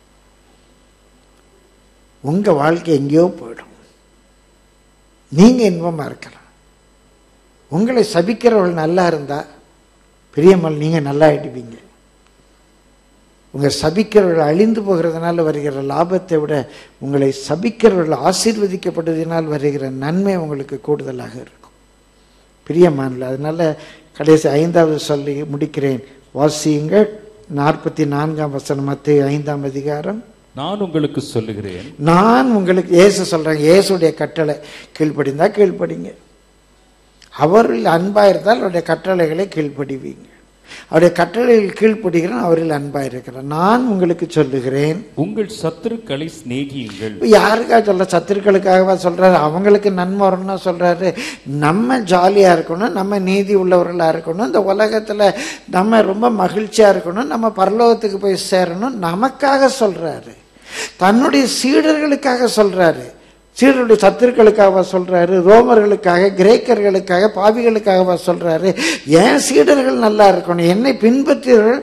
உங்க வாழ்க்கை எங்கேயோ போயிடும் நீங்க இன்பமா இருக்கலாம் உங்களை சபிக்கிறவர்கள் நல்லா இருந்தா பிரியமல் நீங்க நல்லா ஆயிடுவீங்க உங்க சபிக்கிறவர்கள் அழிந்து போகிறதுனால வருகிற லாபத்தை விட உங்களை சபிக்கிறவர்கள் ஆசீர்வதிக்கப்படுவதனால் வருகிற நன்மை உங்களுக்கு கூடுதலாக இருக்கும் பிரியமானல அதனால கடைசி ஐந்தாவது சொல்லி முடிக்கிறேன் வாசியுங்கள் நாற்பத்தி நான்காம் வசனம் மத்திய ஐந்தாம் அதிகாரம் நான் உங்களுக்கு சொல்லுகிறேன் நான் உங்களுக்கு இயேசு சொல்றேன் இயேசுடைய கட்டளை கீழ்ப்படிந்தா கீழ்ப்படிங்க அவரில் அன்பா இருந்தால் அவருடைய கட்டளைகளை கீழ்ப்படிவீங்க அவருடைய கட்டளைகள் கீழ்ப்படுகிறேன் அவரில் அன்பா இருக்கிறேன் நான் உங்களுக்கு சொல்லுகிறேன் உங்கள் சத்துருக்களை சிநேகியுங்கள் இப்ப யாருக்காக சொல்ற சத்துருக்களுக்காகவா சொல்றாரு அவங்களுக்கு நன்மை வரும்னா சொல்றாரு நம்ம ஜாலியா இருக்கணும் நம்ம நீதி உள்ளவர்களா இருக்கணும் இந்த உலகத்துல நம்ம ரொம்ப மகிழ்ச்சியா இருக்கணும் நம்ம பரலோகத்துக்கு போய் சேரணும் நமக்காக சொல்றாரு தன்னுடைய சீடர்களுக்காக சொல்றாரு சீடருடைய சத்துருக்களுக்காக சொல்றாரு ரோமர்களுக்காக கிரேக்கர்களுக்காக பாவிகளுக்காக சொல்றாரு ஏன் சீடர்கள் நல்லா இருக்கணும் என்னை பின்பற்றியவர்கள்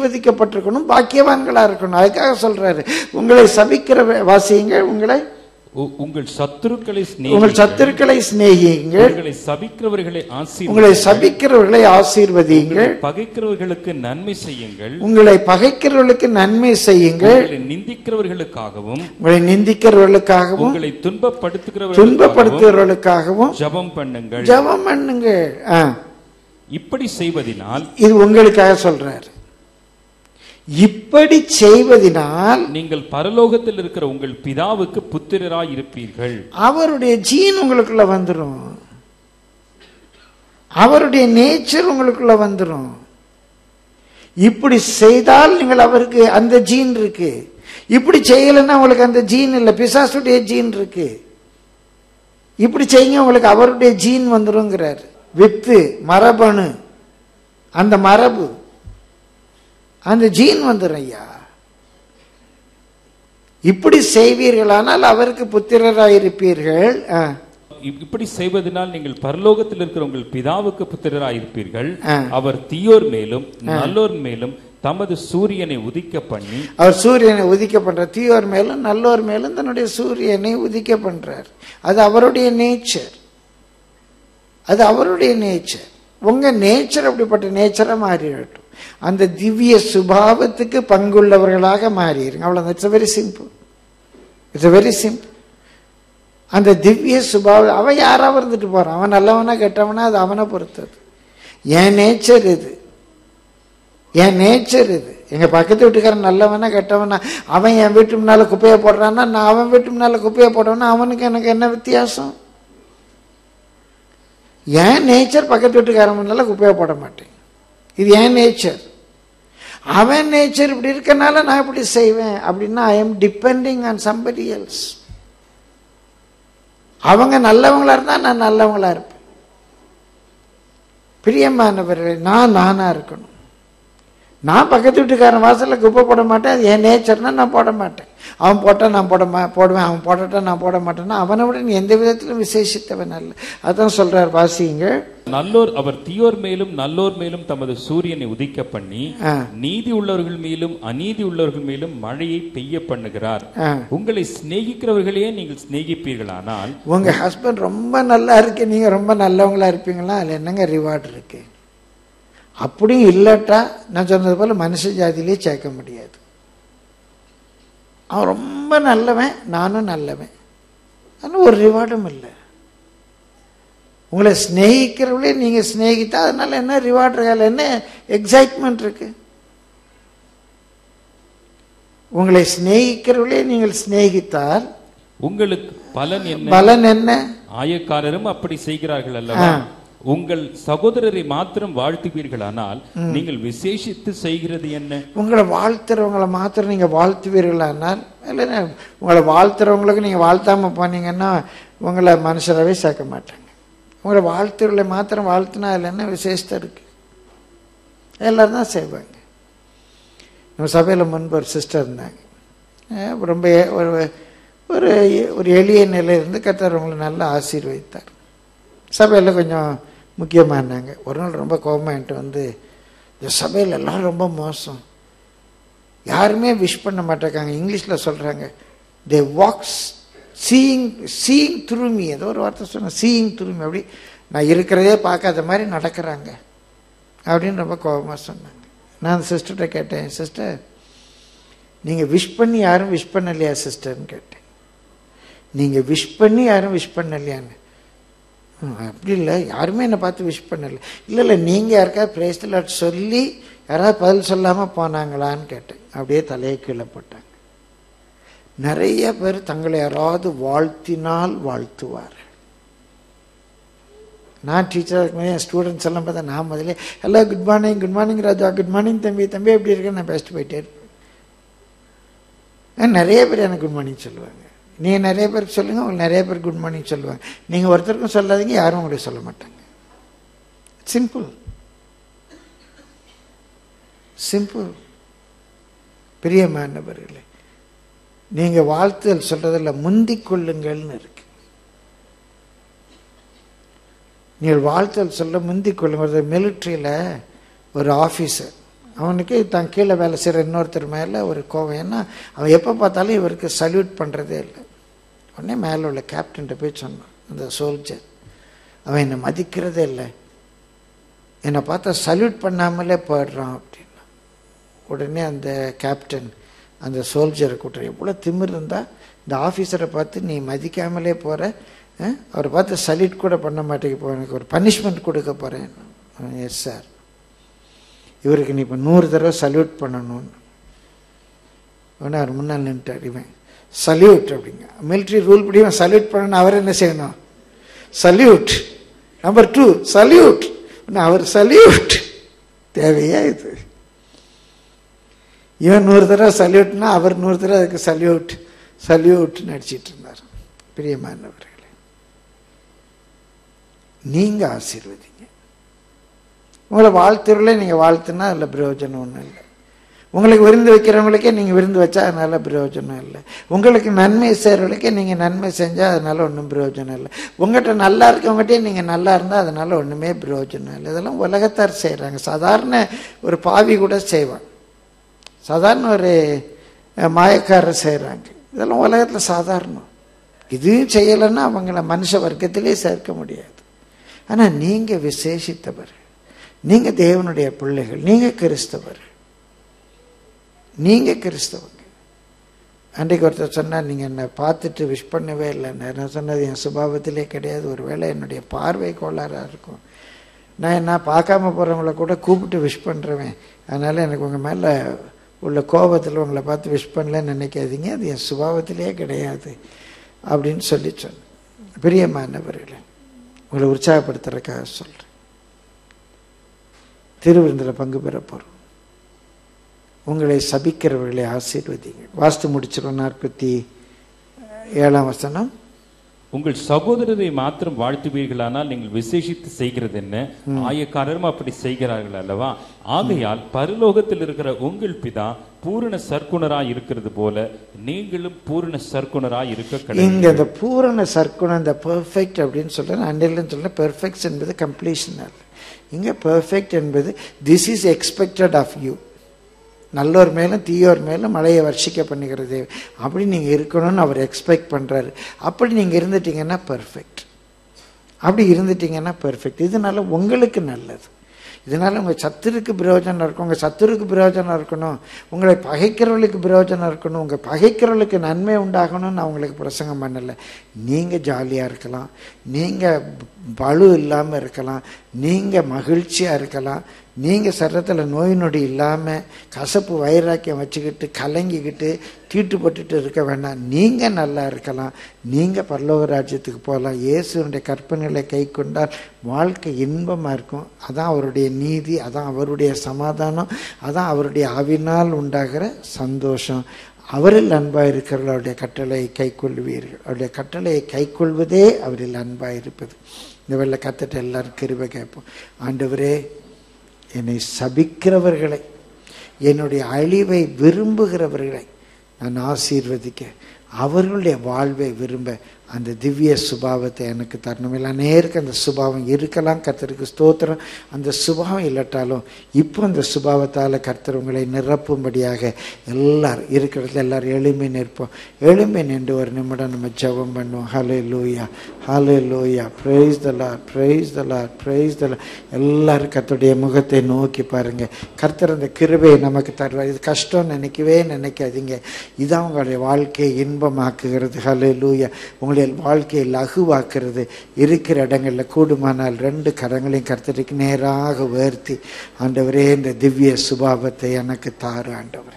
ஆசீர்வதிக்கப்பட்டிருக்கணும் பாக்கியவான்களா இருக்கணும் அதுக்காக சொல்றாரு உங்களை சபிக்கிற வாசியுங்க உங்களை உ- உங்கள் சத்துருக்களை உங்கள் சிநேகியுங்கள் சத்துருக்களை சிநேகியுங்கள் உங்களை சபிக்கிறவர்களை உங்களை ஆசீர்வதியுங்கள் சபிக்கிறவர்களை ஆசீர்வதியுங்கள் பகைக்கிறவர்களுக்கு நன்மை செய்யுங்கள் உங்களை பகைக்கிறவர்களுக்கு நன்மை செய்யுங்கள் உங்களை நிந்திக்கிறவர்களுக்காகவும் உங்களை நிந்திக்கிறவர்களுக்காகவும் உங்களை துன்பப்படுத்துகிறவர்களுக்காகவும் துன்பப்படுத்துகிறவர்களுக்காகவும் ஜெபம் பண்ணுங்கள் ஜெபம் பண்ணுங்க ஆ, இப்படி செய்வதினால் இது உங்களுக்காக சொல்றாரு இப்படி செய்வதினால் நீங்கள் பரலோகத்தில் இருக்கிற உங்கள் பிதாவுக்கு புத்திரராய் இருப்பீர்கள் அவருடைய ஜீன் உங்களுக்குள்ள வந்துரும் அவருடைய நேச்சர் உங்களுக்குள்ள வந்துரும் இப்படி செய்தால் நீங்கள் அவருக்கு அந்த ஜீன் இருக்கு இப்படி செய்யலைன்னா உங்களுக்கு அந்த ஜீன் இல்லை பிசாசுடைய ஜீன் இருக்கு இப்படி செய்யுங்க உங்களுக்கு அவருடைய ஜீன் வந்துருங்கிறார் வித்து மரபணு அந்த மரபு அந்த ஜீன் வந்துடும் ஐயா இப்படி செய்வீர்களானால் அவருக்கு புத்திரராயிருப்பீர்கள் ஆ, இப்- இப்படி செய்வதனால் நீங்கள் பரலோகத்தில் இருக்கிற உங்கள் பிதாவுக்கு புத்திரராய் இருப்பீர்கள் ஆ. அவர் தீயோர் மேலும் நல்லோர் மேலும் தமது சூரியனை உதிக்க பண்ணி அவர் சூரியனை உதிக்க பண்றார் தீயோர் மேலும் நல்லோர் மேலும் தன்னுடைய சூரியனை உதிக்க பண்றார் அது அவருடைய நேச்சர் அது அவருடைய நேச்சர் உங்க நேச்சர் அப்படிப்பட்ட நேச்சரா மாறிடட்டும் அந்த திவ்ய சுபாவத்துக்கு பங்குள்ளவர்களாக மாறிடுங்க அவ்வளவுதான் it's very simple it's very simple அந்த திவ்ய சுபாவம் அவன் யாரா இருந்துட்டு போறான் அவன் நல்லவனா கெட்டவனா அது அவனை பொறுத்தது என் நேச்சர் இது என் நேச்சர் இது எங்க பக்கத்து வீட்டுக்காரன் நல்லவனா கெட்டவனா அவன் என் வீட்டு முன்னால குப்பையை போடுறான்னா நான் அவன் வீட்டு முன்னால குப்பையை போடுவேன்னா அவனுக்கு எனக்கு என்ன வித்தியாசம் என் நேச்சர் பக்கத்து வீட்டுக்காரன் முன்னால குப்பையை போட மாட்டேன் இது என் நேச்சர் அவன் நேச்சர் இப்படி இருக்கனால நான் இப்படி செய்வேன் அப்படின்னா I am depending on somebody else அவங்க நல்லவங்களா இருந்தா நான் நல்லவங்களா இருப்பேன் பிரியமானவர்களே நான் நானா இருக்கணும் நான் பக்கத்து வீட்டுக்காரன் வாசல்ல குப்பை போட மாட்டேன் அது என் நேச்சர்னா நான் போட மாட்டேன் அவன் போட்டா நான் போட மா போடுவேன் அவன் போடட்டா நான் போட மாட்டேன்னா அவனை விட நீ எந்த விதத்திலும் விசேஷித்தவன் அல்ல அதான் சொல்றார் வாசிங்க நல்லோர் அவர் தீயோர் மேலும் நல்லோர் மேலும் தமது சூரியனை உதிக்க பண்ணி ஆ, நீதி உள்ளவர்கள் மேலும் அநீதி உள்ளவர்கள் மேலும் மழையை பெய்ய பண்ணுகிறார் ஆ. உங்களை சிநேகிக்கிறவர்களையே நீங்கள் சிநேகிப்பீர்களானால் உங்க ஹஸ்பண்ட் ரொம்ப நல்லா இருக்கு நீங்க ரொம்ப நல்லவங்களா இருப்பீங்களா அதுல என்னங்க ரிவார்டு இருக்கு அப்படியும் இல்லாட்டா நான் சொன்னது போல மனுஷ ஜாதியிலே சேர்க்க முடியாது அவன் ரொம்ப நல்லவன் நானும் நல்லவன் ஆனால் ஒரு ரிவார்டும் இல்லை உங்களை ஸ்நேகிக்கிறவங்களே நீங்க ஸ்நேகித்தா அதனால என்ன ரிவார்டு இருக்கா என்ன எக்ஸைட்மெண்ட் இருக்கு உங்களை சிநேகிக்கிறவர்களே நீங்கள் சிநேகித்தால் உங்களுக்கு பலன் என்ன பலன் என்ன ஆயக்காரரும் அப்படி செய்கிறார்கள் அல்லவா உங்கள் சகோதரரை மாத்திரம் வாழ்த்துவீர்களானால் நீங்கள் விசேஷித்து செய்கிறது என்ன உங்களை வாழ்த்துறவங்களை மாத்திரம் நீங்க வாழ்த்துவீர்களானால் இல்லைன்னா உங்களை வாழ்த்துறவங்களுக்கு நீங்க வாழ்த்தாம போனீங்கன்னா உங்களை மனுஷராகவே சேர்க்க மாட்டாங்க உங்களை வாழ்த்துறவங்களை மாத்திரம் வாழ்த்துனா அதில் என்ன விசேஷத்தை இருக்கு எல்லாரும் தான் செய்வாங்க நம்ம சபையில் முன்பு ஒரு சிஸ்டர் இருந்தாங்க அஹ் ரொம்ப ஏ- ஒரு ஒரு ஒரு எளிய நிலையிலிருந்து கத்தர் அவங்களை நல்லா ஆசீர்வதித்தார் சபையில் கொஞ்சம் முக்கியமானாங்க ஒரு நாள் ரொம்ப கோபமாக என்கிட்ட வந்து இந்த சபையில் எல்லாம் ரொம்ப மோசம் யாருமே விஷ் பண்ண மாட்டேங்காங்க இங்கிலீஷில் சொல்கிறாங்க தே வாக்ஸ் சீயிங் சீயிங் துருமி ஏதோ ஒரு வார்த்தை சொன்னேன் சீயிங் துருமி அப்படி நான் இருக்கிறதே பார்க்காத மாதிரி நடக்கிறாங்க அப்படின்னு ரொம்ப கோபமாக சொன்னாங்க நான் அந்த சிஸ்டர்கிட்ட கேட்டேன் சிஸ்டர் நீங்கள் விஷ் பண்ணி யாரும் விஷ் பண்ணலையா சிஸ்டர்னு கேட்டேன் நீங்கள் விஷ் பண்ணி யாரும் விஷ் பண்ணலையான்னு "ம், அப்படி இல்லை யாருமே என்னை பார்த்து விஷ் பண்ணல இல்லை இல்லை நீங்கள் யாருக்காவது பிரேஸ்தலாட் சொல்லி யாராவது பதில் சொல்லாமல் போனாங்களான்னு கேட்டேன் அப்படியே தலையை கீழே போட்டாங்க நிறைய பேர் தங்களை யாராவது வாழ்த்தினால் வாழ்த்துவார் நான் டீச்சராக இருக்கும்போது என் ஸ்டூடெண்ட்ஸ் எல்லாம் பார்த்தா நான் முதல்ல hello good morning good morning Raja good morning தம்பி தம்பி எப்படி இருக்கேன்னு நான் பேசிட்டு போயிட்டே இருப்பேன் ஆ, நிறைய பேர் எனக்கு குட் மார்னிங் சொல்லுவாங்க நீங்கள் நிறைய பேருக்கு சொல்லுங்கள் உங்களுக்கு நிறைய பேர் குட் மார்னிங் சொல்லுவாங்க நீங்கள் ஒருத்தருக்கும் சொல்லாதீங்க யாரும் உங்களுக்கு சொல்ல மாட்டாங்க சிம்பிள் சிம்பிள் பிரியமானவர்களே நீங்கள் வாழ்த்துதல் சொல்றதில் முந்திக் கொள்ளுங்கள்னு இருக்கு நீங்கள் வாழ்த்துதல் சொல்ல முந்திக் கொள்ளுங்க ஒரு மிலிட்ரியில் ஒரு ஆஃபீஸர் அவனுக்கு தான் கீழே வேலை செய்கிற இன்னொருத்தர் மேலே ஒரு கோவம் ஏன்னா அவன் எப்போ பார்த்தாலும் இவருக்கு சல்யூட் பண்ணுறதே இல்லை உடனே மேலே உள்ள கேப்டன்கிட்ட போய் சொன்னான் அந்த சோல்ஜர் அவன் என்னை மதிக்கிறதே இல்லை என்னை பார்த்தா சல்யூட் பண்ணாமலே போயிடுறான் அப்படின்னா உடனே அந்த கேப்டன் அந்த சோல்ஜரை கூட்டுற எவ்வளோ திமிர் இருந்தால் இந்த ஆஃபீஸரை பார்த்து நீ மதிக்காமலே போகிற அவரை பார்த்து சல்யூட் கூட பண்ண மாட்டேங்க போ எனக்கு ஒரு பனிஷ்மெண்ட் கொடுக்க போகிறேன் எஸ் சார் இவருக்கு நீ இப்போ நூறு தடவை சல்யூட் பண்ணணும்னு உடனே அவர் முன்னால் நின்றுட்டார் இவன் சல்யூட் அப்படிங்க மிலிட்ரி ரூல் படி இவன் சல்யூட் பண்ணணும் அவர் என்ன செய்யணும் சல்யூட் நம்பர் டூ சல்யூட் அவர் சல்யூட் தேவையா இது இவன் நூறு தடவை சல்யூட்னா அவர் நூறு தடவை அதுக்கு சல்யூட் சல்யூட்னு அடிச்சிட்டு இருந்தார் பிரியமானவர்களே நீங்க ஆசீர்வதிங்க உங்களை வாழ்த்துறதுல நீங்க வாழ்த்துனா அதில் பிரயோஜனம் ஒன்றும் இல்லை உங்களுக்கு விருந்து வைக்கிறவங்களுக்கே நீங்கள் விருந்து வச்சா அதனால பிரயோஜனம் இல்லை உங்களுக்கு நன்மை செய்கிறவங்களுக்கே நீங்கள் நன்மை செஞ்சால் அதனால ஒன்றும் பிரயோஜனம் இல்லை உங்கள்கிட்ட நல்லா இருக்கவங்ககிட்டே நீங்கள் நல்லா இருந்தால் அதனால ஒன்றுமே பிரயோஜனம் இல்லை இதெல்லாம் உலகத்தார் செய்கிறாங்க சாதாரண ஒரு பாவி கூட செய்வான் சாதாரண ஒரு மாயக்காரர் செய்கிறாங்க இதெல்லாம் உலகத்தில் சாதாரணம் இதுவும் செய்யலைன்னா அவங்கள மனுஷ வர்க்கத்திலே சேர்க்க முடியாது ஆனால் நீங்கள் விசேஷித்தவர் நீங்கள் தேவனுடைய பிள்ளைகள் நீங்கள் கிறிஸ்தவர் நீங்கள் கிறிஸ்தவங்க அன்றைக்கு ஒருத்தர் சொன்னார் நீங்கள் என்னை பார்த்துட்டு விஷ் பண்ணவே இல்லை நான் சொன்னது என் சுபாவத்திலே கிடையாது ஒரு வேளை என்னுடைய பார்வை கோளாறாக இருக்கும் நான் என்ன பார்க்காம போகிறவங்கள கூட கூப்பிட்டு விஷ் பண்ணுறவன் அதனால் எனக்கு உங்கள் மேலே உள்ள கோபத்தில் உங்களை பார்த்து விஷ் பண்ணலன்னு நினைக்காதீங்க அது என் சுபாவத்திலே கிடையாது அப்படின்னு சொல்லி சொன்னேன் பிரியமானவர்களே உங்களை உற்சாகப்படுத்துறதுக்காக சொல்கிறேன் திருவிருந்தில் பங்கு பெற போகிறோம் உங்களை சபிக்கிறவர்களை ஆசீர்வதிங்க வாஸ்து முடிச்சிடும் நாற்பத்தி ஏழாம் வசனம் உங்கள் சகோதரரை மாத்திரம் வாழ்த்துவீர்களானால் நீங்கள் விசேஷித்து செய்கிறது என்ன ஆயக்காரரும் அப்படி செய்கிறார்கள் அல்லவா ஆகையால் பரலோகத்தில் இருக்கிற உங்கள் பிதா பூரண சர்க்குணராய் இருக்கிறது போல நீங்களும் பூரண சர்க்குணராய் இருக்க கடவுள் இங்க இந்த பூரண சர்க்குணம் இந்த பெர்ஃபெக்ட் அப்படின்னு சொல்றேன் அண்டையிலும் சொல்றேன் பெர்ஃபெக்ட் என்பது கம்ப்ளீஷன் அல்ல இங்க பெர்ஃபெக்ட் என்பது this is expected of you நல்லோர் மேலும் தீயோர் மேலும் மழையை வர்ஷிக்க பண்ணுகிறது அப்படி நீங்கள் இருக்கணும்னு அவர் எக்ஸ்பெக்ட் பண்ணுறாரு அப்படி நீங்கள் இருந்துட்டீங்கன்னா பெர்ஃபெக்ட் அப்படி இருந்துட்டீங்கன்னா பெர்ஃபெக்ட் இதனால உங்களுக்கு நல்லது இதனால உங்கள் சத்துருக்கு பிரயோஜனம் இருக்கும் உங்கள் சத்துருக்கு பிரயோஜனம் இருக்கணும் உங்களை பகைக்கிறவர்களுக்கு பிரயோஜனம் இருக்கணும் உங்கள் பகைக்கிறவர்களுக்கு நன்மை உண்டாகணும்னு நான் உங்களுக்கு பிரசங்கம் பண்ணலை நீங்கள் ஜாலியாக இருக்கலாம் நீங்கள் பலு இல்லாமல் இருக்கலாம் நீங்கள் மகிழ்ச்சியாக இருக்கலாம் நீங்கள் சரத்தில் நோய் நொடி இல்லாமல் கசப்பு வைராக்கியம் வச்சுக்கிட்டு கலங்கிக்கிட்டு தீட்டுப்பட்டுட்டு இருக்க வேண்டாம் நீங்கள் நல்லா இருக்கலாம் நீங்கள் பரலோக ராஜ்யத்துக்கு போகலாம் இயேசுனுடைய கற்பனைகளை கை கொண்டால் வாழ்க்கை இன்பமாக இருக்கும் அதான் அவருடைய நீதி அதான் அவருடைய சமாதானம் அதான் அவருடைய ஆவினால் உண்டாகிற சந்தோஷம் அவரில் அன்பாக இருக்கிறவர்கள் அவருடைய கட்டளையை கை கொள்வீர்கள் அவருடைய கட்டளையை கை கொள்வதே அவரில் அன்பாக இருப்பது இந்த வெள்ள கத்துட்டு எல்லாரும் கிருபை கேட்போம் ஆண்டவரே என்னை சபிக்கிறவர்களை என்னுடைய அழிவை விரும்புகிறவர்களை நான் ஆசீர்வதிக்க அவர்களுடைய வாழ்வை விரும்ப அந்த திவ்ய சுபாவத்தை எனக்கு தரணும் இல்லை நேருக்கு அந்த சுபாவம் இருக்கலாம் கர்த்தருக்கு ஸ்தோத்திரம் அந்த சுபாவம் இல்லாட்டாலும் இப்போ அந்த சுபாவத்தால் கர்த்தர் உங்களை நிரப்பும்படியாக எல்லாரும் இருக்கிறதுல எல்லாரும் எளிமை நிற்போம் எளிமை நின்று ஒரு நிமிடம் நம்ம ஜெபம் பண்ணுவோம் ஹலே லூயா ஹலே லூயா ப்ரைஸ் தலா ப்ரைஸ் தலா ப்ரைஸ் தலா எல்லாரும் கர்த்தருடைய முகத்தை நோக்கி பாருங்க கர்த்தர் அந்த கிருபையை நமக்கு தருவார் இது கஷ்டம் நினைக்கவே நினைக்காதீங்க இதான் உங்களுடைய வாழ்க்கையை இன்பமாக்குகிறது ஹலே லூயா உங்களுடைய வாழ்க்கையை லகுவாக்குறது இருக்கிற இடங்களில் கூடுமானால் ரெண்டு கரங்களையும் கர்த்தருக்கு நேராக உயர்த்தி ஆண்டவரே இந்த திவ்ய சுபாவத்தை எனக்கு தாரு ஆண்டவரே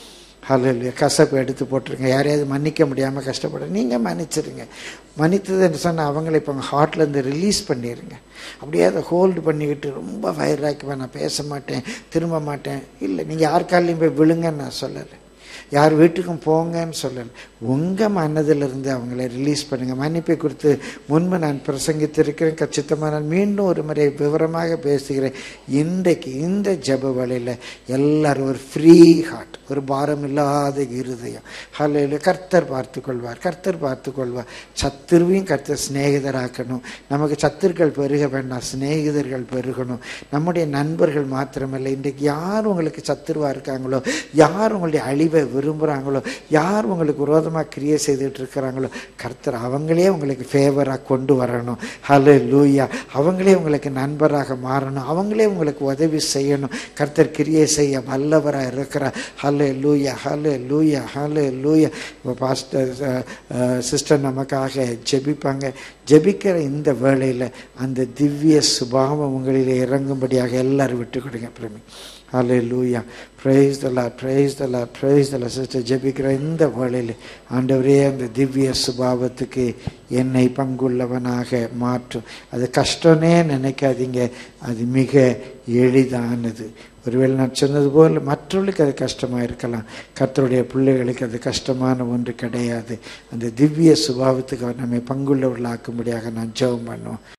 ஹலோ கசப்பு எடுத்து போட்டுருங்க யாரையாவது மன்னிக்க முடியாமல் கஷ்டப்பட நீங்கள் மன்னிச்சிருங்க மன்னித்ததுன்னு சொன்னால் அவங்கள இப்போ உங்கள் ஹார்ட்லேருந்து ரிலீஸ் பண்ணிடுங்க அப்படியே அதை ஹோல்டு பண்ணிக்கிட்டு ரொம்ப வயிறாக்குவேன் நான் பேச மாட்டேன் திரும்ப மாட்டேன் இல்லை நீங்கள் யார் காலையும் போய் விழுங்கன்னு நான் சொல்லலை யார் வீட்டுக்கும் போங்கன்னு சொல்லலை உங்கள் மனதிலிருந்து அவங்கள ரிலீஸ் பண்ணுங்கள் மன்னிப்பை கொடுத்து முன்பு நான் பிரசங்கித்திருக்கிறேன் கச்சித்தமாக நான் மீண்டும் ஒரு முறை விவரமாக பேசுகிறேன் இன்றைக்கு இந்த ஜப வழியில் எல்லாரும் ஒரு ஃப்ரீ ஹார்ட் ஒரு பாரம் இல்லாத இருதயம் ஹலையில் கர்த்தர் பார்த்து கொள்வார் கர்த்தர் பார்த்து கொள்வார் சத்துருவையும் கர்த்தர் சிநேகிதராக்கணும் நமக்கு சத்துருக்கள் பெருக வேண்டாம் சிநேகிதர்கள் பெருகணும் நம்முடைய நண்பர்கள் மாத்திரமல்ல இன்றைக்கு யார் உங்களுக்கு சத்துருவா இருக்காங்களோ யார் உங்களுடைய அழிவை விரும்புகிறாங்களோ யார் உங்களுக்கு விரோதமாக கிரியை செய்துட்டு இருக்கிறாங்களோ கர்த்தர் அவங்களே உங்களுக்கு ஃபேவராக கொண்டு வரணும் ஹலோ லூயா அவங்களே உங்களுக்கு நண்பராக மாறணும் அவங்களே உங்களுக்கு உதவி செய்யணும் கர்த்தர் கிரியை செய்ய வல்லவராக இருக்கிறார் ஹலே லூயா ஹலே லூயா ஹலே லூயா இப்போ பாஸ்டர் சிஸ்டர் நமக்காக ஜெபிப்பாங்க ஜெபிக்கிற இந்த வேளையில் அந்த திவ்ய சுபாவம் உங்களில் இறங்கும்படியாக எல்லாரும் விட்டு கொடுங்க பிரமி ஹலே லூயா ப்ரைஸ் தலா ப்ரைஸ் தலா ப்ரைஸ் தலா சிஸ்டர் ஜெபிக்கிற இந்த வேளையில் ஆண்டவரே அந்த திவ்ய சுபாவத்துக்கு என்னை பங்குள்ளவனாக மாற்றும் அது கஷ்டம்னே நினைக்காதீங்க அது மிக எளிதானது ஒருவேளை நான் சொன்னது போல் மற்றவர்களுக்கு அது கஷ்டமாக இருக்கலாம் கர்த்தருடைய பிள்ளைகளுக்கு அது கஷ்டமான ஒன்று கிடையாது அந்த திவ்ய சுபாவத்துக்கு அவர் நம்மை பங்குள்ளவர்களாக்கும்படியாக நான் ஜெபம் பண்ணுவோம்